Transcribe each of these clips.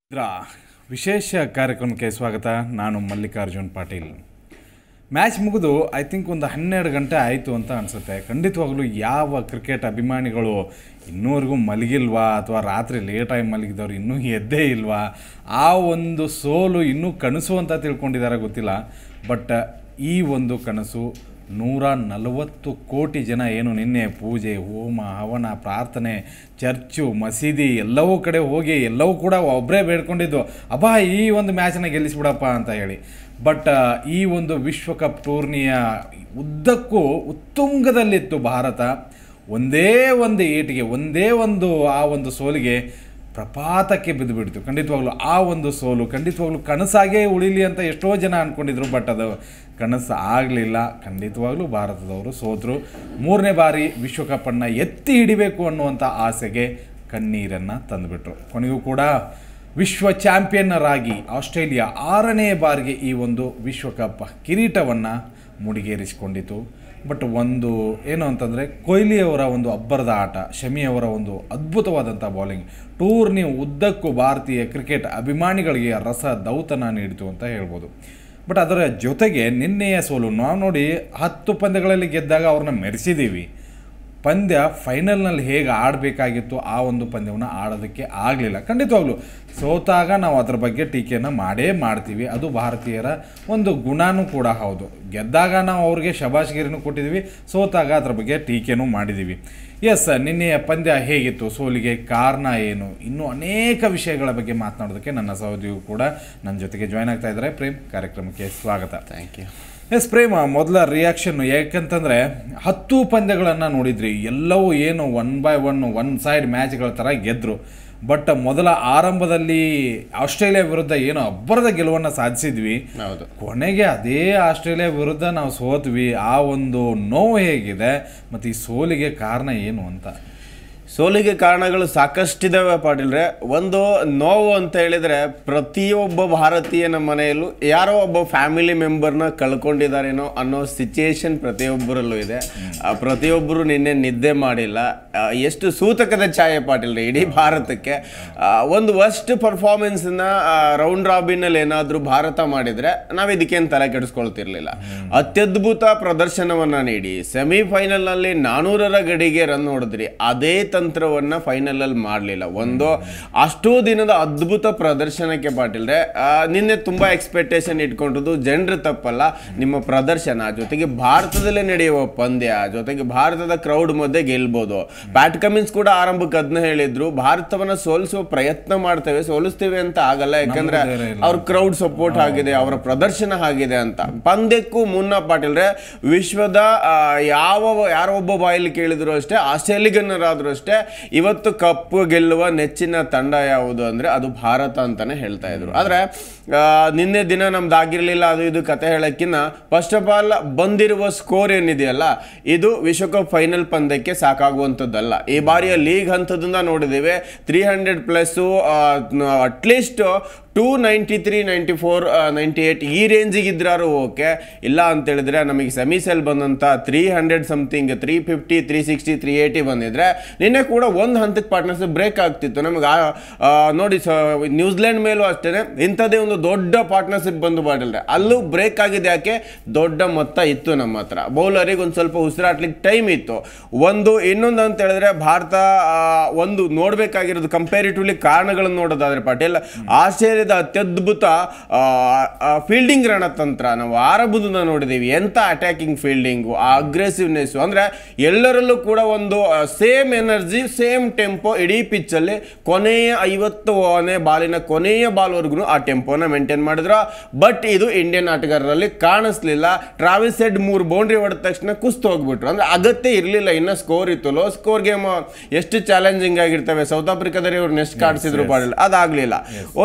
ಇದರ ವಿಶೇಷ ಕಾರ್ಯಕ್ರಮಕ್ಕೆ ಸ್ವಾಗತ ನಾನು ಮಲ್ಲಿಕಾರ್ಜುನ್ ಪಾಟೀಲ್ ಮ್ಯಾಚ್ ಮುಗಿದು ಐ ಥಿಂಕ್ ಒಂದು ಹನ್ನೆರಡು ಗಂಟೆ ಆಯಿತು ಅಂತ ಅನಿಸುತ್ತೆ ಖಂಡಿತವಾಗ್ಲೂ ಯಾವ ಕ್ರಿಕೆಟ್ ಅಭಿಮಾನಿಗಳು ಇನ್ನೂವರೆಗೂ ಮಲಗಿಲ್ವಾ ಅಥವಾ ರಾತ್ರಿ ಲೇಟಾಗಿ ಮಲಗಿದವ್ರು ಇನ್ನೂ ಎದ್ದೇ ಇಲ್ವಾ ಆ ಒಂದು ಸೋಲು ಇನ್ನೂ ಕನಸು ಅಂತ ತಿಳ್ಕೊಂಡಿದ್ದಾರೆ ಗೊತ್ತಿಲ್ಲ ಬಟ್ ಈ ಒಂದು ಕನಸು ನೂರ ನಲವತ್ತು ಕೋಟಿ ಜನ ಏನು ನಿನ್ನೆ ಪೂಜೆ ಹೋಮ ಹವನ ಪ್ರಾರ್ಥನೆ ಚರ್ಚು ಮಸೀದಿ ಎಲ್ಲವೂ ಕಡೆ ಹೋಗಿ ಎಲ್ಲವೂ ಕೂಡ ಒಬ್ಬರೇ ಬೇಡ್ಕೊಂಡಿದ್ದು ಅಬ್ಬಾ ಈ ಒಂದು ಮ್ಯಾಚನ್ನ ಗೆಲ್ಲಿಸ್ಬಿಡಪ್ಪ ಅಂತ ಹೇಳಿ ಬಟ್ ಈ ಒಂದು ವಿಶ್ವಕಪ್ ಟೂರ್ನಿಯ ಉದ್ದಕ್ಕೂ ಉತ್ತುಂಗದಲ್ಲಿತ್ತು ಭಾರತ ಒಂದೇ ಒಂದು ಏಟಿಗೆ ಒಂದೇ ಒಂದು ಆ ಒಂದು ಸೋಲಿಗೆ ಪ್ರಪಾತಕ್ಕೆ ಬಿದ್ದು ಬಿಡ್ತು ಖಂಡಿತವಾಗ್ಲೂ ಆ ಒಂದು ಸೋಲು ಖಂಡಿತವಾಗ್ಲೂ ಕನಸಾಗೇ ಉಳಿಲಿ ಅಂತ ಎಷ್ಟೋ ಜನ ಅಂದ್ಕೊಂಡಿದ್ರು ಬಟ್ ಅದು ಕನಸು ಆಗಲಿಲ್ಲ ಖಂಡಿತವಾಗ್ಲೂ ಭಾರತದವರು ಸೋತರು ಮೂರನೇ ಬಾರಿ ವಿಶ್ವಕಪ್ಪನ್ನು ಎತ್ತಿ ಹಿಡಿಬೇಕು ಅನ್ನುವಂಥ ಆಸೆಗೆ ಕಣ್ಣೀರನ್ನು ತಂದುಬಿಟ್ರು ಕೊನೆಗೂ ಕೂಡ ವಿಶ್ವ ಚಾಂಪಿಯನ್ನರಾಗಿ ಆಸ್ಟ್ರೇಲಿಯಾ ಆರನೇ ಬಾರಿಗೆ ಈ ಒಂದು ವಿಶ್ವಕಪ್ ಕಿರೀಟವನ್ನು ಮುಡಿಗೇರಿಸಿಕೊಂಡಿತು ಬಟ್ ಒಂದು ಏನು ಅಂತಂದರೆ ಕೊಹ್ಲಿಯವರ ಒಂದು ಅಬ್ಬರದ ಆಟ ಶಮಿಯವರ ಒಂದು ಅದ್ಭುತವಾದಂಥ ಬೌಲಿಂಗ್ ಟೂರ್ನಿ ಉದ್ದಕ್ಕೂ ಭಾರತೀಯ ಕ್ರಿಕೆಟ್ ಅಭಿಮಾನಿಗಳಿಗೆ ರಸ ದೌತನ ನೀಡಿತು ಅಂತ ಹೇಳ್ಬೋದು ಬಟ್ ಅದರ ಜೊತೆಗೆ ನಿನ್ನೆಯ ಸೋಲು ನಾವು ನೋಡಿ ಹತ್ತು ಪಂದ್ಯಗಳಲ್ಲಿ ಗೆದ್ದಾಗ ಅವ್ರನ್ನ ಮೆರೆಸಿದ್ದೀವಿ ಪಂದ್ಯ ಫೈನಲ್ನಲ್ಲಿ ಹೇಗೆ ಆಡಬೇಕಾಗಿತ್ತು ಆ ಒಂದು ಪಂದ್ಯವನ್ನು ಆಡೋದಕ್ಕೆ ಆಗಲಿಲ್ಲ ಖಂಡಿತವಾಗ್ಲೂ ಸೋತಾಗ ನಾವು ಅದ್ರ ಬಗ್ಗೆ ಟೀಕೆಯನ್ನು ಮಾಡೇ ಮಾಡ್ತೀವಿ ಅದು ಭಾರತೀಯರ ಒಂದು ಗುಣನೂ ಕೂಡ ಹೌದು ಗೆದ್ದಾಗ ನಾವು ಅವ್ರಿಗೆ ಶಬಾಷ್ಗಿರಿನೂ ಕೊಟ್ಟಿದ್ದೀವಿ ಸೋತಾಗ ಅದ್ರ ಬಗ್ಗೆ ಟೀಕೆನೂ ಮಾಡಿದ್ದೀವಿ ಎಸ್ ನಿನ್ನೆಯ ಪಂದ್ಯ ಹೇಗಿತ್ತು ಸೋಲಿಗೆ ಕಾರಣ ಏನು ಇನ್ನೂ ಅನೇಕ ವಿಷಯಗಳ ಬಗ್ಗೆ ಮಾತನಾಡೋದಕ್ಕೆ ನನ್ನ ಸಹೋದ್ಯೋಗಿ ಕೂಡ ನನ್ನ ಜೊತೆಗೆ ಜಾಯ್ನ್ ಆಗ್ತಾ ಇದ್ದಾರೆ ಪ್ರೇಮ್ ಕಾರ್ಯಕ್ರಮಕ್ಕೆ ಸ್ವಾಗತ ಥ್ಯಾಂಕ್ ಯು ಎಸ್ ಪ್ರೇಮ ಮೊದಲ ರಿಯಾಕ್ಷನ್ ಯಾಕಂತಂದರೆ ಹತ್ತು ಪಂದ್ಯಗಳನ್ನು ನೋಡಿದ್ರಿ ಎಲ್ಲವೂ ಏನು one by one one side ಮ್ಯಾಚ್ಗಳ ಥರ ಗೆದ್ದರು ಬಟ್ ಮೊದಲ ಆರಂಭದಲ್ಲಿ ಆಸ್ಟ್ರೇಲಿಯಾ ವಿರುದ್ಧ ಏನು ಅಬ್ಬರದ ಗೆಲುವನ್ನು ಸಾಧಿಸಿದ್ವಿ ಹೌದು ಕೊನೆಗೆ ಅದೇ ಆಸ್ಟ್ರೇಲಿಯಾ ವಿರುದ್ಧ ನಾವು ಸೋತ್ವಿ ಆ ಒಂದು ನೋವು ಹೇಗಿದೆ ಮತ್ತು ಈ ಸೋಲಿಗೆ ಕಾರಣ ಏನು ಅಂತ ಸೋಲಿಗೆ ಕಾರಣಗಳು ಸಾಕಷ್ಟಿದಾವೆ ಪಾಟೀಲ್ರೆ ಒಂದು ನೋವು ಅಂತ ಹೇಳಿದ್ರೆ ಪ್ರತಿಯೊಬ್ಬ ಭಾರತೀಯನ ಮನೆಯಲ್ಲೂ ಯಾರೋ ಒಬ್ಬ ಫ್ಯಾಮಿಲಿ ಮೆಂಬರ್ನ ಕಳ್ಕೊಂಡಿದ್ದಾರೇನೋ ಅನ್ನೋ ಸಿಚುಯೇಷನ್ ಪ್ರತಿಯೊಬ್ಬರಲ್ಲೂ ಇದೆ ಆ, ಪ್ರತಿಯೊಬ್ಬರು ನಿನ್ನೆ ನಿದ್ದೆ ಮಾಡಿಲ್ಲ ಆ, ಎಷ್ಟು ಸೂತಕದ ಛಾಯೆ ಪಾಟೀಲ್ರೆ ಇಡೀ ಭಾರತಕ್ಕೆ ಆ, ಒಂದು ವರ್ಸ್ಟ್ ಪರ್ಫಾರ್ಮೆನ್ಸ್ನ ರೌಂಡ್ ರಾಬಿನಲ್ಲಿ ಏನಾದರೂ ಭಾರತ ಮಾಡಿದ್ರೆ ನಾವು ಇದಕ್ಕೇನು ತಲೆ ಕೆಡಿಸ್ಕೊಳ್ತಿರ್ಲಿಲ್ಲ ಅತ್ಯದ್ಭುತ ಪ್ರದರ್ಶನವನ್ನ ನೀಡಿ ಸೆಮಿಫೈನಲ್ನಲ್ಲಿ ನಾನೂರರ ಗಡಿಗೆ ರನ್ ಹೊಡೆದ್ರಿ ಅದೇ ತಂತ್ರವನ್ನ ಫೈನಲ್ ಅಲ್ಲಿ ಮಾಡಲಿಲ್ಲ ಒಂದು ಅಷ್ಟೋ ದಿನದ ಅದ್ಭುತ ಪ್ರದರ್ಶನಕ್ಕೆ ಪಾಟೀಲ್ರೆ ಆ, ನಿನ್ನೆ ತುಂಬಾ ಎಕ್ಸ್ಪೆಕ್ಟೇಷನ್ ಇಟ್ಕೊಂಡಿದ್ದು ಜನರ ತಪ್ಪಲ್ಲ ನಿಮ್ಮ ಪ್ರದರ್ಶನ ಜೊತೆಗೆ ಭಾರತದಲ್ಲೇ ನಡೆಯುವ ಪಂದ್ಯ ಜೊತೆಗೆ ಭಾರತದ ಕ್ರೌಡ್ ಮಧ್ಯೆ ಗೆಲ್ಬೋದು ಪ್ಯಾಟ್ ಕಮಿನ್ಸ್ ಕೂಡ ಆರಂಭಕ್ಕೆ ಅದನ್ನ ಹೇಳಿದ್ರು ಭಾರತವನ್ನ ಸೋಲಿಸುವ ಪ್ರಯತ್ನ ಮಾಡ್ತೇವೆ ಸೋಲಿಸ್ತೀವಿ ಅಂತ ಆಗಲ್ಲ ಯಾಕಂದ್ರೆ ಧೈರ್ಯ ಇಲ್ಲ. ಅವ್ರ ಕ್ರೌಡ್ ಸಪೋರ್ಟ್ ಆಗಿದೆ ಅವರ ಪ್ರದರ್ಶನ ಆಗಿದೆ ಅಂತ ಪಂದ್ಯಕ್ಕೂ ಮುನ್ನ ಪಾಟೀಲ್ರೆ ವಿಶ್ವದ ಆ, ಯಾವ ಯಾರೋ ಒಬ್ಬ ಬಾಯಲ್ಲಿ ಕೇಳಿದ್ರು ಅಷ್ಟೇ ಆಸ್ಟ್ರೇಲಿಗನ್ನರಾದ್ರೂ ಅಷ್ಟೇ ಇವತ್ತು ಕಪ್ಪು ಗೆಲ್ಲುವ ನೆಚ್ಚಿನ ತಂಡ ಯಾವುದು ಅಂದ್ರೆ ಅದು ಭಾರತ ಅಂತಾನೆ ಹೇಳ್ತಾ ಇದ್ರು ಆದ್ರೆ ಆ, ನಿನ್ನೆ ದಿನ ನಮ್ದು ಆಗಿರ್ಲಿಲ್ಲ ಅದು ಇದು ಕತೆ ಹೇಳಕ್ಕಿನ್ನ ಫಸ್ಟ್ ಆಫ್ ಆಲ್ ಬಂದಿರುವ ಸ್ಕೋರ್ ಏನಿದೆಯಲ್ಲ ಇದು ವಿಶ್ವಕಪ್ ಫೈನಲ್ ಪಂದ್ಯಕ್ಕೆ ಸಾಕಾಗುವಂಥದ್ದಲ್ಲ ಈ ಬಾರಿಯ ಲೀಗ್ ಹಂತದಿಂದ ನೋಡಿದ್ದೇವೆ three hundred plus at least two ninety three ninety four ninety eight ಈ ರೇಂಜಿಗೆ ಇದ್ರಾರು ಓಕೆ ಇಲ್ಲ ಅಂತ ಹೇಳಿದ್ರೆ ನಮಗೆ ಸೆಮಿಸೆಲ್ ಬಂದಂಥ three hundred something three fifty three sixty three eighty ಬಂದಿದ್ರೆ ನಿನ್ನೆ ಕೂಡ ಒಂದು ಹಂತಕ್ಕೆ ಪಾರ್ಟ್ನರ್ಶಿಪ್ ಬ್ರೇಕ್ ಆಗ್ತಿತ್ತು ನಮಗೆ ಆ- ಆ, ನೋಡಿ ಸ ನ್ಯೂಜಿಲೆಂಡ್ ಮೇಲೂ ಅಷ್ಟೇ ಇಂಥದ್ದೇ ಒಂದು ದೊಡ್ಡ ಪಾರ್ಟ್ನರ್ಶಿಪ್ ಬಂದು ಮಾಡಿದ್ರೆ ಅಲ್ಲೂ ಬ್ರೇಕ್ ಆಗಿದೆ ಯಾಕೆ ದೊಡ್ಡ ಮೊತ್ತ ಇತ್ತು ನಮ್ಮ ಹತ್ರ ಬೌಲರಿಗೆ ಒಂದು ಸ್ವಲ್ಪ ಉಸಿರಾಟ್ಲಿಕ್ಕೆ ಟೈಮ್ ಇತ್ತು ಒಂದು ಇನ್ನೊಂದು ಅಂತ ಹೇಳಿದ್ರೆ ಭಾರತ ಆ, ಒಂದು ನೋಡಬೇಕಾಗಿರೋದು ಕಂಪೇರಿಟಿವ್ಲಿ ಕಾರಣಗಳನ್ನು ನೋಡೋದಾದ್ರೆ ಪಾಟೀಲ್ ಆಸ್ಟ್ರೇಲಿಯಾದ ಅತ್ಯದ್ಭುತ ಫೀಲ್ಡಿಂಗ್ ರಣತಂತ್ರ ನಾವು ಆರಂಭದಿಂದ ನೋಡಿದ್ದೀವಿ ಎಂಥ ಅಟ್ಯಾಕಿಂಗ್ ಫೀಲ್ಡಿಂಗು ಆ ಅಗ್ರೆಸಿವ್ನೆಸ್ ಅಂದ್ರೆ ಎಲ್ಲರಲ್ಲೂ ಕೂಡ ಒಂದು ಸೇಮ್ ಎನರ್ಜಿ ಸೇಮ್ ಟೆಂಪೋ ಇಡೀ ಪಿಚ್ಚಲ್ಲಿ ಕೊನೆಯ ಐವತ್ತು ಓವರ್ನೇ ಬಾಲಿನ ಕೊನೆಯ ಬಾಲ್ವರೆಗೂ ಆ ಟೆಂಪೋನ ಮೇಂಟೈನ್ ಮಾಡಿದ್ರು ಬಟ್ ಇದು ಇಂಡಿಯನ್ ಆಟಗಾರರಲ್ಲಿ ಕಾಣಿಸ್ಲಿಲ್ಲ ಟ್ರಾವಿಸ್ ಹೆಡ್ ಮೂರು ಬೌಂಡ್ರಿ ಹೊಡೆದ ತಕ್ಷಣ ಕುಸ್ತು ಹೋಗ್ಬಿಟ್ರು ಅಂದ್ರೆ ಅಗತ್ಯ ಇರಲಿಲ್ಲ ಇನ್ನ ಸ್ಕೋರ್ ಇತ್ತು ಲೋ ಸ್ಕೋರ್ ಗೇಮ್ ಎಷ್ಟು ಚಾಲೆಂಜಿಂಗ್ ಆಗಿರ್ತವೆ ಸೌತ್ ಆಫ್ರಿಕಾದಲ್ಲಿ ಇವ್ರು ನೆಸ್ಟ್ ಕಾಡಿಸಿದ್ರು ಪಾಡಿಲ್ಲ ಅದಾಗ್ಲಿಲ್ಲ ಒಂದು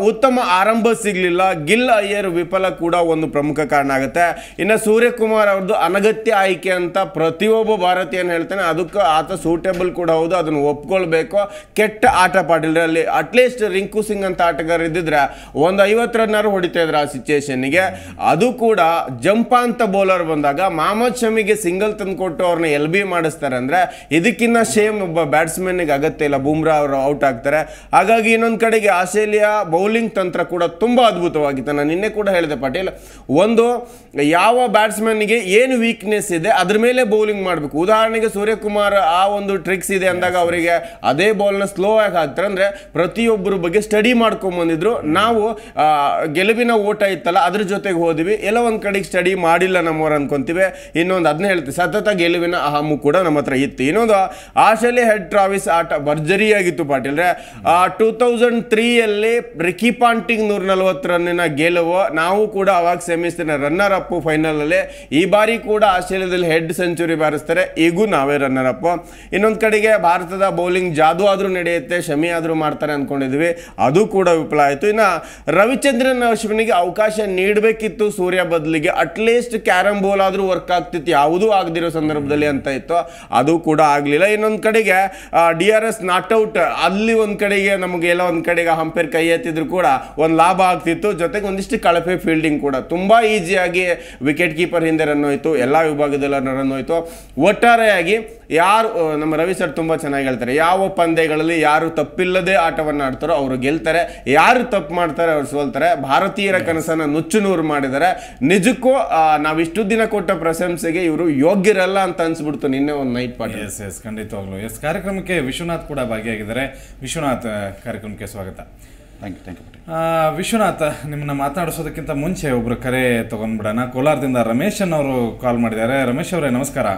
ಉತ್ತಮ ಆರಂಭ ಸಿಗಲಿಲ್ಲ ಗಿಲ್ ಅಯ್ಯರ್ ವಿಫಲ ಕೂಡ ಒಂದು ಪ್ರಮುಖ ಕಾರಣ ಆಗುತ್ತೆ ಇನ್ನು ಸೂರ್ಯಕುಮಾರ್ ಅವ್ರದ್ದು ಅನಗತ್ಯ ಆಯ್ಕೆ ಅಂತ ಪ್ರತಿಯೊಬ್ಬ ಭಾರತೀಯನ್ ಹೇಳ್ತಾನೆ ಅದಕ್ಕೆ ಆತ ಸೂಟೇಬಲ್ ಕೂಡ ಹೌದು ಅದನ್ನು ಒಪ್ಕೊಳ್ಬೇಕು ಕೆಟ್ಟ ಆಟ ಪಾಡಿಲ್ರಿ ಅಲ್ಲಿ ಅಟ್ಲೀಸ್ಟ್ ರಿಂಕು ಸಿಂಗ್ ಅಂತ ಆಟಗಾರ ಇದ್ದಿದ್ರೆ ಒಂದು ಐವತ್ತು ರನ್ನಾರು ಹೊಡಿತಾ ಇದ್ರು ಆ ಸಿಚುಯೇಷನ್ಗೆ ಅದು ಕೂಡ ಜಂಪ ಅಂತ ಬೌಲರ್ ಬಂದಾಗ ಮಹಮ್ಮದ್ ಶಮಿಗೆ ಸಿಂಗಲ್ ತಂದುಕೊಟ್ಟು ಅವ್ರನ್ನ ಎಲ್ ಬಿ ಮಾಡಿಸ್ತಾರೆ ಅಂದ್ರೆ ಇದಕ್ಕಿಂತ ಶೇಮ್ ಒಬ್ಬ ಬ್ಯಾಟ್ಸ್ಮನ್ಗೆ ಅಗತ್ಯ ಇಲ್ಲ ಬೂಮ್ರಾ ಅವರು ಔಟ್ ಆಗ್ತಾರೆ ಹಾಗಾಗಿ ಇನ್ನೊಂದು ಕಡೆಗೆ ಆಸ್ಟ್ರೇಲಿಯಾ ಬೌಲಿಂಗ್ ತಂತ್ರ ಕೂಡ ತುಂಬ ಅದ್ಭುತವಾಗಿತ್ತು ನಾನು ನಿನ್ನೆ ಕೂಡ ಹೇಳಿದೆ ಪಾಟೀಲ್ ಒಂದು ಯಾವ ಬ್ಯಾಟ್ಸ್ಮನ್ಗೆ ಏನು ವೀಕ್ನೆಸ್ ಇದೆ ಅದ್ರ ಮೇಲೆ ಬೌಲಿಂಗ್ ಮಾಡಬೇಕು ಉದಾಹರಣೆಗೆ ಸೂರ್ಯಕುಮಾರ್ ಆ ಒಂದು ಟ್ರಿಕ್ಸ್ ಇದೆ ಅಂದಾಗ ಅವರಿಗೆ ಅದೇ ಬಾಲ್ನ ಸ್ಲೋ ಆಗಿ ಹಾಕ್ತಾರೆ ಅಂದ್ರೆ ಪ್ರತಿಯೊಬ್ಬರ ಬಗ್ಗೆ ಸ್ಟಡಿ ಮಾಡ್ಕೊಂಬಂದಿದ್ರು ನಾವು ಆ, ಗೆಲುವಿನ ಓಟ ಇತ್ತಲ್ಲ ಅದ್ರ ಜೊತೆಗೆ ಹೋದ್ವಿ ಎಲ್ಲ ಒಂದು ಕಡೆಗೆ ಸ್ಟಡಿ ಮಾಡಿಲ್ಲ ನಮ್ಮವ್ರು ಅನ್ಕೊಂತೀವಿ ಇನ್ನೊಂದು ಅದನ್ನ ಹೇಳ್ತೀವಿ ಸತತ ಗೆಲುವಿನ ಅಹಮು ಕೂಡ ನಮ್ಮ ಹತ್ರ ಇತ್ತು ಇನ್ನೊಂದು ಆಸ್ಟ್ರೇಲಿಯಾ ಹೆಡ್ ಟ್ರಾವಿಸ್ ಆಟ ಭರ್ಜರಿಯಾಗಿತ್ತು ಪಾಟೀಲ್ರೆ ಟೂ ತೌಸಂಡ್ ತ್ರೀಯಲ್ಲಿ ರಿಕಿ ಪಾಂಟಿಂಗ್ ನೂರ ನಲ್ವತ್ತು ರನ್ನಿನ ಗೆಲುವು ನಾವು ಕೂಡ ಅವಾಗ ಸೆಮಿಸ್ತಿನ ರನ್ನರ್ ಅಪ್ ಫೈನಲ್ ಅಲ್ಲಿ ಈ ಬಾರಿ ಕೂಡ ಆಸ್ಟ್ರೇಲಿಯಾದಲ್ಲಿ ಹೆಡ್ ಸೆಂಚುರಿ ಬಾರಿಸ್ತಾರೆ ಈಗೂ ನಾವೇ ರನ್ನರ್ ಅಪ್ ಇನ್ನೊಂದು ಕಡೆಗೆ ಭಾರತದ ಬೌಲಿಂಗ್ ಜಾದು ಆದ್ರೂ ನಡೆಯುತ್ತೆ ಶಮಿ ಆದ್ರೂ ಮಾಡ್ತಾರೆ ಅನ್ಕೊಂಡಿದ್ವಿ ಅದು ಕೂಡ ವಿಫಲ ಆಯಿತು ಇನ್ನು ರವಿಚಂದ್ರನ್ ಅಶ್ವಿನಿಗೆ ಅವಕಾಶ ನೀಡಬೇಕಿತ್ತು ಸೂರ್ಯ ಬದಲಿಗೆ ಅಟ್ಲೀಸ್ಟ್ ಕ್ಯಾರಮ್ ಬೋಲ್ ಆದ್ರೂ ವರ್ಕ್ ಆಗ್ತಿತ್ತು ಯಾವುದೂ ಆಗದಿರೋ ಸಂದರ್ಭದಲ್ಲಿ ಅಂತ ಇತ್ತು ಅದು ಕೂಡ ಆಗಲಿಲ್ಲ ಇನ್ನೊಂದು ಕಡೆಗೆ ಡಿ ಆರ್ ಎಸ್ ನಾಟ್ಔಟ್ ಅಲ್ಲಿ ಒಂದು ಕಡೆಗೆ ನಮಗೆ ಎಲ್ಲ ಒಂದು ಕಡೆಗೆ ಹಂಪೇರ್ ಕೈ ಎತ್ತಿದ್ರು ಕೂಡ ಒಂದು ಲಾಭ ಆಗ್ತಿತ್ತು ಜೊತೆಗೆ ಒಂದಿಷ್ಟು ಕಳಪೆ ಫೀಲ್ಡಿಂಗ್ ಕೂಡ ತುಂಬ ಈಸಿಯಾಗಿ ವಿಕೆಟ್ ಕೀಪರ್ ಹಿಂದೆ ರನ್ ಹೋಯ್ತು ಎಲ್ಲ ವಿಭಾಗದಲ್ಲಿ ರನ್ ಹೋಯ್ತು ಒಟ್ಟಾರೆಯಾಗಿ ಯಾರು ಆ, ನಮ್ಮ ರವಿ ಸರ್ ತುಂಬ ಚೆನ್ನಾಗಿ ಹೇಳ್ತಾರೆ ಯಾವ ಪಂದ್ಯಗಳಲ್ಲಿ ಯಾರು ತಪ್ಪಿಲ್ಲದೆ ಆಟವನ್ನು ಆಡ್ತಾರೋ ಅವರು ಗೆಲ್ತಾರೆ ಯಾರು ತಪ್ಪು ಮಾಡ್ತಾರೆ ಅವ್ರು ಸೋಲ್ತಾರೆ ಭಾರತೀಯರ ಕನಸನ್ನು ನುಚ್ಚು ನೂರು ಮಾಡಿದ್ದಾರೆ ನಿಜಕ್ಕೂ ಆ, ನಾವಿಷ್ಟು ದಿನ ಕೊಟ್ಟ ಪ್ರಶಂಸೆಗೆ ಇವರು ಯೋಗ್ಯರಲ್ಲ ಅಂತ ಅನ್ಸ್ಬಿಡ್ತು ನಿನ್ನೆ ಒಂದು ನೈಟ್ ಪಾಠ ಎಸ್ ಎಸ್ ಖಂಡಿತವಾಗ್ಲು ಎಸ್ ಕಾರ್ಯಕ್ರಮಕ್ಕೆ ವಿಶ್ವನಾಥ್ ಕೂಡ ಭಾಗಿಯಾಗಿದ್ದಾರೆ ವಿಶ್ವನಾಥ್ ಆ, ಕಾರ್ಯಕ್ರಮಕ್ಕೆ ಸ್ವಾಗತ thank you thank you Patel ಆ, ವಿಶ್ವನಾಥ್ ನಿಮ್ಮನ್ನ ಮಾತನಾಡಿಸೋದಕ್ಕಿಂತ ಮುಂಚೆ ಒಬ್ರು ಕರೆ ತಗೊಂಡ್ಬಿಡೋಣ ಕೋಲಾರದಿಂದ ರಮೇಶ್ ಅವರು ಕಾಲ್ ಮಾಡಿದ್ದಾರೆ ರಮೇಶ್ ಅವರೇ ನಮಸ್ಕಾರ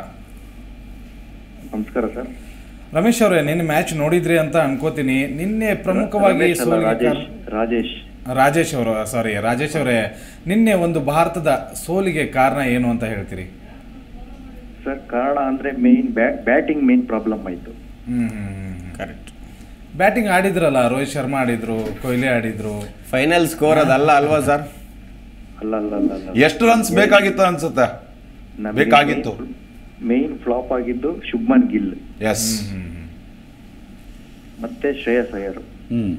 ನಮಸ್ಕಾರ ಸರ್ ರಮೇಶ್ ಅವರೇ ನಿನ್ನೆ ಮ್ಯಾಚ್ ನೋಡಿದ್ರಿ ಅಂತ ಅನ್ಕೋತೀನಿ ನಿನ್ನೆ ಪ್ರಮುಖವಾಗಿ ರಮೇಶ್ ಅಲ್ಲ, ಸೋಲಿಗೆ ರಾಜೇಶ್ ಕಾರಣ- ರಾಜೇಶ್ ರಾಜೇಶ್ ಅವರು ಸಾರಿ ರಾಜೇಶ್ ಅವರೇ ನಿನ್ನೆ ಒಂದು ಭಾರತದ ಸೋಲಿಗೆ ಕಾರಣ ಏನು ಅಂತ ಹೇಳ್ತೀರಿ ಸರ್ ಕಾರಣ ಅಂದ್ರೆ ಮೇನ್ ಬ್ಯಾಟಿಂಗ್ ಮೇನ್ ಪ್ರಾಬ್ಲಮ್ ಆಯ್ತು ಹ್ಮ್ ಕರೆಕ್ಟ್ ಬ್ಯಾಟಿಂಗ್ ಆಡಿದ್ರಲ್ಲ ರೋಹಿತ್ ಶರ್ಮಾ ಆಡಿದ್ರು ಕೊಹ್ಲಿ ಆಡಿದ್ರು ಫೈನಲ್ ಸ್ಕೋರ್ ಅದಲ್ಲ ಅಲ್ವಾ ಸರ್ ಅಲ್ಲ ಅಲ್ಲ ಅಲ್ಲ ಅಲ್ಲ ಎಷ್ಟು ರನ್ಸ್ ಬೇಕಾಗಿತ್ತು ಅನ್ಸುತ್ತೆ ಬೇಕಾಗಿತ್ತು. ಮೇನ್ ಫ್ಲಾಪ್ ಆಗಿದ್ದು ಶುಭ್ಮನ್ ಗಿಲ್ ಎಸ್ ಮತ್ತೆ ಶ್ರೇಯಸ್ ಅಯ್ಯರ್ ಹ್ಮ್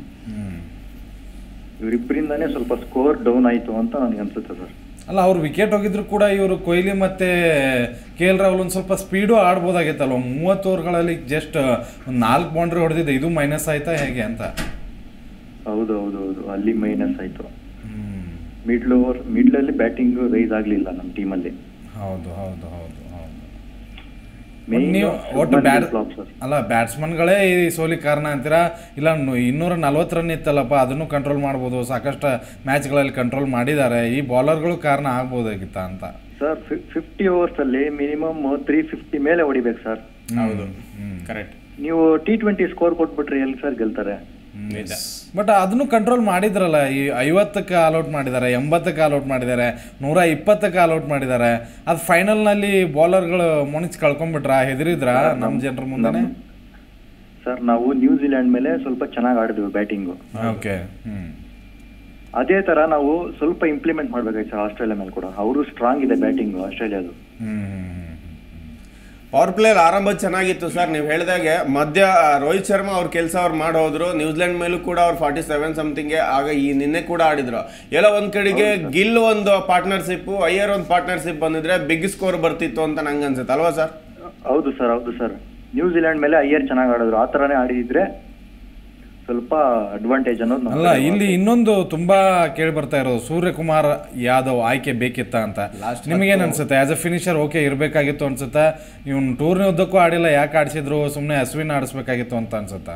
ಇವರಿಬ್ಬರಿಂದಾನೇ ಸ್ವಲ್ಪ ಸ್ಕೋರ್ ಡೌನ್ ಆಯ್ತು ಅಂತ ನನಗೆ ಅನ್ಸುತ್ತೆ ಸರ್ ಅಲ್ಲ ಅವ್ರು ವಿಕೆಟ್ ಹೋಗಿದ್ರು ಕೂಡ ಇವರು ಕೊಹ್ಲಿ ಮತ್ತೆ ಕೆ ಎಲ್ ರಾಹುಲ್ ಒಂದು ಸ್ವಲ್ಪ ಸ್ಪೀಡು ಆಡ್ಬೋದಾಗಿತ್ತಲ್ವ ಮೂವತ್ತು ಓವರ್ಗಳಲ್ಲಿ ಜಸ್ಟ್ ಒಂದು ನಾಲ್ಕು ಬೌಂಡ್ರಿ ಹೊಡೆದಿದೆ ಇದು ಮೈನಸ್ ಆಯ್ತಾ ಹೇಗೆ ಅಂತ ಹೌದು ಹೌದು ಹೌದು ಅಲ್ಲಿ ಮೈನಸ್ ಆಯ್ತು ಮಿಡ್ಲ್ ಓವರ್ ಮಿಡ್ಲ್ ಅಲ್ಲಿ ಬ್ಯಾಟಿಂಗ್ ರೈಸ್ ಆಗ್ಲಿಲ್ಲ ನಮ್ಮ ಟೀಮಲ್ಲಿ ಹೌದು ಹೌದು ಹೌದು ಹೌದು Main ನೀವು ಒಟ್ಟು Shubman bat Gill flop, sir. ಅಲ್ಲ ಬ್ಯಾಟ್ಸ್ಮನ್ಗಳೇ ಈ ಸೋಲಿಗೆ ಕಾರಣ ಅಂತೀರಾ ಇಲ್ಲ ನು- ಇನ್ನೂರ ನಲ್ವತ್ತು ರನ್ ಇತ್ತಲ್ಲಪ್ಪ ಅದನ್ನು ಕಂಟ್ರೋಲ್ ಮಾಡ್ಬೋದು ಸಾಕಷ್ಟು ಮ್ಯಾಚ್ಗಳಲ್ಲಿ ಕಂಟ್ರೋಲ್ ಮಾಡಿದ್ದಾರೆ ಈ ಬಾಲರ್ಗಳು ಕಾರಣ ಆಗ್ಬೋದಾಗಿತ್ತ ಅಂತ ಸರ್ ಫಿಫ್ಟಿ ಓವರ್ಸ್ ಅಲ್ಲಿ ಮಿನಿಮಮ್ ತ್ರೀ ಫಿಫ್ಟಿ ಮೇಲೆ ಹೊಡಿಬೇಕು ಸರ್ ಹೌದು ಕರೆಕ್ಟ್ ನೀವು ಟಿ ಟ್ವೆಂಟಿ ಸ್ಕೋರ್ ಕೊಟ್ಬಿಟ್ರೆ ಎಲ್ಲಿ ಸರ್ ಗೆಲ್ತಾರೆ ನಿಜ ಬಟ್ ಅದನ್ನು ಕಂಟ್ರೋಲ್ ಮಾಡಿದ್ರಲ್ಲ ಈ ಐವತ್ತಕ್ಕೆ ಆಲ್ಔಟ್ ಮಾಡಿದ್ದಾರೆ ಎಂಬತ್ತಕ್ಕೆ ಆಲ್ಔಟ್ ಮಾಡಿದ್ದಾರೆ ನೂರ ಇಪ್ಪತ್ತಕ್ಕೆ ಆಲ್ಔಟ್ ಮಾಡಿದ್ದಾರೆ ಅದು ಫೈನಲ್ನಲ್ಲಿ ಬೌಲರ್ಗಳು ಮೊಣಿಸ್ ಕಳ್ಕೊಂಡ್ಬಿಟ್ರ ಹೆದರಿದ್ರ ನಮ್ಮ ಜನರ ಮುಂದೆ ಸರ್ ನಾವು ನ್ಯೂಜಿಲೆಂಡ್ ಮೇಲೆ ಸ್ವಲ್ಪ ಚೆನ್ನಾಗಿ ಆಡಿದ್ವಿ ಬ್ಯಾಟಿಂಗು ಓಕೆ ಹ್ಮ್ ಅದೇ ತರ ನಾವು ಸ್ವಲ್ಪ ಇಂಪ್ಲಿಮೆಂಟ್ ಮಾಡ್ಬೇಕಾಯ್ತು ಸರ್ ಆಸ್ಟ್ರೇಲಿಯಾ ಮೇಲೆ ಕೂಡ ಅವರು ಸ್ಟ್ರಾಂಗ್ ಇದೆ ಬ್ಯಾಟಿಂಗ್ ಆಸ್ಟ್ರೇಲಿಯಾದು ಹ್ಮ್ ಹ್ಮ್ ಹ್ಮ್ ಪವರ್ ಪ್ಲೇಲ್ ಆರಂಭ ಚೆನ್ನಾಗಿತ್ತು ಸರ್ ನೀವು ಹೇಳಿದಾಗೆ ಮಧ್ಯ ಆ, ರೋಹಿತ್ ಶರ್ಮಾ ಅವ್ರ ಕೆಲಸ ಅವ್ರು ಮಾಡೋದ್ರು ನ್ಯೂಜಿಲೆಂಡ್ ಮೇಲೂ ಕೂಡ ಅವ್ರು ಫಾರ್ಟಿ ಸೆವೆನ್ ಸಮಥಿಂಗ್ಗೆ ಆಗ ಈ ನಿನ್ನೆ ಕೂಡ ಆಡಿದ್ರು ಎಲ್ಲ ಒಂದ್ ಕಡೆಗೆ ಗಿಲ್ ಒಂದು ಪಾರ್ಟ್ನರ್ಶಿಪ್ ಅಯ್ಯರ್ ಒಂದು ಪಾರ್ಟ್ನರ್ಶಿಪ್ ಬಂದಿದ್ರೆ ಬಿಗ್ ಸ್ಕೋರ್ ಬರ್ತಿತ್ತು ಅಂತ ನಂಗೆ ಅನ್ಸುತ್ತೆ ಅಲ್ವಾ ಸರ್ ಹೌದು ಸರ್ ಹೌದು ಸರ್ ನ್ಯೂಜಿಲೆಂಡ್ ಮೇಲೆ ಅಯ್ಯರ್ ಚೆನ್ನಾಗಿ ಆಡಿದ್ರು ಆ ತರನೇ ಆಡಿದ್ರೆ ಸ್ವಲ್ಪ ಅಡ್ವಾಂಟೇಜ್ ಅನ್ನೋದು ನಮ್ಮ ಅಲ್ಲ ಕಡೆ ಇಲ್ಲಿ ಇನ್ನೊಂದು ತುಂಬಾ ಕೇಳಿ ಬರ್ತಾ ಇರೋದು ಸೂರ್ಯಕುಮಾರ್ ಯಾದವ್ ಆಯ್ಕೆ ಬೇಕಿತ್ತ ಅಂತ ನಿಮಗೇನು ಅನ್ಸುತ್ತೆ ಆಸ್ ಅ ಫಿನಿಷರ್ ಓಕೆ ಇರಬೇಕಾಗಿತ್ತು ಅನ್ಸುತ್ತಾ ಇವ್ನು ಟೂರ್ನಿ ಉದ್ದಕ್ಕೂ ಆಡಿಲ್ಲ ಯಾಕೆ ಆಡಿಸಿದ್ರು ಸುಮ್ಮನೆ ಅಶ್ವಿನ್ ಆಡಿಸ್ಬೇಕಾಗಿತ್ತು ಅಂತ ಅನ್ಸುತ್ತಾ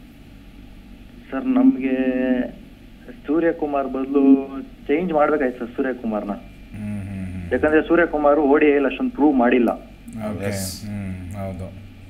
ಸರ್ ನಮ್ಗೆ ಸೂರ್ಯಕುಮಾರ್ ಬದಲು ಚೇಂಜ್ ಮಾಡ್ಬೇಕಾಯ್ತು ಸರ್ ಸೂರ್ಯಕುಮಾರ್ನ ಹ್ಮ್ ಹ್ಮ್ ಹ್ಮ್ ಯಾಕಂದ್ರೆ ಸೂರ್ಯಕುಮಾರ್ ಓಡಿ ಅಷ್ಟೊಂದು ಪ್ರೂವ್ ಮಾಡಿಲ್ಲ ಓಕೆ ಹ್ಮ್ ಹೌದು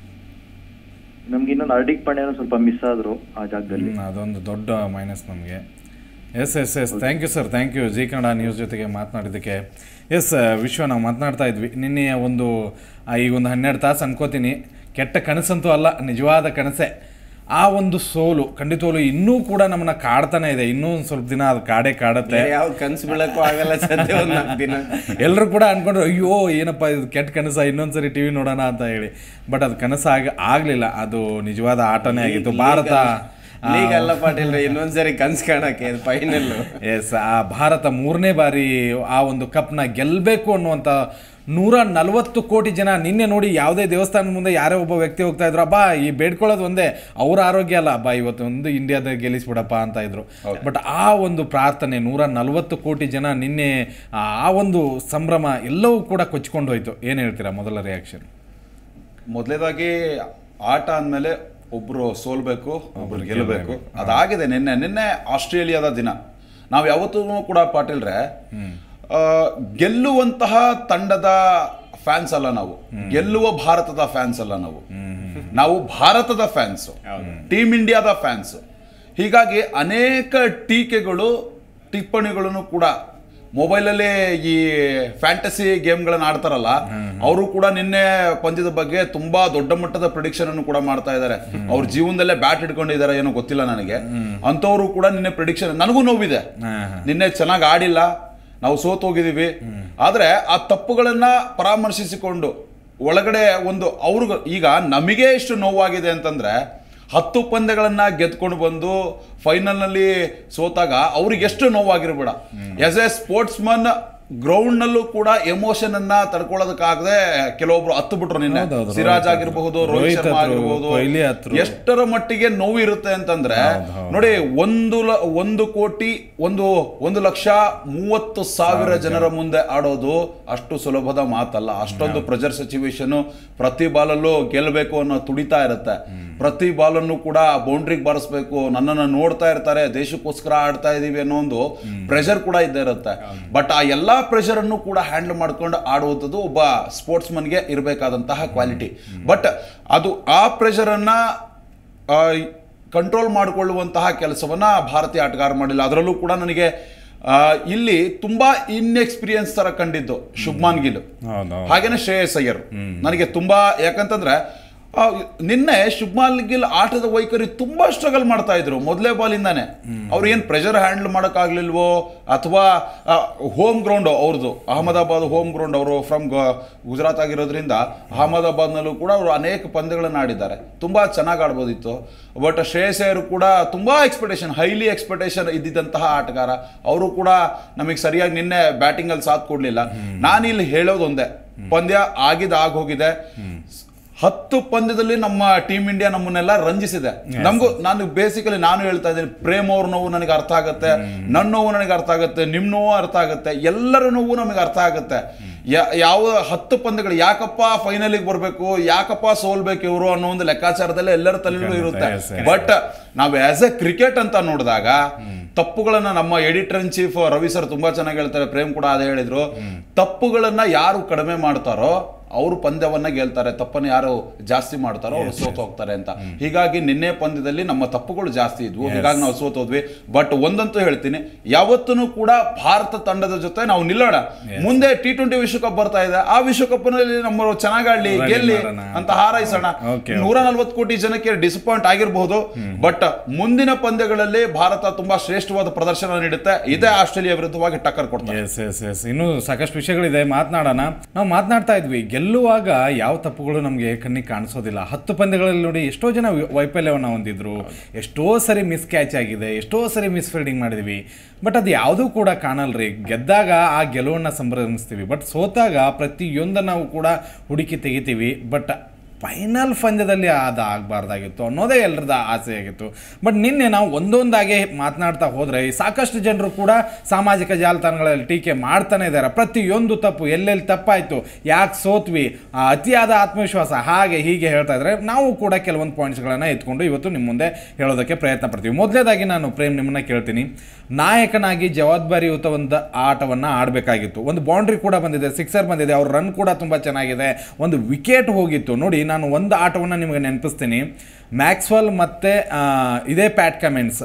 ನಮ್ಗೆ ಇನ್ನೊಂದು ಹಾರ್ದಿಕ್ ಪಾಂಡ್ಯನು ಸ್ವಲ್ಪ ಮಿಸ್ ಆದ್ರು ಆ ಜಾಗದಲ್ಲಿ ಹ್ಮ್, ಅದೊಂದು ದೊಡ್ಡ ಮೈನಸ್ ನಮಗೆ yes yes yes thank you sir thank you Zee Kannada news ಜೊತೆಗೆ ಮಾತನಾಡಿದ್ದಕ್ಕೆ ಎಸ್ ವಿಶ್ವ ನಾವು ಮಾತನಾಡ್ತಾ ಇದ್ವಿ ನಿನ್ನೆಯ ಒಂದು ಆ, ಈಗ ಒಂದು ಹನ್ನೆರಡು ತಾಸು ಅನ್ಕೋತೀನಿ ಕೆಟ್ಟ ಕನಸಂತೂ ಅಲ್ಲ ನಿಜವಾದ ಕನಸೆ ಆ ಒಂದು ಸೋಲು ಖಂಡಿತವಾಗ್ಲೂ ಇನ್ನೂ ಕೂಡ ನಮ್ಮನ್ನ ಕಾಡ್ತಾನೆ ಇದೆ ಇನ್ನೂ ಒಂದು ಸ್ವಲ್ಪ ದಿನ ಅದು ಕಾಡೇ ಕಾಡುತ್ತೆ ಬೇರೆ ಯಾವ ಕನ್ಸು ಬೀಳಕ್ಕೂ ಆಗಲ್ಲ ಸದ್ಯ ಒಂದ್ ನಾಲ್ಕು ದಿನ ಎಲ್ಲರೂ ಕೂಡ ಅನ್ಕೊಂಡ್ರು ಅಯ್ಯೋ ಏನಪ್ಪ ಇದು ಕೆಟ್ಟ ಕನಸ ಇನ್ನೊಂದ್ಸರಿ ಟಿವಿ ನೋಡೋಣ ಅಂತ ಹೇಳಿ ಬಟ್ ಅದು ಕನಸ ಆಗ ಆಗ್ಲಿಲ್ಲ ಅದು ನಿಜವಾದ ಆಟನೇ ಆಗಿತ್ತು ಭಾರತ ಲೀಗ್ ಅಲ್ಲ ಪಾಟೀಲ್ ಇನ್ನೊಂದ್ಸರಿ ಕನ್ಸ್ ಕಾಣಕ್ಕೆ ಫೈನಲ್ ಎಸ್ ಆ ಭಾರತ ಮೂರನೇ ಬಾರಿ ಆ ಒಂದು ಕಪ್ನ ಗೆಲ್ಲಬೇಕು ಅನ್ನುವಂಥ ನೂರ ನಲವತ್ತು ಕೋಟಿ ಜನ ನಿನ್ನೆ ನೋಡಿ ಯಾವುದೇ ದೇವಸ್ಥಾನದ ಮುಂದೆ ಯಾರೇ ಒಬ್ಬ ವ್ಯಕ್ತಿ ಹೋಗ್ತಾ ಇದ್ರು ಅಬ್ಬಾ ಈ ಬೇಡ್ಕೊಳ್ಳೋದು ಒಂದೇ ಅವ್ರ ಆರೋಗ್ಯ ಅಲ್ಲ ಅಬ್ಬಾ ಇವತ್ತು ಒಂದು ಇಂಡಿಯಾದ ಗೆಲ್ಲಿಸ್ಬಿಡಪ್ಪ ಅಂತ ಇದ್ರು ಬಟ್ ಆ ಒಂದು ಪ್ರಾರ್ಥನೆ ನೂರ ನಲವತ್ತು ಕೋಟಿ ಜನ ನಿನ್ನೆ ಆ ಒಂದು ಸಂಭ್ರಮ ಎಲ್ಲವೂ ಕೂಡ ಕೊಚ್ಕೊಂಡು ಹೋಯ್ತು ಏನು ಹೇಳ್ತೀರಾ ಮೊದಲ ರಿಯಾಕ್ಷನ್ ಮೊದಲೇದಾಗಿ ಆಟ ಅಂದಮೇಲೆ ಒಬ್ರು ಸೋಲ್ಬೇಕು ಒಬ್ರು ಗೆಲ್ಲಬೇಕು ಅದಾಗಿದೆ ನಿನ್ನೆ ನಿನ್ನೆ ಆಸ್ಟ್ರೇಲಿಯಾದ ದಿನ ನಾವು ಯಾವತ್ತೂ ಕೂಡ ಪಾಟೀಲ್ರೆ ಆ, ಗೆಲ್ಲುವಂತಹ ತಂಡದ ಫ್ಯಾನ್ಸ್ ಅಲ್ಲ ನಾವು ಗೆಲ್ಲುವ ಭಾರತದ ಫ್ಯಾನ್ಸ್ ಅಲ್ಲ ನಾವು ನಾವು ಭಾರತದ ಫ್ಯಾನ್ಸ್ ಟೀಮ್ ಇಂಡಿಯಾದ ಫ್ಯಾನ್ಸ್ ಹೀಗಾಗಿ ಅನೇಕ ಟೀಕೆಗಳು ಟಿಪ್ಪಣಿಗಳನ್ನು ಕೂಡ ಮೊಬೈಲಲ್ಲಿ ಈ ಫ್ಯಾಂಟಸಿ ಗೇಮ್ಗಳನ್ನ ಆಡ್ತಾರಲ್ಲ ಅವರು ಕೂಡ ನಿನ್ನೆ ಪಂದ್ಯದ ಬಗ್ಗೆ ತುಂಬಾ ದೊಡ್ಡ ಮಟ್ಟದ ಪ್ರಿಡಿಕ್ಷನ್ ಅನ್ನು ಕೂಡ ಮಾಡ್ತಾ ಇದ್ದಾರೆ ಅವ್ರ ಜೀವನದಲ್ಲೇ ಬ್ಯಾಟ್ ಹಿಡ್ಕೊಂಡಿದ್ದಾರೆ ಏನೋ ಗೊತ್ತಿಲ್ಲ ನನಗೆ ಅಂತವರು ಕೂಡ ನಿನ್ನೆ ಪ್ರಿಡಿಕ್ಷನ್ ನನಗೂ ನೋವಿದೆ ನಿನ್ನೆ ಚೆನ್ನಾಗಿ ಆಡಿಲ್ಲ ನಾವು ಸೋತ್ ಹೋಗಿದೀವಿ ಆದ್ರೆ ಆ ತಪ್ಪುಗಳನ್ನ ಪರಾಮರ್ಶಿಸಿಕೊಂಡು ಒಳಗಡೆ ಒಂದು ಅವ್ರಿಗೆ ಈಗ ನಮಗೆ ಎಷ್ಟು ನೋವಾಗಿದೆ ಅಂತಂದ್ರೆ ಹತ್ತು ಪಂದ್ಯಗಳನ್ನ ಗೆದ್ಕೊಂಡು ಬಂದು ಫೈನಲ್ನಲ್ಲಿ ಸೋತಾಗ ಅವ್ರಿಗೆ ಎಷ್ಟು ನೋವಾಗಿರ್ಬೇಡ ಎಸ್ ಎ ಸ್ಪೋರ್ಟ್ಸ್ಮನ್ ಗ್ರೌಂಡ್ ನಲ್ಲೂ ಕೂಡ ಎಮೋಷನ್ ಅನ್ನ ತಡ್ಕೊಳ್ಳೋದಕ್ಕಾಗದೆ ಕೆಲವೊಬ್ರು ಹತ್ತು ಬಿಟ್ರು ನಿನ್ನೆ ಹೌದೌದು, ಸಿರಾಜ್ ರೋಹಿತ್ ಆಗಿರಬಹುದು ಹತ್ರು, ರೋಹಿತ್ ರೋಹಿತ್ ಶರ್ಮಾ ಹತ್ರು, ಆಗಿರ್ಬೋದು ಕೊಹ್ಲಿ ಹತ್ರು. ಎಷ್ಟರ ಮಟ್ಟಿಗೆ ನೋವು ಇರುತ್ತೆ ಅಂತಂದ್ರೆ ನೋಡಿ ಒಂದು ಲ- ಒಂದು ಕೋಟಿ ಒಂದು ಒಂದು ಲಕ್ಷ ಮೂವತ್ತು ಸಾವಿರ ಜನರ ಮುಂದೆ ಆಡೋದು ಅಷ್ಟು ಸುಲಭದ ಮಾತಲ್ಲ ಅಷ್ಟೊಂದು ಪ್ರೆಜರ್ ಸಿಚುವೇಶನ್ ಪ್ರತಿ ಬಾಲಲ್ಲೂ ಗೆಲ್ಲಬೇಕು ಅನ್ನೋ ತುಡಿತಾ ಇರುತ್ತೆ ಪ್ರತಿ ಬಾಲನ್ನು ಕೂಡ ಬೌಂಡ್ರಿಗೆ ಬಾರಿಸ್ಬೇಕು ನನ್ನನ್ನು ನೋಡ್ತಾ ಇರ್ತಾರೆ ದೇಶಕ್ಕೋಸ್ಕರ ಆಡ್ತಾ ಇದೀವಿ ಅನ್ನೋ ಒಂದು ಪ್ರೆಷರ್ ಕೂಡ ಇದ್ದೇ ಇರುತ್ತೆ ಬಟ್ ಆ ಎಲ್ಲಾ ಪ್ರೆಷರ್ ಅನ್ನು ಕೂಡ ಹ್ಯಾಂಡಲ್ ಮಾಡ್ಕೊಂಡು ಆಡುವಂಥದ್ದು ಒಬ್ಬ ಸ್ಪೋರ್ಟ್ಸ್ ಮನ್ಗೆ ಇರಬೇಕಾದಂತಹ ಕ್ವಾಲಿಟಿ ಬಟ್ ಅದು ಆ ಪ್ರೆಷರ್ ಅನ್ನ ಕಂಟ್ರೋಲ್ ಮಾಡಿಕೊಳ್ಳುವಂತಹ ಕೆಲಸವನ್ನ ಭಾರತೀಯ ಆಟಗಾರ ಮಾಡಿಲ್ಲ ಅದರಲ್ಲೂ ಕೂಡ ನನಗೆ ಆ, ಇಲ್ಲಿ ತುಂಬಾ ಇನ್ಎಕ್ಸ್ಪೀರಿಯನ್ಸ್ ತರ ಕಂಡಿದ್ದು ಶುಭ್ಮಾನ್ ಗಿಲ್ ಹೌದು ಹಾಗೇನೆ ಶ್ರೇಯಸ್ ಅಯ್ಯರ್ ನನಗೆ ತುಂಬಾ ಯಾಕಂತಂದ್ರೆ ಆ, ನಿನ್ನೆ ಶುಭ್ಮಾನ್ ಗಿಲ್ ಆಟದ ವೈಖರಿ ತುಂಬಾ ಸ್ಟ್ರಗಲ್ ಮಾಡ್ತಾ ಇದ್ರು ಮೊದಲೇ ಬಾಲಿಂದಾನೆ ಅವ್ರು ಏನ್ ಪ್ರೆಷರ್ ಹ್ಯಾಂಡಲ್ ಮಾಡೋಕ್ಕಾಗ್ಲಿಲ್ವೋ ಅಥವಾ ಹೋಮ್ ಗ್ರೌಂಡ್ ಅವ್ರದ್ದು ಅಹಮದಾಬಾದ್ ಹೋಮ್ ಗ್ರೌಂಡ್ ಅವರು ಫ್ರಮ್ ಗುಜರಾತ್ ಆಗಿರೋದ್ರಿಂದ ಅಹಮದಾಬಾದ್ನಲ್ಲೂ ಕೂಡ ಅವರು ಅನೇಕ ಪಂದ್ಯಗಳನ್ನು ಆಡಿದ್ದಾರೆ ತುಂಬಾ ಚೆನ್ನಾಗಿ ಆಡ್ಬೋದಿತ್ತು ಬಟ್ ಶ್ರೇಯಸ್ ಅಯ್ಯರ್ ಕೂಡ ತುಂಬಾ ಎಕ್ಸ್ಪೆಕ್ಟೇಷನ್ ಹೈಲಿ ಎಕ್ಸ್ಪೆಕ್ಟೇಷನ್ ಇದ್ದಿದ್ದಂತಹ ಆಟಗಾರ ಅವರು ಕೂಡ ನಮಗೆ ಸರಿಯಾಗಿ ನಿನ್ನೆ ಬ್ಯಾಟಿಂಗ್ ಅಲ್ಲಿ ಸಾಥ್ ಕೊಡ್ಲಿಲ್ಲ ನಾನಿಲ್ಲಿ ಹೇಳೋದೊಂದೇ ಪಂದ್ಯ ಆಗಿದ ಆಗೋಗಿದೆ ಹತ್ತು ಪಂದ್ಯದಲ್ಲಿ ನಮ್ಮ ಟೀಮ್ ಇಂಡಿಯಾ ನಮ್ಮನ್ನೆಲ್ಲ ರಂಜಿಸಿದೆ ನಮಗೂ ನಾನು ಬೇಸಿಕಲಿ ನಾನು ಹೇಳ್ತಾ ಇದ್ದೀನಿ ಪ್ರೇಮ್ ಅವ್ರ ನೋವು ನನಗೆ ಅರ್ಥ ಆಗುತ್ತೆ ನನ್ನ ನೋವು ನನಗೆ ಅರ್ಥ ಆಗುತ್ತೆ ನಿಮ್ ನೋವು ಅರ್ಥ ಆಗುತ್ತೆ ಎಲ್ಲರ ನೋವು ನಮಗೆ ಅರ್ಥ ಆಗುತ್ತೆ ಯಾ- ಯಾವ ಹತ್ತು ಪಂದ್ಯಗಳು ಯಾಕಪ್ಪ ಫೈನಲಿಗೆ ಬರಬೇಕು ಯಾಕಪ್ಪ ಸೋಲ್ಬೇಕು ಇವರು ಅನ್ನೋ ಒಂದು ಲೆಕ್ಕಾಚಾರದಲ್ಲಿ ಎಲ್ಲರ ತಲೆಯಲ್ಲೂ ಇರುತ್ತೆ Yes, yes. ಬಟ್ ನಾವು ಆಸ್ ಎ ಕ್ರಿಕೆಟ್ ಅಂತ ನೋಡಿದಾಗ ತಪ್ಪುಗಳನ್ನ ನಮ್ಮ editor in chief Ravi sir ತುಂಬಾ ಚೆನ್ನಾಗಿ ಹೇಳ್ತಾರೆ ಪ್ರೇಮ್ ಕೂಡ ಅದೇ ಹೇಳಿದ್ರು ತಪ್ಪುಗಳನ್ನ ಯಾರು ಕಡಿಮೆ ಮಾಡ್ತಾರೋ ಅವರು ಪಂದ್ಯವನ್ನ ಗೆಲ್ತಾರೆ ತಪ್ಪನ್ನು ಯಾರು ಜಾಸ್ತಿ ಮಾಡ್ತಾರೋ ಅವರು ಸೋತ್ ಹೋಗ್ತಾರೆ ಅಂತ ಹೀಗಾಗಿ ನಿನ್ನೆ ಪಂದ್ಯದಲ್ಲಿ ನಮ್ಮ ತಪ್ಪುಗಳು ಜಾಸ್ತಿ ಇದ್ವು ಹೀಗಾಗಿ ನಾವು ಸೋತೋದ್ವಿ ಬಟ್ ಒಂದಂತೂ ಹೇಳ್ತೀನಿ ಯಾವತ್ತೂ ಕೂಡ ಭಾರತ ತಂಡದ ಜೊತೆ ನಾವು ನಿಲ್ಲೋಣ ಮುಂದೆ ಟಿ ಟ್ವೆಂಟಿ ವಿಶ್ವಕಪ್ ಬರ್ತಾ ಇದೆ ಆ ವಿಶ್ವಕಪ್ನಲ್ಲಿ ನಮ್ಮ ಚೆನ್ನಾಗಿ ಆಡ್ಲಿ Ready ಗೆಲ್ಲಿ ಮಾಡೋಣ. ಅಂತ ಹಾರೈಸೋಣ Okay, ನೂರ ನಲ್ವತ್ತು ಕೋಟಿ ಜನಕ್ಕೆ ಡಿಸಪಾಯಿಂಟ್ ಆಗಿರಬಹುದು ಬಟ್ ಮುಂದಿನ ಪಂದ್ಯಗಳಲ್ಲಿ ಭಾರತ ತುಂಬಾ ಶ್ರೇಷ್ಠವಾದ ಪ್ರದರ್ಶನ ನೀಡುತ್ತೆ ಇದೇ ಆಸ್ಟ್ರೇಲಿಯಾ ವಿರುದ್ಧವಾಗಿ ಟಕ್ಕರ್ ಕೊಡ್ತಾರೆ ಎಸ್ ಎಸ್ ಎಸ್ ಇನ್ನೂ ಸಾಕಷ್ಟು ವಿಷಯಗಳಿದೆ ಮಾತನಾಡೋಣ ನಾವು ಮಾತನಾಡ್ತಾ ಇದ್ವಿ ಗೆಲ್ಲುವಾಗ ಯಾವ ತಪ್ಪುಗಳು ನಮಗೆ ಕಣ್ಣಿಗೆ ಕಾಣಿಸೋದಿಲ್ಲ ಹತ್ತು ಪಂದ್ಯಗಳಲ್ಲಿ ನೋಡಿ ಎಷ್ಟೋ ಜನ ವಿ- ವೈಫಲ್ಯವನ್ನು ಹೊಂದಿದ್ರು ಎಷ್ಟೋ ಸರಿ ಮಿಸ್ ಕ್ಯಾಚ್ ಆಗಿದೆ ಎಷ್ಟೋ ಸರಿ ಮಿಸ್ ಫೀಲ್ಡಿಂಗ್ ಮಾಡಿದ್ವಿ ಬಟ್ ಅದು ಯಾವುದೂ ಕೂಡ ಕಾಣಲ್ರಿ ಗೆದ್ದಾಗ ಆ ಗೆಲುವನ್ನು ಸಂಭ್ರಮಿಸ್ತೀವಿ ಬಟ್ ಸೋತಾಗ ಪ್ರತಿಯೊಂದು ನಾವು ಕೂಡ ಹುಡುಕಿ ತೆಗಿತೀವಿ ಬಟ್ ಫೈನಲ್ ಪಂದ್ಯದಲ್ಲಿ ಅದು ಆಗಬಾರ್ದಾಗಿತ್ತು ಅನ್ನೋದೇ ಎಲ್ಲರದ ಆಸೆ ಆಗಿತ್ತು ಬಟ್ ನಿನ್ನೆ ನಾವು ಒಂದೊಂದಾಗೆ ಮಾತನಾಡ್ತಾ ಹೋದರೆ ಸಾಕಷ್ಟು ಜನರು ಕೂಡ ಸಾಮಾಜಿಕ ಜಾಲತಾಣಗಳಲ್ಲಿ ಟೀಕೆ ಮಾಡ್ತಾನೆ ಇದ್ದಾರೆ ಪ್ರತಿಯೊಂದು ತಪ್ಪು ಎಲ್ಲೆಲ್ಲಿ ತಪ್ಪಾಯಿತು ಯಾಕೆ ಸೋತ್ವಿ ಆ ಅತಿಯಾದ ಆತ್ಮವಿಶ್ವಾಸ ಹಾಗೆ ಹೀಗೆ ಹೇಳ್ತಾ ಇದ್ದಾರೆ ನಾವು ಕೂಡ ಕೆಲವೊಂದು ಪಾಯಿಂಟ್ಸ್ಗಳನ್ನು ಎತ್ಕೊಂಡು ಇವತ್ತು ನಿಮ್ಮ ಮುಂದೆ ಹೇಳೋದಕ್ಕೆ ಪ್ರಯತ್ನ ಪಡ್ತೀವಿ ಮೊದಲೇದಾಗಿ ನಾನು ಪ್ರೇಮ್ ನಿಮ್ಮನ್ನ ಕೇಳ್ತೀನಿ ನಾಯಕನಾಗಿ ಜವಾಬ್ದಾರಿಯುತ ಒಂದು ಆಟವನ್ನು ಆಡಬೇಕಾಗಿತ್ತು ಒಂದು ಬೌಂಡ್ರಿ ಕೂಡ ಬಂದಿದೆ ಸಿಕ್ಸರ್ ಬಂದಿದೆ ಅವ್ರ ರನ್ ಕೂಡ ತುಂಬ ಚೆನ್ನಾಗಿದೆ ಒಂದು ವಿಕೆಟ್ ಹೋಗಿತ್ತು ನೋಡಿ ನಾನು ಒಂದು ಆಟವನ್ನು ನಿಮಗೆ ನೆನಪಿಸ್ತೀನಿ ಮ್ಯಾಕ್ಸ್ವೆಲ್ ಮತ್ತು ಇದೇ ಪ್ಯಾಟ್ ಕಮೆಂಟ್ಸ್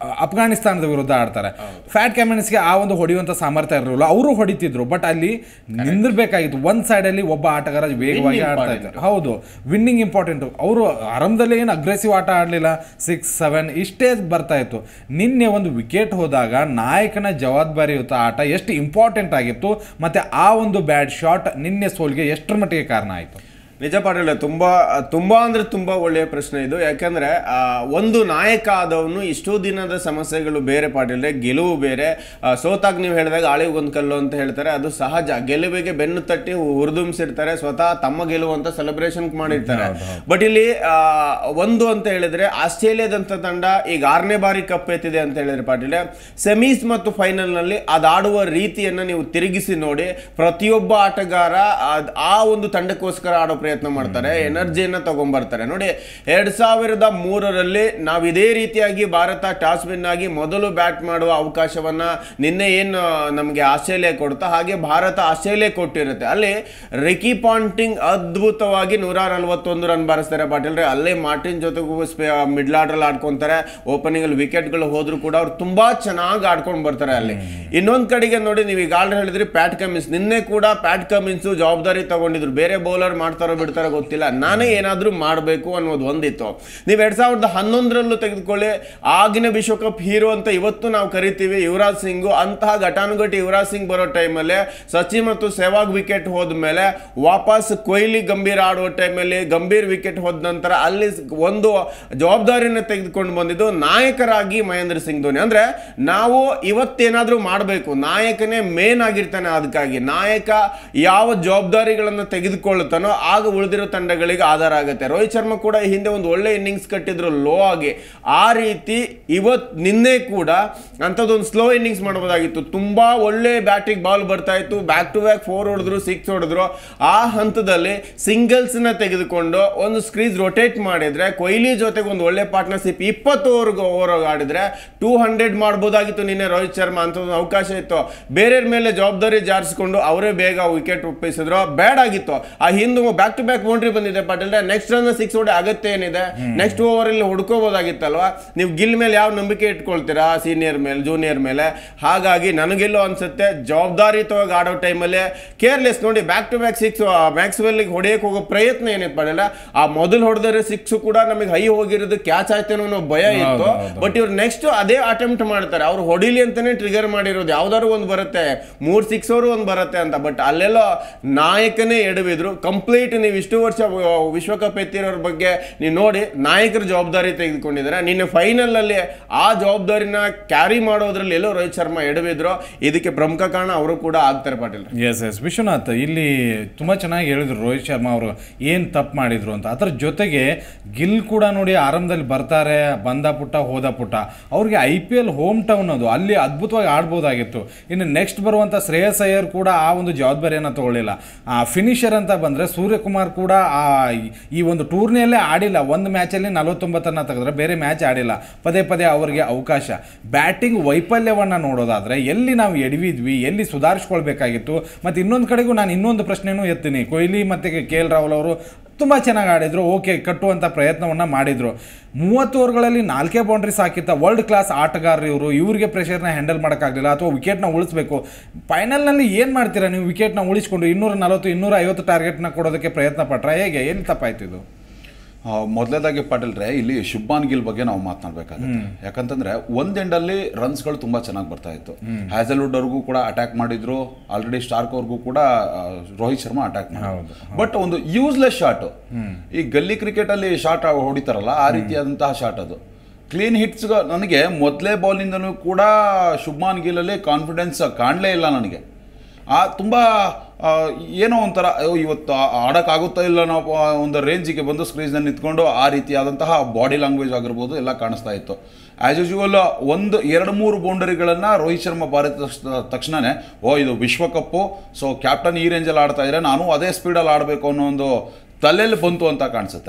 ಅಫ್ಘಾನಿಸ್ತಾನದ ವಿರುದ್ಧ ಆಡ್ತಾರೆ ಫ್ಯಾಟ್ ಕ್ಯಾಮನ್ಸ್ಗೆ ಆ ಒಂದು ಹೊಡೆಯುವಂಥ ಸಾಮರ್ಥ್ಯ ಇರಲಿಲ್ಲ ಅವರು ಹೊಡಿತಿದ್ರು ಬಟ್ ಅಲ್ಲಿ ನಿಂದಿರ್ಬೇಕಾಗಿತ್ತು ಒಂದು ಸೈಡಲ್ಲಿ ಒಬ್ಬ ಆಟಗಾರ ವೇಗವಾಗಿ ಆಡ್ತಾ ಇದ್ದಾರೆ ಹೌದು ವಿನ್ನಿಂಗ್ ಇಂಪಾರ್ಟೆಂಟು ಅವರು ಆರಂಭದಲ್ಲಿ ಏನು ಅಗ್ರೆಸಿವ್ ಆಟ ಆಡಲಿಲ್ಲ ಸಿಕ್ಸ್ ಸೆವೆನ್ ಇಷ್ಟೇ ಬರ್ತಾ ಇತ್ತು ನಿನ್ನೆ ಒಂದು ವಿಕೆಟ್ ಹೋದಾಗ ನಾಯಕನ ಜವಾಬ್ದಾರಿಯುತ ಆಟ ಎಷ್ಟು ಇಂಪಾರ್ಟೆಂಟ್ ಆಗಿತ್ತು ಮತ್ತು ಆ ಒಂದು ಬ್ಯಾಡ್ ಶಾಟ್ ನಿನ್ನೆ ಸೋಲ್ಗೆ ಎಷ್ಟರ ಮಟ್ಟಿಗೆ ಕಾರಣ ಆಯಿತು ನಿಜ ಪಾಟೀಲ ತುಂಬಾ ತುಂಬಾ ಅಂದ್ರೆ ತುಂಬಾ ಒಳ್ಳೆಯ ಪ್ರಶ್ನೆ ಇದು ಯಾಕಂದ್ರೆ ಆ, ಒಂದು ನಾಯಕ ಆದವನು ಇಷ್ಟೋ ದಿನದ ಸಮಸ್ಯೆಗಳು ಬೇರೆ ಪಾಟೀಲ್ರೆ ಗೆಲುವು ಬೇರೆ ಆ, ಸೋತಾಗ ನೀವು ಹೇಳಿದಾಗ ಆಳಿಗೊಂದು ಕಲ್ಲು ಅಂತ ಹೇಳ್ತಾರೆ ಅದು ಸಹಜ ಗೆಲುವಿಗೆ ಬೆನ್ನು ತಟ್ಟಿ ಹುರಿದುಂಬಿಸಿರ್ತಾರೆ ಸ್ವತಃ ತಮ್ಮ ಗೆಲುವು ಅಂತ ಸೆಲೆಬ್ರೇಷನ್ ಮಾಡಿರ್ತಾರೆ ಬಟ್ ಇಲ್ಲಿ ಆ, ಒಂದು ಅಂತ ಹೇಳಿದ್ರೆ ಆಸ್ಟ್ರೇಲಿಯಾದಂತ ತಂಡ ಈಗ ಆರನೇ ಬಾರಿ ಕಪ್ ಎತ್ತಿದೆ ಅಂತ ಹೇಳಿದ್ರೆ ಪಾಟೀಲೆ ಸೆಮೀಸ್ ಮತ್ತು ಫೈನಲ್ ನಲ್ಲಿ ಅದಾಡುವ ರೀತಿಯನ್ನ ನೀವು ತಿರುಗಿಸಿ ನೋಡಿ ಪ್ರತಿಯೊಬ್ಬ ಆಟಗಾರ ಅದ್- ಆ ಒಂದು ತಂಡಕ್ಕೋಸ್ಕರ ಆಡೋ ಪ್ರಯತ್ನ ಮಾಡ್ತಾರೆ ಎನರ್ಜಿಯನ್ನ ತಗೊಂಡ್ಬರ್ತಾರೆ ನೋಡಿ ಎರಡ್ ಸಾವಿರದ ಮೂರರಲ್ಲಿ ನಾವು ಇದೇ ರೀತಿಯಾಗಿ ಭಾರತ ಟಾಸ್ ವಿನ್ ಆಗಿ ಮೊದಲು ಬ್ಯಾಟ್ ಮಾಡುವ ಅವಕಾಶವನ್ನ ನಿನ್ನೆ ಏನು ನಮಗೆ ಆಸ್ಟ್ರೇಲಿಯಾ ಕೊಡ್ತಾ ಹಾಗೆ ಭಾರತ ಆಸ್ಟ್ರೇಲಿಯಾ ಕೊಟ್ಟಿರುತ್ತೆ ಅಲ್ಲಿ ರಿಕಿ ಪಾಂಟಿಂಗ್ ಅದ್ಭುತವಾಗಿ ನೂರ ನಲವತ್ತೊಂದು ರನ್ ಬಾರಿಸ್ತಾರೆ ಪಾಟೀಲ್ರೆ ಅಲ್ಲೇ ಮಾರ್ಟಿನ್ ಜೊತೆಗೂ ಮಿಡ್ಲ್ ಆರ್ಡರ್ ಆಡ್ಕೊಂತಾರೆ ಓಪನಿಂಗ್ ಅಲ್ಲಿ ವಿಕೆಟ್ಗಳು ಹೋದ್ರು ಕೂಡ ಅವ್ರು ತುಂಬಾ ಚೆನ್ನಾಗಿ ಆಡ್ಕೊಂಡು ಬರ್ತಾರೆ ಅಲ್ಲಿ ಇನ್ನೊಂದ್ ಕಡೆಗೆ ನೋಡಿ ನೀವು ಈಗ ಆಲ್ರೆಡಿ ಹೇಳಿದ್ರಿ ಪ್ಯಾಟ್ ಕಮಿನ್ಸ್ ನಿನ್ನೆ ಕೂಡ ಪ್ಯಾಟ್ ಕಮಿನ್ಸ್ ಜವಾಬ್ದಾರಿ ತಗೊಂಡಿದ್ರು ಬೇರೆ ಬೌಲರ್ ಮಾಡ್ತಾರೋ ಬಿಡ್ತಾರೋ ಗೊತ್ತಿಲ್ಲ ನಾನೇ ಏನಾದ್ರೂ ಮಾಡಬೇಕು ಅನ್ನೋದು ಒಂದಿತ್ತು ನೀವು ಎರಡ್ ಸಾವಿರದ ಹನ್ನೊಂದರಲ್ಲೂ ತೆಗೆದುಕೊಳ್ಳಿ ಆಗಿನ ವಿಶ್ವಕಪ್ ಹೀರೋ ಅಂತ ಇವತ್ತು ನಾವು ಕರಿತೀವಿ ಯುವರಾಜ್ ಸಿಂಗ್ ಅಂತಹ ಘಟಾನುಘಟಿ ಯುವರಾಜ್ ಸಿಂಗ್ ಬರೋ ಟೈಮಲ್ಲಿ ಸಚಿನ್ ಮತ್ತು ಸೆವಾಗ್ ವಿಕೆಟ್ ಹೋದ್ಮೇಲೆ ವಾಪಸ್ ಕೊಹ್ಲಿ ಗಂಭೀರ್ ಆಡುವ ಟೈಮಲ್ಲಿ ಗಂಭೀರ್ ವಿಕೆಟ್ ಹೋದ ನಂತರ ಅಲ್ಲಿ ಒಂದು ಜವಾಬ್ದಾರಿನ ತೆಗೆದುಕೊಂಡು ಬಂದಿದ್ದು ನಾಯಕರಾಗಿ ಮಹೇಂದ್ರ ಸಿಂಗ್ ಧೋನಿ ಅಂದ್ರೆ ನಾವು ಇವತ್ತೇನಾದ್ರೂ ಮಾಡಬೇಕು ನಾಯಕನೇ ಮೇನ್ ಆಗಿರ್ತಾನೆ ಅದಕ್ಕಾಗಿ ನಾಯಕ ಯಾವ ಜವಾಬ್ದಾರಿಗಳನ್ನು ತೆಗೆದುಕೊಳ್ಳುತ್ತಾನೋ ಆಗ ಉಳಿದಿರೋ ತಂಡಗಳಿಗೆ ಆಧಾರ ಆಗುತ್ತೆ ರೋಹಿತ್ ಶರ್ಮಾ ಕೂಡ ಈ ಹಿಂದೆ ಒಂದು ಒಳ್ಳೆ ಇನ್ನಿಂಗ್ಸ್ ಕಟ್ಟಿದ್ರು ಲೋ ಆಗಿ ಆ ರೀತಿ ಇವತ್ ನಿನ್ನೆ ಕೂಡ ಅಂಥದ್ದೊಂದು ಸ್ಲೋ ಇನ್ನಿಂಗ್ಸ್ ಮಾಡಬಹುದಾಗಿತ್ತು ತುಂಬಾ ಒಳ್ಳೆ ಬ್ಯಾಟಿಂಗ್ ಬಾಲ್ ಬರ್ತಾ ಇತ್ತು ಬ್ಯಾಕ್ ಟು ಬ್ಯಾಕ್ ಫೋರ್ ಹೊಡೆದ್ರು ಸಿಕ್ಸ್ ಹೊಡೆದ್ರು ಆ ಹಂತದಲ್ಲಿ ಸಿಂಗಲ್ಸ್ ನ ತೆಗೆದುಕೊಂಡು ಒಂದು ಸ್ಕ್ರೀಸ್ ರೊಟೇಟ್ ಮಾಡಿದ್ರೆ ಕೊಹ್ಲಿ ಜೊತೆಗೆ ಒಂದು ಒಳ್ಳೆ ಪಾರ್ಟ್ನರ್ಶಿಪ್ ಇಪ್ಪತ್ತು ಓವರ್ ಓವರ್ ಆಡಿದ್ರೆ ಟೂ ಹಂಡ್ರೆಡ್ ಮಾಡ್ಬೋದಾಗಿತ್ತು ನಿನ್ನೆ ರೋಹಿತ್ ಶರ್ಮಾ ಅಂತ ಒಂದು ಅವಕಾಶ ಇತ್ತು ಬೇರೆಯವ್ರ ಮೇಲೆ ಜವಾಬ್ದಾರಿ ಜಾರಿಸಿಕೊಂಡು ಅವರೇ ಬೇಗ ವಿಕೆಟ್ ಒಪ್ಪಿಸಿದ್ರು ಬ್ಯಾಡ್ ಆಗಿತ್ತು ಆ ಹಿಂದೆ ಬ್ಯಾಕ್ ಟು ಬ್ಯಾಕ್ ಬೌಂಡ್ರಿ ಬಂದಿದೆ ಪಾಟೀಲ್ ನೆಕ್ಸ್ಟ್ ರನ್ ಸಿಕ್ಸ್ ಹೊಡೆ ಅಗತ್ಯ ಏನಿದೆ ನೆಕ್ಸ್ಟ್ ಓವರ್ ಅಲ್ಲಿ ಹುಡ್ಕೋಬಹುದಾಗಿತ್ತಲ್ವಾ ನೀವು ಗಿಲ್ ಮೇಲೆ ಯಾವ ನಂಬಿಕೆ ಇಟ್ಕೊಳ್ತೀರಾ ಸೀನಿಯರ್ ಮೇಲೆ ಜೂನಿಯರ್ ಮೇಲೆ ಹಾಗಾಗಿ ನನಗೆಲ್ಲೋ ಅನ್ಸುತ್ತೆ ಜವಾಬ್ದಾರಿತವಾಗಿ ಆಡೋ ಟೈಮಲ್ಲಿ ಕೇರ್ಲೆಸ್ ನೋಡಿ back to back six Maxwell ಹೊಡೆಯಕ್ಕೆ ಹೋಗೋ ಪ್ರಯತ್ನ ಏನಿತ್ತು ಪಾಡಿಲ್ಲ ಆ ಮೊದಲು ಹೊಡೆದರೆ ಸಿಕ್ಸ್ ಕೂಡ ನಮಗೆ ಹೈ ಹೋಗಿರೋದು ಕ್ಯಾಚ್ ಆಯ್ತೇನೋ ಅನ್ನೋ ಭಯ ಇತ್ತು ಬಟ್ ಇವ್ರು ನೆಕ್ಸ್ಟ್ ಅದೇ ಅಟೆಂಪ್ಟ್ ಮಾಡ್ತಾರೆ ಅವ್ರು ಹೊಡಿಲಿ ಅಂತಾನೆ ಟ್ರಿಗರ್ ಮಾಡಿರೋದು ಯಾವ್ದಾದ್ರು ಒಂದು ಬರುತ್ತೆ ಮೂರ್ ಸಿಕ್ಸ್ ಅವರು ಒಂದು ಬರುತ್ತೆ ಅಂತ ಬಟ್ ಅಲ್ಲೆಲ್ಲೋ ನಾಯಕನೇ ಎಡವಿದ್ರು ಕಂಪ್ಲೀಟ್ ನೀವು ಇಷ್ಟು ವರ್ಷ ವ- ವಿಶ್ವಕಪ್ ಎತ್ತಿರೋರ ಬಗ್ಗೆ ನೀವು ನೋಡಿ ನಾಯಕರ ಜವಾಬ್ದಾರಿ ತೆಗೆದುಕೊಂಡಿದ್ದಾರೆ ನಿನ್ನೆ ಫೈನಲ್ ಅಲ್ಲಿ ಆ ಜವಾಬ್ದಾರಿನ ಕ್ಯಾರಿ ಮಾಡೋದ್ರಲ್ಲಿ ಎಲ್ಲೋ ರೋಹಿತ್ ಶರ್ಮಾ ಎಡವಿದ್ರು ಇದಕ್ಕೆ ಪ್ರಮುಖ ಕಾರಣ ಅವರು ಕೂಡ ಆಗ್ತಾರೆ ಪಾಟೀಲ್ ಎಸ್ ಎಸ್ ವಿಶ್ವನಾಥ್ ಇಲ್ಲಿ ತುಂಬ ಚೆನ್ನಾಗಿ ಹೇಳಿದ್ರು ರೋಹಿತ್ ಶರ್ಮಾ ಅವರು ಏನು ತಪ್ಪು ಮಾಡಿದ್ರು ಅಂತ ಅದರ ಜೊತೆಗೆ ಗಿಲ್ ಕೂಡ ನೋಡಿ ಆರಂಭದಲ್ಲಿ ಬರ್ತಾರೆ ಬಂದ ಪುಟ್ಟ ಹೋದ ಪುಟ್ಟ ಅವ್ರಿಗೆ I P L home town ಅದು ಅಲ್ಲಿ ಅದ್ಭುತವಾಗಿ ಆಡ್ಬೋದಾಗಿತ್ತು ಇನ್ನು ನೆಕ್ಸ್ಟ್ ಬರುವಂಥ ಶ್ರೇಯಸ್ ಅಯ್ಯರ್ ಕೂಡ ಆ ಒಂದು ಜವಾಬ್ದಾರಿಯನ್ನು ತಗೊಳ್ಳಿಲ್ಲ ಆ ಫಿನಿಷರ್ ಅಂತ ಬಂದರೆ ಸೂರ್ಯಕುಮಾರ್ ಕೂಡ ಆ ಈ- ಈ ಒಂದು ಟೂರ್ನಿಯಲ್ಲೇ ಆಡಿಲ್ಲ ಒಂದು ಮ್ಯಾಚಲ್ಲಿ ನಲವತ್ತೊಂಬತ್ತನ್ನು ತೆಗೆದ್ರೆ ಬೇರೆ ಮ್ಯಾಚ್ ಆಡಿಲ್ಲ ಪದೇ ಪದೇ ಅವರಿಗೆ ಅವಕಾಶ ಬ್ಯಾಟಿಂಗ್ ವೈಫಲ್ಯವನ್ನು ನೋಡೋದಾದರೆ ಎಲ್ಲಿ ನಾವು ಎಡವಿದ್ವಿ ಎಲ್ಲಿ ಸುಧಾರಿಸ್ಕೊಳ್ಬೇಕಾಗಿತ್ತು ಮತ್ತು ಇನ್ನೊಂದು ಕಡೆಗೂ ನಾನು ಇನ್ನೊಂದು ಪ್ರಶ್ನೆನೂ ಎತ್ತೀನಿ ಕೊಹ್ಲಿ ಮತ್ತು ಕೆ ಎಲ್ ರಾಹುಲ್ ಅವರು ತುಂಬ ಚೆನ್ನಾಗಿ ಆಡಿದ್ರು ಓಕೆ ಕಟ್ಟುವಂಥ ಪ್ರಯತ್ನವನ್ನು ಮಾಡಿದರು ಮೂವತ್ತು ಓವರ್ಗಳಲ್ಲಿ ನಾಲ್ಕೇ ಬೌಂಡ್ರೀಸ್ ಹಾಕಿತ್ತ ವರ್ಲ್ಡ್ ಕ್ಲಾಸ್ ಆಟಗಾರರು ಇವರು ಇವರಿಗೆ ಪ್ರೆಷರ್ನ ಹ್ಯಾಂಡಲ್ ಮಾಡೋಕ್ಕಾಗಲಿಲ್ಲ ಅಥವಾ ವಿಕೆಟ್ನ ಉಳಿಸ್ಬೇಕು ಫೈನಲ್ನಲ್ಲಿ ಏನು ಮಾಡ್ತೀರಾ ನೀವು ವಿಕೆಟ್ನ ಉಳಿಸ್ಕೊಂಡು ಇನ್ನೂರ ನಲವತ್ತು ಇನ್ನೂರ ಐವತ್ತು ಟಾರ್ಗೆಟ್ನ ಕೊಡೋದಕ್ಕೆ ಪ್ರಯತ್ನ ಪಟ್ರೆ ಹೇಗೆ ಎಲ್ಲಿ ತಪ್ಪಾಯ್ತು ಇದು ಮೊದಲೇದಾಗಿ ಪಾಟೀಲ್ರೆ ಇಲ್ಲಿ ಶುಭ್ಮಾನ್ ಗಿಲ್ ಬಗ್ಗೆ ನಾವು ಮಾತನಾಡಬೇಕಾಗುತ್ತೆ ಯಾಕಂತಂದ್ರೆ ಒಂದ್ ಎಂಡಲ್ಲಿ ರನ್ಸ್ಗಳು ತುಂಬಾ ಚೆನ್ನಾಗಿ ಬರ್ತಾ ಇತ್ತು ಹ್ಯಾಸಲ್ವುಡ್ ಅವ್ರಿಗೂ ಕೂಡ ಅಟ್ಯಾಕ್ ಮಾಡಿದ್ರು ಆಲ್ರೆಡಿ ಸ್ಟಾರ್ಕ್ ಅವ್ರಿಗೂ ಕೂಡ ಆ, ರೋಹಿತ್ ಶರ್ಮಾ ಅಟ್ಯಾಕ್ ಮಾಡಿದ್ರು ಬಟ್ ಒಂದು ಯೂಸ್ಲೆಸ್ ಶಾಟ್ ಈ ಗಲ್ಲಿ ಕ್ರಿಕೆಟ್ ಅಲ್ಲಿ ಶಾಟ್ ಹೊಡಿತಾರಲ್ಲ ಆ ರೀತಿಯಾದಂತಹ ಶಾಟ್ ಅದು ಕ್ಲೀನ್ ಹಿಟ್ಸ್ ನನಗೆ ಮೊದಲೇ ಬಾಲಿಂದನೂ ಕೂಡ ಶುಭ್ಮಾನ್ ಗಿಲ್ಲಲ್ಲಿ ಕಾನ್ಫಿಡೆನ್ಸ್ ಕಾಣಲೇ ಇಲ್ಲ ನನಗೆ ಆ ತುಂಬ ಆ, ಏನೋ ಒಂಥರ ಅಯ್ಯೋ, ಇವತ್ತು ಆ- ಆಡಕ್ಕಾಗುತ್ತಾ ಇಲ್ಲ ನಾವು ಆ, ಒಂದು ರೇಂಜಿಗೆ ಬಂದು ಸ್ಕ್ರೀಸ್ನಲ್ಲಿ ನಿಂತ್ಕೊಂಡು ಆ ರೀತಿಯಾದಂತಹ ಬಾಡಿ ಲ್ಯಾಂಗ್ವೇಜ್ ಆಗಿರ್ಬೋದು ಎಲ್ಲ ಕಾಣಿಸ್ತಾ ಇತ್ತು ಆ್ಯಸ್ ಯೂಶುವಲ್ ಒಂದು ಎರಡು ಮೂರು ಬೌಂಡರಿಗಳನ್ನು ರೋಹಿತ್ ಶರ್ಮಾ ಬಾರಿದ ತಕ್ಷಣವೇ ಓ ಇದು ವಿಶ್ವಕಪ್ಪು ಸೊ ಕ್ಯಾಪ್ಟನ್ ಈ ರೇಂಜಲ್ಲಿ ಆಡ್ತಾ ಇದ್ರೆ ನಾನು ಅದೇ ಸ್ಪೀಡಲ್ಲಿ ಆಡಬೇಕು ಅನ್ನೋ ಒಂದು ತಲೆಯಲ್ಲಿ ಬಂತು ಅಂತ ಕಾಣಿಸುತ್ತೆ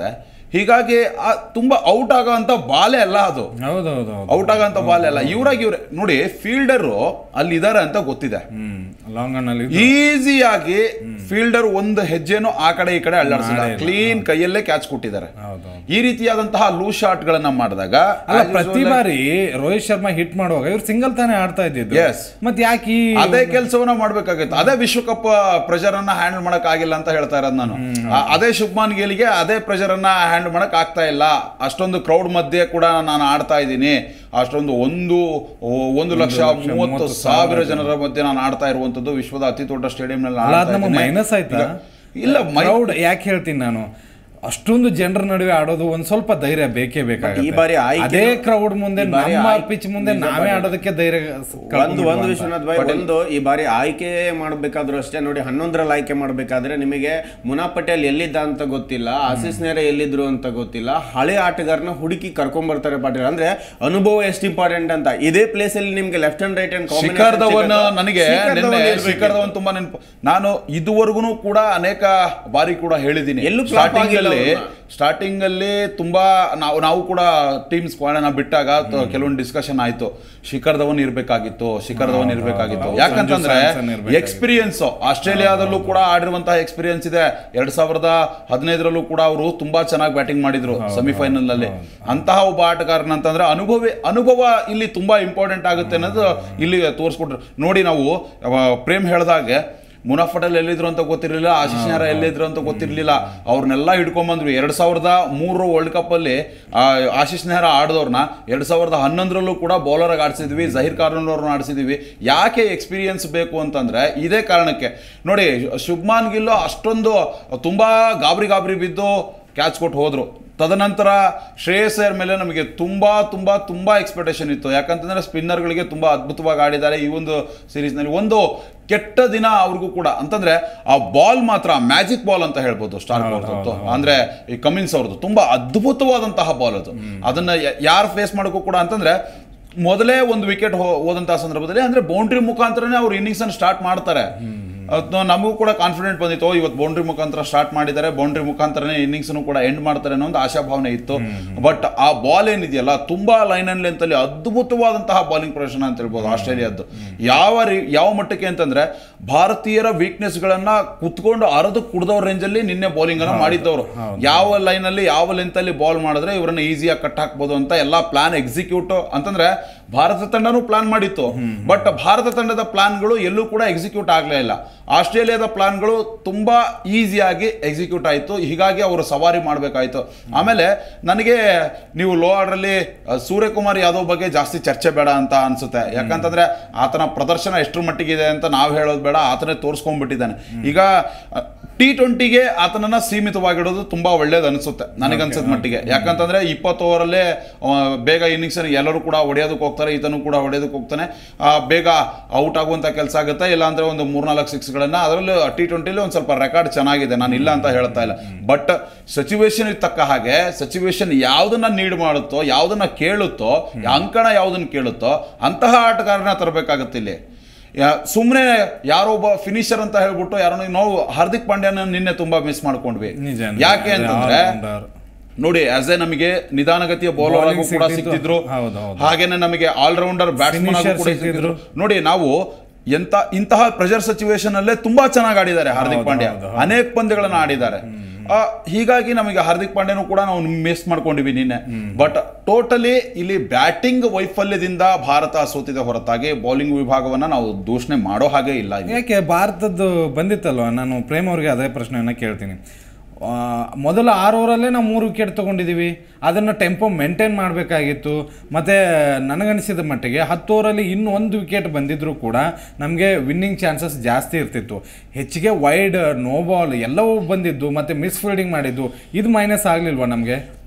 ಹೀಗಾಗಿ ಆ ತುಂಬಾ ಔಟ್ ಆಗೋ ಅಂತ ಬಾಲೆ ಅಲ್ಲ ಅದು ಹೌದೌದು ಹೌದು ಔಟ್ ಆಗೋ ಬಾಲೆ ಅಲ್ಲ ಇವ್ರಾಗಿ ಇವ್ರೆ ನೋಡಿ ಫೀಲ್ಡರ್ ಅಲ್ಲಿ ಇದಾರೆ ಅಂತ ಗೊತ್ತಿದೆ ಹ್ಮ್ ಲಾಂಗ್ ಅಲ್ಲಿ ಈಸಿಯಾಗಿ ಫೀಲ್ಡರ್ ಒಂದು ಹೆಜ್ಜೆನೂ ಆ ಕಡೆ ಈ ಕಡೆ ಅಲ್ಲಾಡಿಸಿಲ್ಲ ಮಾಡೇ ಇಲ್ಲ. ಕ್ಲೀನ್ ಕೈಯಲ್ಲೇ ಕ್ಯಾಚ್ ಕೊಟ್ಟಿದ್ದಾರೆ ಹೌದು ಈ ರೀತಿಯಾದಂತಹ ಲೂಸ್ ಶಾಟ್ ಗಳನ್ನ ಮಾಡಿದಾಗ ಅಲ್ಲ as ಪ್ರತಿ usual ಬಾರಿ ರೋಹಿತ್ ಶರ್ಮಾ ಹಿಟ್ ಮಾಡುವಾಗ ಇವ್ರು ಸಿಂಗಲ್ ತಾನೇ ಆಡ್ತಾ ಇದ್ದಿದ್ದು Yes. ಮತ್ ಯಾಕೆ ಈ ಅದೇ ಕೆಲಸವನ್ನ ಮಾಡ್ಬೇಕಾಗಿತ್ತು ಅದೇ ವಿಶ್ವಕಪ್ ಪ್ರೆಷರ್ ಅನ್ನ ಹ್ಯಾಂಡಲ್ ಮಾಡಕ್ ಆಗಿಲ್ಲ ಅಂತ ಹೇಳ್ತಾ ಇರೋದು ನಾನು ಆ- ಅದೇ ಶುಭ್ಮಾನ್ ಗೇಲಿಗೆ ಅದೇ ಪ್ರೆಷರ್ ಅನ್ನ ಹ್ಯಾಂಡಲ್ ಮಾಡಕ್ ಆಗ್ತಾ ಇಲ್ಲ ಅಷ್ಟೊಂದು ಕ್ರೌಡ್ ಮಧ್ಯೆ ಕೂಡ ನಾನು ಆಡ್ತಾ ಇದ್ದೀನಿ ಅಷ್ಟೊಂದು ಒಂದು ಓ, ಒಂದು ಲಕ್ಷ ಲಕ್ಷ ಮೂವತ್ತು ಮೂವತ್ತು ಸಾವಿರ ಜನರ ಮಧ್ಯೆ ನಾನು ಆಡ್ತಾ ಇರುವಂತದ್ದು ವಿಶ್ವದ ಅತಿ ದೊಡ್ಡ ಸ್ಟೇಡಿಯಂ ನಲ್ಲಿ ಅಲ್ಲ, ಆಡ್ತಾ ಅದ್ ನಮಗೆ ಇದ್ದೀನಿ. ಮೈನಸ್ ಆಯ್ತಾ ಈಗ- ಇಲ್ಲ ಮೈ- ಕ್ರೌಡ್ ಯಾಕೆ ಹೇಳ್ತೀನಿ ನಾನು ಅಷ್ಟೊಂದು ಜನರ ನಡುವೆ ಆಡೋದು ಒಂದ್ ಸ್ವಲ್ಪ ಧೈರ್ಯ ಬೇಕೇ ಈ ಬೇಕಾಗುತ್ತೆ ಬಾರಿ ಆಯ್ಕೆ- ಅದೇ ಕ್ರೌಡ್ ಮುಂದೆ ಈ ಬಾರಿ ನಮ್ಮ ಆಯ್ಕೆ- ಪಿಚ್ ಮುಂದೆ ನಿಜ ನಾವೇ ಬಾರಿ. ಆಡೋದಕ್ಕೆ ಧೈರ್ಯ ಒಂದು ಒಂದು ವಿಶ್ವನಾಥ್ ಭಾಯ್ ಒಂದು ಈ ಬಾರಿ ಆಯ್ಕೆ ಮಾಡಬೇಕಾದ್ರೂ ಅಷ್ಟೇ ನೋಡಿ ಹನ್ನೊಂದರಲ್ಲಿ ಆಯ್ಕೆ ಮಾಡಬೇಕಾದ್ರೆ ನಿಮಗೆ ಮುನಾ ಪಟೇಲ್ ಎಲ್ಲಿದ್ದ ಅಂತ ಗೊತ್ತಿಲ್ಲ ಆಶೀಸ್ ನೇರ ಎಲ್ಲಿದ್ರು ಅಂತ ಗೊತ್ತಿಲ್ಲ ಹಳೆ ಆಟಗಾರನ ಹುಡುಕಿ ಕರ್ಕೊಂಡ್ ಬರ್ತಾರೆ ಪಾಟೀಲ್ ಅಂದ್ರೆ ಅನುಭವ ಎಷ್ಟು ಇಂಪಾರ್ಟೆಂಟ್ ಅಂತ ಇದೇ ಪ್ಲೇಸ್ ಅಲ್ಲಿ ನಿಮ್ಗೆ left and right and Shikhar Dhawan ನನಗೆ ನಿನ್ನೆ ಶಿಖರ್ ಧವನ್ ತುಂಬಾ ನೆನಪು ನಾನು ಇದುವರೆಗೂ ಕೂಡ ಅನೇಕ ಬಾರಿ ಕೂಡ ಹೇಳಿದ್ದೀನಿ ಎಲ್ಲೂ flop ಸ್ಟಾರ್ಟಿಂಗ್ ಆಗಿಲ್ಲ ಅಲ್ಲಿ ಅವ್ರನ್ನ. ಸ್ಟಾರ್ಟಿಂಗ್ ಅಲ್ಲಿ ತುಂಬಾ ನಾವು ನಾವು ಕೂಡ ಟೀಮ್ ಸ್ಕ್ವಾಡನ್ನ ಬಿಟ್ಟಾಗ ತ- ಕೆಲವೊಂದು ಡಿಸ್ಕಷನ್ ಆಯ್ತು ಶಿಖರ್ ಧವನ್ ಇರ್ಬೇಕಾಗಿತ್ತು ಶಿಖರ್ ಧವನ್ ಇರ್ಬೇಕಾಗಿತ್ತು ಹೌದು. ಯಾಕಂತಂದ್ರೆ ಸಂಜು ಸ್ಯಾಮ್ಸನ್ ಇರ್ಬೇಕಾಗಿತ್ತು. ಎಕ್ಸ್ಪೀರಿಯನ್ಸ್ ಆಸ್ಟ್ರೇಲಿಯಾದಲ್ಲೂ ಕೂಡ ಆಡಿರುವಂತಹ ಎಕ್ಸ್ಪೀರಿಯನ್ಸ್ ಇದೆ ಎರಡ್ ಸಾವಿರದ ಹದಿನೈದರಲ್ಲೂ ಕೂಡ ಅವರು ತುಂಬಾ ಚೆನ್ನಾಗಿ ಬ್ಯಾಟಿಂಗ್ ಮಾಡಿದ್ರು ಸೆಮಿಫೈನಲ್ ನಲ್ಲಿ ಅಂತಹ ಒಬ್ಬ ಆಟಗಾರನ ಅಂತಂದ್ರೆ ಅನುಭವಿ ಅನುಭವ ಇಲ್ಲಿ ತುಂಬಾ ಇಂಪಾರ್ಟೆಂಟ್ ಆಗುತ್ತೆ ಅನ್ನೋದು ಇಲ್ಲಿ ತೋರಿಸ್ಕೊಟ್ರು ನೋಡಿ ನಾವು ಅವ ಪ್ರೇಮ್ ಹೇಳ್ದಾಗೆ ಮುನಾಫ್ ಪಟೇಲ್ ಎಲ್ಲಿದ್ರು ಅಂತ ಗೊತ್ತಿರಲಿಲ್ಲ ಆಶೀಶ್ ನೆಹ್ರಾ ಎಲ್ಲಿದ್ರು ಅಂತ ಗೊತ್ತಿರಲಿಲ್ಲ ಅವ್ರನ್ನೆಲ್ಲ ಹಿಡ್ಕೊಂಬಂದ್ವಿ ಎರಡ್ ಸಾವಿರದ ಮೂರು ವರ್ಲ್ಡ್ ಕಪ್ ಅಲ್ಲಿ ಆ, ಆಶೀಶ್ ನೆಹ್ರಾ ಆಡಿದವ್ರನ್ನ ಎರಡ್ ಸಾವಿರದ ಹನ್ನೊಂದರಲ್ಲೂ ಕೂಡ ಬೌಲರ್ ಆಗಿ ಆಡಿಸಿದ್ವಿ ಜಹೀರ್ ಖಾನ್ ಅವ್ರನ್ನ ಆಡಿಸಿದ್ವಿ ಯಾಕೆ ಎಕ್ಸ್ಪೀರಿಯನ್ಸ್ ಬೇಕು ಅಂತಂದ್ರೆ ಇದೇ ಕಾರಣಕ್ಕೆ ನೋಡಿ ಶುಭ್ಮಾನ್ ಗಿಲ್ಲು ಅಷ್ಟೊಂದು ತುಂಬಾ ಗಾಬರಿ ಗಾಬರಿ ಬಿದ್ದು ಕ್ಯಾಚ್ ಕೊಟ್ಟು ಹೋದ್ರು ತದನಂತರ ಶ್ರೇಯಸ್ ಅಯ್ಯರ್ ಮೇಲೆ ನಮಗೆ ತುಂಬಾ ತುಂಬಾ ತುಂಬಾ ಎಕ್ಸ್ಪೆಕ್ಟೇಷನ್ ಇತ್ತು ಯಾಕಂತಂದ್ರೆ ಸ್ಪಿನ್ನರ್ಗಳಿಗೆ ತುಂಬಾ ಅದ್ಭುತವಾಗಿ ಆಡಿದ್ದಾರೆ ಈ ಒಂದು ಸೀರೀಸ್ನಲ್ಲಿ ಒಂದು ಕೆಟ್ಟ ದಿನ ಅವ್ರಿಗೂ ಕೂಡ ಅಂತಂದ್ರೆ ಆ ಬಾಲ್ ಮಾತ್ರ ಮ್ಯಾಜಿಕ್ ಬಾಲ್ ಅಂತ ಹೇಳ್ಬೋದು ಸ್ಟಾರ್ ಅವ್ರದ್ದು ಅಂದ್ರೆ ಈ ಕಮಿನ್ಸ್ ಅವ್ರದ್ದು ತುಂಬಾ ಅದ್ಭುತವಾದಂತಹ ಬಾಲ್ ಅದು ಅದನ್ನ ಯಾರು ಫೇಸ್ ಮಾಡೋಕ್ಕೂ ಕೂಡ ಅಂತಂದ್ರೆ ಮೊದಲೇ ಒಂದು ವಿಕೆಟ್ ಹೋದಂತಹ ಸಂದರ್ಭದಲ್ಲಿ ಅಂದ್ರೆ ಬೌಂಡ್ರಿ ಮುಖಾಂತರನೇ ಅವ್ರು ಇನ್ನಿಂಗ್ಸ್ ಅನ್ನು ಸ್ಟಾರ್ಟ್ ಮಾಡ್ತಾರೆ ಅದ್ನ ನಮಗೂ ಕೂಡ ಕಾನ್ಫಿಡೆಂಟ್ ಬಂದಿತ್ತು ಓ, ಇವತ್ತು ಬೌಂಡ್ರಿ ಮುಖಾಂತರ ಸ್ಟಾರ್ಟ್ ಮಾಡಿದ್ದಾರೆ ಬೌಂಡ್ರಿ ಮುಖಾಂತರನೇ ಇನ್ನಿಂಗ್ಸ್ ಕೂಡ ಎಂಡ್ ಮಾಡ್ತಾರೆ ಅನ್ನೋ ಒಂದು ಆಶಾಭಾವನೆ ಇತ್ತು ಬಟ್ ಆ ಬಾಲ್ ಏನಿದೆಯಲ್ಲ ತುಂಬಾ ಲೈನ್ ಅಂಡ್ ಲೆಂತ್ ಅಲ್ಲಿ ಅದ್ಭುತವಾದಂತಹ ಬಾಲಿಂಗ್ ಪ್ರದರ್ಶನ ಅಂತ ಹೇಳ್ಬೋದು ಆಸ್ಟ್ರೇಲಿಯಾದ್ದು ಯಾವ ರೀ ಯಾವ ಮಟ್ಟಕ್ಕೆ ಅಂತಂದ್ರೆ ಭಾರತೀಯರ ವೀಕ್ನೆಸ್ ಗಳನ್ನ ಕುತ್ಕೊಂಡು ಅರದು ಕುಡ್ದವ್ರ ರೇಂಜ್ ಅಲ್ಲಿ ನಿನ್ನೆ ಬೌಲಿಂಗ್ ಅನ್ನ ಮಾಡಿದ್ದವರು ಯಾವ ಲೈನ್ ಅಲ್ಲಿ ಯಾವ ಲೆಂತ್ ಅಲ್ಲಿ ಬಾಲ್ ಮಾಡಿದ್ರೆ ಇವರನ್ನ ಈಸಿಯಾಗಿ ಕಟ್ ಹಾಕ್ಬೋದು ಅಂತ ಎಲ್ಲಾ ಪ್ಲಾನ್ ಎಕ್ಸಿಕ್ಯೂಟ್ ಅಂತಂದ್ರೆ ಭಾರತ ತಂಡನೂ ಪ್ಲಾನ್ ಮಾಡಿತ್ತು ಬಟ್ ಭಾರತ ತಂಡದ ಪ್ಲಾನ್ಗಳು ಎಲ್ಲೂ ಕೂಡ ಎಕ್ಸಿಕ್ಯೂಟ್ ಆಗಲೇ ಇಲ್ಲ ಆಸ್ಟ್ರೇಲಿಯಾದ ಪ್ಲಾನ್ಗಳು ತುಂಬಾ ಈಸಿಯಾಗಿ ಎಕ್ಸಿಕ್ಯೂಟ್ ಆಯಿತು ಹೀಗಾಗಿ ಅವರು ಸವಾರಿ ಮಾಡಬೇಕಾಯ್ತು ಆಮೇಲೆ ನನಗೆ ನೀವು ಲೋ ಆರ್ಡ್ರಲ್ಲಿ ಸೂರ್ಯಕುಮಾರ್ ಯಾದವ್ ಬಗ್ಗೆ ಜಾಸ್ತಿ ಚರ್ಚೆ ಬೇಡ ಅಂತ ಅನ್ಸುತ್ತೆ ಯಾಕಂತಂದ್ರೆ ಆತನ ಪ್ರದರ್ಶನ ಎಷ್ಟರ ಮಟ್ಟಿಗಿದೆ ಅಂತ ನಾವು ಹೇಳೋದು ಬೇಡ ಆತನೇ ತೋರಿಸ್ಕೊಂಡ್ಬಿಟ್ಟಿದ್ದಾನೆ ಈಗ ಟಿ ಟ್ವೆಂಟಿಗೆ ಆತನನ್ನ ಸೀಮಿತವಾಗಿಡೋದು ತುಂಬಾ ಒಳ್ಳೇದು ಅನಿಸುತ್ತೆ ನನಗನ್ಸದ ಮಟ್ಟಿಗೆ ಯಾಕಂತಂದ್ರೆ ಇಪ್ಪತ್ತು ಓವರಲ್ಲೇ ಆ, ಬೇಗ ಇನ್ನಿಂಗ್ಸ್ ಎಲ್ಲರೂ ಕೂಡ ಹೊಡೆಯೋದಕ್ಕೆ ಹೋಗ್ತಾರೆ ಈತನು ಕೂಡ ಹೊಡೆಯೋದಕ್ಕೆ ಹೋಗ್ತಾನೆ ಆ, ಬೇಗ ಔಟ್ ಆಗುವಂತ ಕೆಲಸ ಆಗುತ್ತೆ ಇಲ್ಲಾಂದ್ರೆ ಒಂದು ಮೂರ್ನಾಲ್ಕು ಸಿಕ್ಸ್ಗಳನ್ನ ಅದರಲ್ಲೂ ಟಿ ಟ್ವೆಂಟಿಲಿ ಒಂದು ಸ್ವಲ್ಪ ರೆಕಾರ್ಡ್ ಚೆನ್ನಾಗಿದೆ ನಾನು ಇಲ್ಲ ಅಂತ ಹೇಳ್ತಾ ಇಲ್ಲ ಬಟ್ ಸಿಚುವೇಶನ್ ತಕ್ಕ ಹಾಗೆ ಸಿಚುವೇಶನ್ ಯಾವ್ದನ್ನ ನೀಡ್ ಮಾಡುತ್ತೋ ಯಾವ್ದನ್ನ ಕೇಳುತ್ತೋ ಅಂಕಣ ಯಾವ್ದನ್ನ ಕೇಳುತ್ತೋ ಅಂತಹ ಆಟಗಾರನ ತರಬೇಕಾಗತ್ತೆ ಇಲ್ಲಿ ಸುಮ್ಮನೆ ಯಾರೋ ಒಬ್ಬ ಫಿನಿಷರ್ ಅಂತ ಹೇಳ್ಬಿಟ್ಟು ಯಾರೋ ನಾವು ಹಾರ್ದಿಕ್ ಪಾಂಡ್ಯನ ನಿನ್ನೆ ತುಂಬಾ ಮಿಸ್ ಮಾಡ್ಕೊಂಡ್ವಿ ನಿಜ ಯಾಕೆ ಅಂತಂದ್ರೆ all-rounder. ನೋಡಿ ಆಸ್ ಎ ನಮಗೆ ನಿಧಾನಗತಿಯ ಬೌಲರ್ Bowling ಕೂಡ ಸಿಕ್ತಿತ್ತು. ಸಿಕ್ತಿದ್ರು ಹೌದು, ಹೌದು. ಹಾಗೇನೆ ನಮಗೆ ಆಲ್ರೌಂಡರ್ ಬ್ಯಾಟ್ಸ್ಮನ್ Finisher ಕೂಡ ಸಿಕ್ತಿದ್ರು. ಸಿಕ್ತಿದ್ರು ನೋಡಿ ನಾವು ಎಂತ ಇಂತಹ ಪ್ರೆಷರ್ ಸಿಚುವೇಶನ್ ಅಲ್ಲೇ ತುಂಬಾ ಚೆನ್ನಾಗಿ ಆಡಿದ್ದಾರೆ ಹಾರ್ದಿಕ್ ಹೌದು, ಪಾಂಡ್ಯ ಹೌದು, ಅನೇಕ ಪಂದ್ಯಗಳನ್ನ ಆಡಿದ್ದಾರೆ ಆ, ಹೀಗಾಗಿ ನಮಗೆ ಹಾರ್ದಿಕ್ ಪಾಂಡ್ಯನು ಕೂಡ ನಾವು ಮಿಸ್ ಮಾಡ್ಕೊಂಡಿವಿ ನಿನ್ನೆ ಬಟ್ ಟೋಟಲಿ ಇಲ್ಲಿ ಬ್ಯಾಟಿಂಗ್ ವೈಫಲ್ಯದಿಂದ ಭಾರತ ಸೋತಿದೆ ಹೊರತಾಗಿ ಬೌಲಿಂಗ್ ವಿಭಾಗವನ್ನ ನಾವು ದೂಷಣೆ ಮಾಡೋ ಹಾಗೆ ಇಲ್ಲ ಇಲ್ಲಿ. ಯಾಕೆ ಭಾರತದ್ದು ಬಂದಿತ್ತಲ್ವ ನಾನು ಪ್ರೇಮ್ ಅವ್ರಿಗೆ ಅದೇ ಪ್ರಶ್ನೆಯನ್ನ ಕೇಳ್ತೀನಿ ಆ, ಮೊದಲ ಆರು ಓವರಲ್ಲೇ ನಾವು ಮೂರು ವಿಕೆಟ್ ತೊಗೊಂಡಿದ್ದೀವಿ ಅದನ್ನು ಟೆಂಪೋ ಮೇಂಟೈನ್ ಮಾಡಬೇಕಾಗಿತ್ತು ಮತ್ತು ನನಗನ್ಸಿದ ಮಟ್ಟಿಗೆ ಹತ್ತು ಓವರಲ್ಲಿ ಇನ್ನೂ ಒಂದು ವಿಕೆಟ್ ಬಂದಿದ್ರೂ ಕೂಡ ನಮಗೆ ವಿನ್ನಿಂಗ್ ಚಾನ್ಸಸ್ ಜಾಸ್ತಿ ಇರ್ತಿತ್ತು ಹೆಚ್ಚಿಗೆ ವೈಡ್ ನೋ ಬಾಲ್ ಎಲ್ಲವೂ ಬಂದಿದ್ದು ಮತ್ತು ಮಿಸ್ ಫೀಲ್ಡಿಂಗ್ ಮಾಡಿದ್ದು ಇದು ಮೈನಸ್ ಆಗಲಿಲ್ವಾ ನಮಗೆ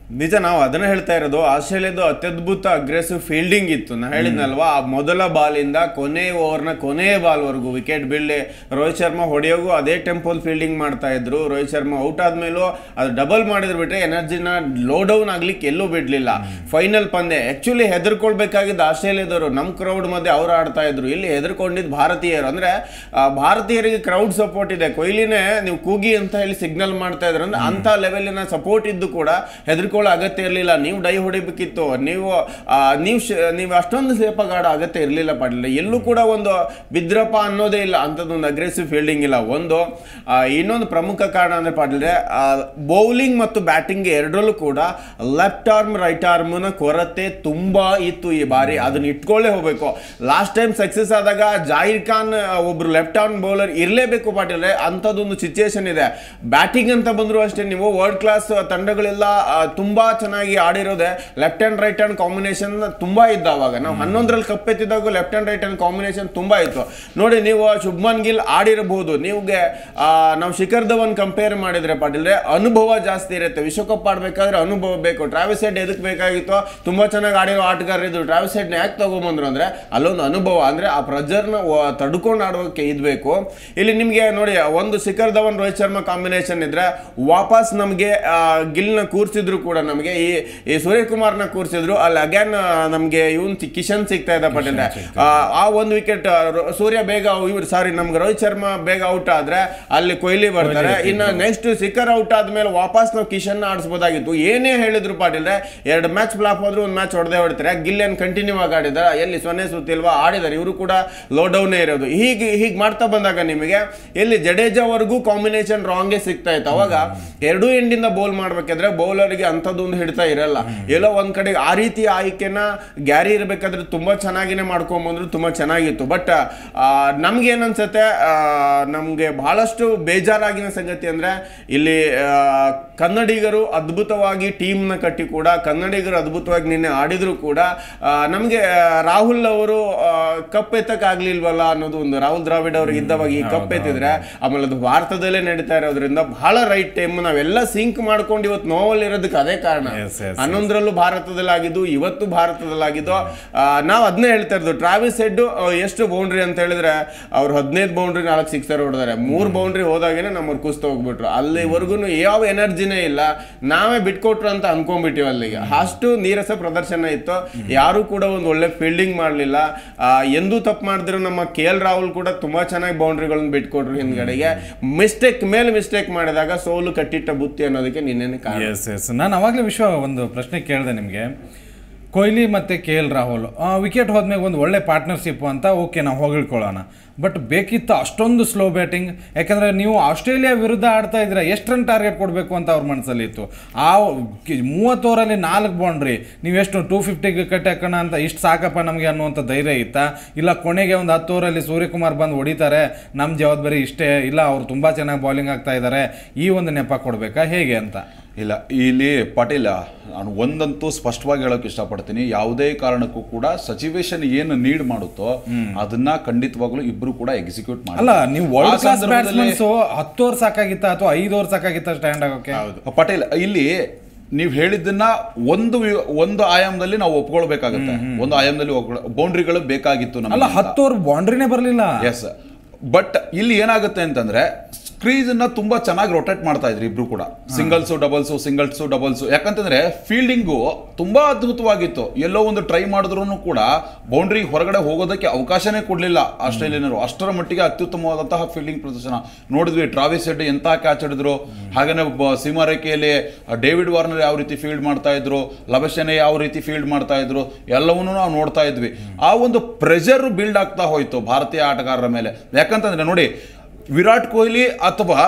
ನಿಜ ನಾವು ಅದನ್ನ ಹೇಳ್ತಾ ಇರೋದು ಆಸ್ಟ್ರೇಲಿಯಾದ ಅತ್ಯದ್ಭುತ ಅಗ್ರೆಸಿವ್ ಫೀಲ್ಡಿಂಗ್ ಇತ್ತು ನಾ ಹೇಳಿದ್ನಲ್ವಾ ಆ ಮೊದಲ ಬಾಲಿಂದ ಕೊನೆ ಓವರ್ನ ಕೊನೆಯ ಬಾಲ್ವರೆಗೂ ವಿಕೆಟ್ ಬೀಳ್ಲಿ ರೋಹಿತ್ ಶರ್ಮಾ ಹೊಡೆಯೋಗೂ ಅದೇ ಟೆಂಪೋಲ್ ಫೀಲ್ಡಿಂಗ್ ಮಾಡ್ತಾ ಇದ್ರು ರೋಹಿತ್ ಶರ್ಮಾ ಔಟ್ ಆದ್ಮೇಲೂ ಅದು ಡಬಲ್ ಮಾಡಿದ್ರು ಬಿಟ್ರೆ ಎನರ್ಜಿನ ಲೋ ಡೌನ್ ಆಗ್ಲಿಕ್ಕೆ ಎಲ್ಲೂ ಬಿಡ್ಲಿಲ್ಲ ಫೈನಲ್ ಪಂದ್ಯ ಆಕ್ಚುಲಿ ಹೆದರ್ಕೊಳ್ಬೇಕಾಗಿದ್ದು ಆಸ್ಟ್ರೇಲಿಯಾದವರು ನಮ್ಮ ಕ್ರೌಡ್ ಮಧ್ಯೆ ಅವ್ರು ಆಡ್ತಾ ಇದ್ರು ಇಲ್ಲಿ ಹೆದರ್ಕೊಂಡಿದ್ದು ಭಾರತೀಯರು ಅಂದ್ರೆ ಆ, ಭಾರತೀಯರಿಗೆ ಕ್ರೌಡ್ ಸಪೋರ್ಟ್ ಇದೆ ಕೊಹ್ಲಿನೇ ನೀವು ಕೂಗಿ ಅಂತ ಹೇಳಿ ಸಿಗ್ನಲ್ ಮಾಡ್ತಾ ಇದ್ರು ಅಂದ್ರೆ ಅಂತ ಲೆವೆಲಿನ ಸಪೋರ್ಟ್ ಇದ್ದು ಕೂಡ ಹೆದರ್ಕೊಳ್ಳೋ ಅಗತ್ಯ ಇರಲಿಲ್ಲ ನೀವು ಡೈ ಹೊಡಿಬೇಕಿತ್ತು ನೀವು ಆ, ನೀವು ಶ- ನೀವು ಅಷ್ಟೊಂದು ಸೇಫಾಗಿ ಆಡೋ ಅಗತ್ಯ ಇರಲಿಲ್ಲ ಪಾಟೀಲ್ ಎಲ್ಲೂ ಕೂಡ ಒಂದು ಬಿದ್ರಪ್ಪ ಅನ್ನೋದೇ ಇಲ್ಲ ಅಂಥದ್ದೊಂದು ಅಗ್ರೆಸಿವ್ ಫೀಲ್ಡಿಂಗ್ ಇಲ್ಲ ಒಂದು ಆ, ಇನ್ನೊಂದು ಪ್ರಮುಖ ಕಾರಣ ಅಂದ್ರೆ ಪಾಟೀಲ್ರೆ ಬೌಲಿಂಗ್ ಮತ್ತು ಬ್ಯಾಟಿಂಗ್ ಎರಡರಲ್ಲೂ ಕೂಡ ಲೆಫ್ಟ್ ಆರ್ಮ್ ರೈಟ್ ಆರ್ಮ್ನ ಕೊರತೆ ತುಂಬಾ ಇತ್ತು ಈ ಬಾರಿ ಅದನ್ನ ಇಟ್ಕೊಳ್ಳೇ ಹೋಗ್ಬೇಕು ಲಾಸ್ಟ್ ಟೈಮ್ ಸಕ್ಸಸ್ ಆದಾಗ ಜಾಹಿರ್ ಖಾನ್ ಆ, ಒಬ್ರು ಲೆಫ್ಟ್ ಆರ್ಮ್ ಬೌಲರ್ ಇರಲೇಬೇಕು ಪಾಟೀಲ್ರೆ ಅಂಥದ್ದೊಂದು ಸಿಚುಯೇಷನ್ ಇದೆ ಬ್ಯಾಟಿಂಗ್ ಅಂತ ಬಂದ್ರು ಅಷ್ಟೇ ನೀವು ವರ್ಲ್ಡ್ ಕ್ಲಾಸ್ ತಂಡಗಳೆಲ್ಲ ಆ, ತುಂಬಾ ಚೆನ್ನಾಗಿ ಆಡಿರೋದೆ left hand right hand combination ತುಂಬಾ ಇದ್ದ ಅವಾಗ ನಾವು ಹನ್ನೊಂದರಲ್ಲಿ ಕಪ್ಪೆತ್ತಿದಾಗ left hand right hand combination ತುಂಬಾ ಇತ್ತು ನೋಡಿ ನೀವು ಶುಭ್ಮನ್ ಗಿಲ್ ಆಡಿರಬಹುದು ನೀವುಗೆ ಆ, ನಾವು ಶಿಖರ್ ಧವನ್ ಕಂಪೇರ್ ಮಾಡಿದ್ರೆ ಪಾಟೀಲ್ರೆ ಅನುಭವ ಜಾಸ್ತಿ ಇರುತ್ತೆ ವಿಶ್ವಕಪ್ ಆಡ್ಬೇಕಾದ್ರೆ ಅನುಭವ ಬೇಕು ಟ್ರಾವಿಸ್ ಹೆಡ್ ಎದಕ್ ಬೇಕಾಗಿತ್ತು ತುಂಬಾ ಚೆನ್ನಾಗಿ ಆಡಿರೋ ಆಟಗಾರ ಇದ್ರು ಟ್ರಾವಿಸ್ ಹೆಡ್ನ ಯಾಕೆ ತಗೊಂಬಂದ್ರು ಅಂದ್ರೆ ಅಲ್ಲೊಂದು ಅನುಭವ ಅಂದ್ರೆ ಆ ಪ್ರೆಜರ್ನ ತಡ್ಕೊಂಡು ಆಡೋಕೆ ಇದ್ಬೇಕು ಇಲ್ಲಿ ನಿಮ್ಗೆ ನೋಡಿ ಒಂದು ಶಿಖರ್ ಧವನ್ ರೋಹಿತ್ ಶರ್ಮಾ ಕಾಂಬಿನೇಷನ್ ಇದ್ರೆ ವಾಪಸ್ ನಮಗೆ ಗಿಲ್ನ ಕೂರ್ಸಿದ್ರು ಕೂಡ ನಮಗೆ ಈ ಈ ಸೂರ್ಯಕುಮಾರ್ನ ಕೂರ್ಸಿದ್ರು ಅಲ್ಲಿ ಅಗೇನ್ ನಮಗೆ ಇವನ್ ಕಿಶನ್ ಸಿಗ್ತಾ ಇದೆ ಪಟೇಲ್ ಆ ಒಂದು ವಿಕೆಟ್ ಸೂರ್ಯ ಬೇಗ ಇವ್ರು ಸಾರಿ ನಮ್ಗೆ ರೋಹಿತ್ ಶರ್ಮಾ ಬೇಗ ಔಟ್ ಆದ್ರೆ ಅಲ್ಲಿ ಕೊಹ್ಲಿ ಬರ್ತಾರೆ ಇನ್ನು ನೆಕ್ಸ್ಟ್ ಶಿಖರ್ ಔಟ್ ಆದ್ಮೇಲೆ ವಾಪಸ್ ನಾವು ಕಿಶನ್ ಆಡಿಸ್ಬೋದಾಗಿತ್ತು ಏನೇ ಹೇಳಿದ್ರು ಪಾಟೀಲ್ರೆ ಎರಡು ಮ್ಯಾಚ್ ಫ್ಲಾಪ್ ಹೋದ್ರು ಒಂದು ಮ್ಯಾಚ್ ಹೊಡೆದೇ ಹೊಡ್ತಾರೆ ಗಿಲ್ ಏನ್ ಕಂಟಿನ್ಯೂ ಆಗಿ ಆಡಿದಾರೆ ಎಲ್ಲಿ ಸೊನ್ನೆ ಸುತ್ತಿಲ್ವಾ ಆಡಿದ್ದಾರೆ ಇವರು ಕೂಡ ಲೋ ಡೌನೇ ಇರೋದು ಹೀಗೆ ಹೀಗೆ ಮಾಡ್ತಾ ಬಂದಾಗ ನಿಮಗೆ ಎಲ್ಲಿ ಜಡೇಜಾವರೆಗೂ ಕಾಂಬಿನೇಷನ್ ರಾಂಗೇ ಸಿಗ್ತಾ ಇತ್ತು ಅವಾಗ ಎರಡೂ ಎಂಡಿಂದ ಬೌಲ್ ಮಾಡ್ಬೇಕಾದ್ರೆ ಬೌಲರ್ಗೆ ಅಂಥದ್ದೊಂದು ಹಿಡಿತಾ ಇರಲ್ಲ ಎಲ್ಲೋ ಒಂದ್ ಕಡೆ ಆ ರೀತಿ ಆಯ್ಕೆನ ಗ್ಯಾರಿ ಇರಬೇಕಾದ್ರೆ ತುಂಬಾ ಚೆನ್ನಾಗಿನೇ ಮಾಡ್ಕೊಂಬಂದ್ರು ತುಂಬಾ ಚೆನ್ನಾಗಿತ್ತು ಬಟ್ ನಮ್ಗೆ ಏನನ್ಸುತ್ತೆ ಆ, ನಮ್ಗೆ ಬಹಳಷ್ಟು ಬೇಜಾರಾಗಿನ ಸಂಗತಿ ಅಂದ್ರೆ ಇಲ್ಲಿ ಆ, ಕನ್ನಡಿಗರು ಅದ್ಭುತವಾಗಿ ಟೀಮ್ನ ಕಟ್ಟಿ ಕೂಡ ಕನ್ನಡಿಗರು ಅದ್ಭುತವಾಗಿ ನಿನ್ನೆ ಆಡಿದ್ರು ಕೂಡ ಆ, ನಮ್ಗೆ ಆ, ರಾಹುಲ್ ಅವರು ಆ, ಕಪ್ ಎತ್ತಕ್ಕಾಗ್ಲಿಲ್ವಲ್ಲ ಅನ್ನೋದು ಒಂದು ರಾಹುಲ್ ದ್ರಾವಿಡ್ ಅವ್ರಿಗೆ ಇದ್ದವಾಗ ಈ ಕಪ್ ಎತ್ತಿದ್ರೆ ಆಮೇಲೆ ಅದು ಭಾರತದಲ್ಲೇ ನಡೀತಾ ಇರೋದ್ರಿಂದ ಬಹಳ ರೈಟ್ ಟೈಮ್ ನಾವೆಲ್ಲ ಸಿಂಕ್ ಮಾಡ್ಕೊಂಡು ಇವತ್ತು ನೋವಲ್ಲಿ ಇರೋದಕ್ಕೆ ಅದೇ ಕಾರಣ Yes, yes, ಹನ್ನೊಂದರಲ್ಲೂ ಭಾರತದಲ್ಲಿ ಆಗಿದ್ದು ಇವತ್ತು ಭಾರತದಲ್ಲಿ ಆಗಿದ್ದು ಆ, ನಾವು ಅದನ್ನೇ ಹೇಳ್ತಾ ಇರೋದು ಟ್ರಾವಿಸ್ ಹೆಡ್ ಎಷ್ಟು ಬೌಂಡ್ರಿ ಅಂತ ಹೇಳಿದ್ರೆ ಅವ್ರು ಹದಿನೈದು ಬೌಂಡ್ರಿ ನಾಲ್ಕು ಸಿಕ್ಸರ್ ಹೊಡೆದಾರೆ ಮೂರು ಬೌಂಡ್ರಿ ಹೋದಾಗೇನೆ ನಮ್ಮವ್ರು ಕುಸ್ತ ಹೋಗ್ಬಿಟ್ರು ಅಲ್ಲಿವರೆಗೂ ಯಾವ ಎನರ್ಜಿನೇ ಇಲ್ಲ ನಾವೇ ಬಿಟ್ಕೊಟ್ರು ಅಂತ ಅನ್ಕೊಂಡ್ಬಿಟ್ಟಿವಿ ಅಲ್ಲಿಗೆ ಅಷ್ಟು ನೀರಸ ಪ್ರದರ್ಶನ ಇತ್ತು ಯಾರು ಕೂಡ ಒಂದು ಒಳ್ಳೆ ಫೀಲ್ಡಿಂಗ್ ಮಾಡಲಿಲ್ಲ ಎಂದೂ ತಪ್ಪು ಮಾಡಿದ್ರು ನಮ್ಮ ಕೆ ಎಲ್ ರಾಹುಲ್ ಕೂಡ ತುಂಬಾ ಚೆನ್ನಾಗಿ ಬೌಂಡ್ರಿಗಳನ್ನ ಬಿಟ್ಕೊಟ್ರು ಹಿಂದ್ಗಡೆಗೆ ಮಿಸ್ಟೇಕ್ ಮೇಲೆ ಮಿಸ್ಟೇಕ್ ಮಾಡಿದಾಗ ಸೋಲು ಕಟ್ಟಿಟ್ಟ ಬುತ್ತಿ ಅನ್ನೋದಕ್ಕೆ ನಿನ್ನೆ ಕಾರಣ ಎಸ್ ಎಸ್ ನಾನು ಅವಾಗಲೇ ವಿಶ್ವ ಒಂದು ಪ್ರಶ್ನೆ ಕೇಳಿದೆ ನಿಮಗೆ ಕೊಹ್ಲಿ ಮತ್ತು ಕೆ ಎಲ್ ರಾಹುಲ್ ವಿಕೆಟ್ ಹೋದ್ಮೇಲೆ ಒಂದು ಒಳ್ಳೆ ಪಾರ್ಟ್ನರ್ಶಿಪ್ ಅಂತ ಓಕೆ ನಾವು ಹೊಗಳ್ಕೊಳ್ಳೋಣ ಬಟ್ ಬೇಕಿತ್ತು ಅಷ್ಟೊಂದು ಸ್ಲೋ ಬ್ಯಾಟಿಂಗ್ ಯಾಕಂದರೆ ನೀವು ಆಸ್ಟ್ರೇಲಿಯಾ ವಿರುದ್ಧ ಆಡ್ತಾ ಇದ್ರೆ ಎಷ್ಟು ರನ್ ಟಾರ್ಗೆಟ್ ಕೊಡಬೇಕು ಅಂತ ಅವ್ರ ಮನಸ್ಸಲ್ಲಿ ಇತ್ತು ಆ ಕಿ- ಮೂವತ್ತು ಓವರಲ್ಲಿ ನಾಲ್ಕು ಬೌಂಡ್ರಿ ನೀವು ಎಷ್ಟು ಟೂ ಫಿಫ್ಟಿಗೆ ಕಟ್ಟಿ ಹಾಕೋಣ ಅಂತ ಇಷ್ಟು ಸಾಕಪ್ಪ ನಮಗೆ ಅನ್ನುವಂಥ ಧೈರ್ಯ ಇತ್ತಾ ಇಲ್ಲ ಕೊನೆಗೆ ಒಂದು ಹತ್ತು ಓವರಲ್ಲಿ ಸೂರ್ಯಕುಮಾರ್ ಬಂದು ಹೊಡಿತಾರೆ ನಮ್ಮ ಜವಾಬ್ದಾರಿ ಇಷ್ಟೇ ಇಲ್ಲ ಅವ್ರು ತುಂಬ ಚೆನ್ನಾಗಿ ಬೌಲಿಂಗ್ ಆಗ್ತಾ ಇದ್ದಾರೆ ಈ ಒಂದು ನೆಪ ಕೊಡಬೇಕಾ ಹೇಗೆ ಅಂತ ಇಲ್ಲ ಇಲ್ಲಿ ಪಾಟೀಲ ನಾನು ಒಂದಂತೂ ಸ್ಪಷ್ಟವಾಗಿ ಹೇಳೋಕೆ ಇಷ್ಟಪಡ್ತೀನಿ ಯಾವುದೇ ಕಾರಣಕ್ಕೂ ಕೂಡ ಸಚಿವೇಶನ್ ಏನು ನೀಡ್ ಮಾಡುತ್ತೋ ಅದನ್ನ ಖಂಡಿತವಾಗ್ಲೂ ಇಬ್ರು ಕೂಡ ಎಕ್ಸಿಕ್ಯೂಟ್ ಅಲ್ಲ ನೀವು ವರ್ಲ್ಡ್ ಕ್ಲಾಸ್ ಸಂದರ್ಭದಲ್ಲಿ- ಬ್ಯಾಟ್ಸ್ಮನ್ಸ್ ಹತ್ತು ಓವರ್ ಸಾಕಾಗಿತ್ತ ಅಥವಾ ಐದು ಓವರ್ ಸಾಕಾಗಿತ್ತ ಸ್ಟ್ಯಾಂಡ್ ಆಗೋಕೆ ಪಟೇಲ್ ಇಲ್ಲಿ ನೀವು ಹೇಳಿದ್ದನ್ನ ಒಂದು ವಿ- ಒಂದು ಆಯಾಮದಲ್ಲಿ ನಾವು ಒಪ್ಕೊಳ್ಬೇಕಾಗತ್ತೆ ಒಂದು ಆಯಾಮದಲ್ಲಿ ಬೌಂಡ್ರಿಗಳು ಬೇಕಾಗಿತ್ತು ಅಲ್ಲ ನಮಗೆ ಹತ್ತು ಓವರ್ ಬೌಂಡ್ರಿನೇ ಬರಲಿಲ್ಲ ಎಸ್ ಬಟ್ ಇಲ್ಲಿ ಏನಾಗುತ್ತೆ ಅಂತಂದ್ರೆ ಕ್ರೀಸ್ ಅನ್ನ ತುಂಬಾ ಚೆನ್ನಾಗಿ ರೊಟೇಟ್ ಮಾಡ್ತಾ ಇದ್ರಿ ಇಬ್ರು ಕೂಡ ಸಿಂಗಲ್ಸು ಡಬಲ್ಸು ಸಿಂಗಲ್ಸು ಡಬಲ್ಸು ಯಾಕಂತಂದ್ರೆ ಫೀಲ್ಡಿಂಗು ತುಂಬಾ ಅದ್ಭುತವಾಗಿತ್ತು ಎಲ್ಲೋ ಒಂದು ಟ್ರೈ ಮಾಡಿದ್ರು ಕೂಡ ಬೌಂಡ್ರಿ ಹೊರಗಡೆ ಹೋಗೋದಕ್ಕೆ ಅವಕಾಶನೇ ಕೊಡಲಿಲ್ಲ ಆಸ್ಟ್ರೇಲಿಯನರು ಅಷ್ಟರ ಮಟ್ಟಿಗೆ ಅತ್ಯುತ್ತಮವಾದಂತಹ ಫೀಲ್ಡಿಂಗ್ ಪ್ರದರ್ಶನ ನೋಡಿದ್ವಿ ಟ್ರಾವಿಸ್ ಹೆಡ್ ಎಂತ ಕ್ಯಾಚ್ ಹಿಡಿದ್ರು ಹಾಗೇನೆ ಒಬ್ಬ ಸೀಮಾರೇಖೆಯಲ್ಲಿ ಡೇವಿಡ್ ವಾರ್ನರ್ ಯಾವ ರೀತಿ ಫೀಲ್ಡ್ ಮಾಡ್ತಾ ಇದ್ರು ಲಭಶನೆ ಯಾವ ರೀತಿ ಫೀಲ್ಡ್ ಮಾಡ್ತಾ ಇದ್ರು ಎಲ್ಲವನ್ನೂ ನಾವು ನೋಡ್ತಾ ಇದ್ವಿ ಆ ಒಂದು ಪ್ರೆಷರ್ ಬಿಲ್ಡ್ ಆಗ್ತಾ ಹೋಯ್ತು ಭಾರತೀಯ ಆಟಗಾರರ ಮೇಲೆ ಯಾಕಂತಂದ್ರೆ ನೋಡಿ ವಿರಾಟ್ ಕೊಹ್ಲಿ ಅಥವಾ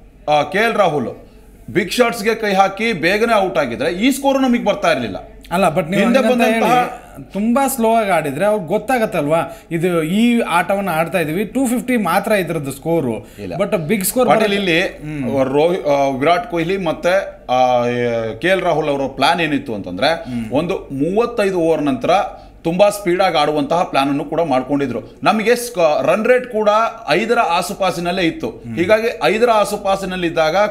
ಕೆ ಎಲ್ ರಾಹುಲ್ ಬಿಗ್ ಶಾಟ್ಸ್ಗೆ ಕೈ ಹಾಕಿ ಬೇಗನೆ ಔಟ್ ಆಗಿದ್ರೆ ಈ ಸ್ಕೋರ್ ನಮಗೆ ಬರ್ತಾ ಇರಲಿಲ್ಲ ಅಲ್ಲ ಬಟ್ ನೀವು ಹಿಂದೆ ಹಂಗಂತ ಹೇಳಿ ಬಂದಂತಹ- ತುಂಬಾ ಸ್ಲೋ ಆಗಿ ಆಡಿದ್ರೆ ಅವ್ರಿಗೆ ಗೊತ್ತಾಗತ್ತಲ್ವಾ ಇದು ಈ ಆಟವನ್ನ ಆಡ್ತಾ ಇದೀವಿ ಟೂ ಫಿಫ್ಟಿ ಮಾತ್ರ ಇದ್ರದ್ದು ಸ್ಕೋರು ಇಲ್ಲ. ಬಟ್ ಬಿಗ್ ಸ್ಕೋರ್ ಪಾಟೀಲ್ ಇಲ್ಲಿ ರೋಹಿ ಆ, ವಿರಾಟ್ ಕೊಹ್ಲಿ ಮತ್ತೆ ಕೆ ಎಲ್ ರಾಹುಲ್ ಅವರ ಪ್ಲಾನ್ ಏನಿತ್ತು ಅಂತಂದ್ರೆ ಒಂದು ಮೂವತ್ತೈದು ಓವರ್ ನಂತರ ತುಂಬಾ ಸ್ಪೀಡ್ ಆಗಿ ಆಡುವಂತಹ ಪ್ಲಾನ್ ಅನ್ನು ಕೂಡ ಮಾಡ್ಕೊಂಡಿದ್ರು ನಮಗೆ ರನ್ ರೇಟ್ ಕೂಡ ಐದರ ಆಸುಪಾಸಿನಲ್ಲೇ ಇತ್ತು ಹೀಗಾಗಿ ಐದರ ಆಸುಪಾಸಿನಲ್ಲಿ ಇದ್ದಾಗ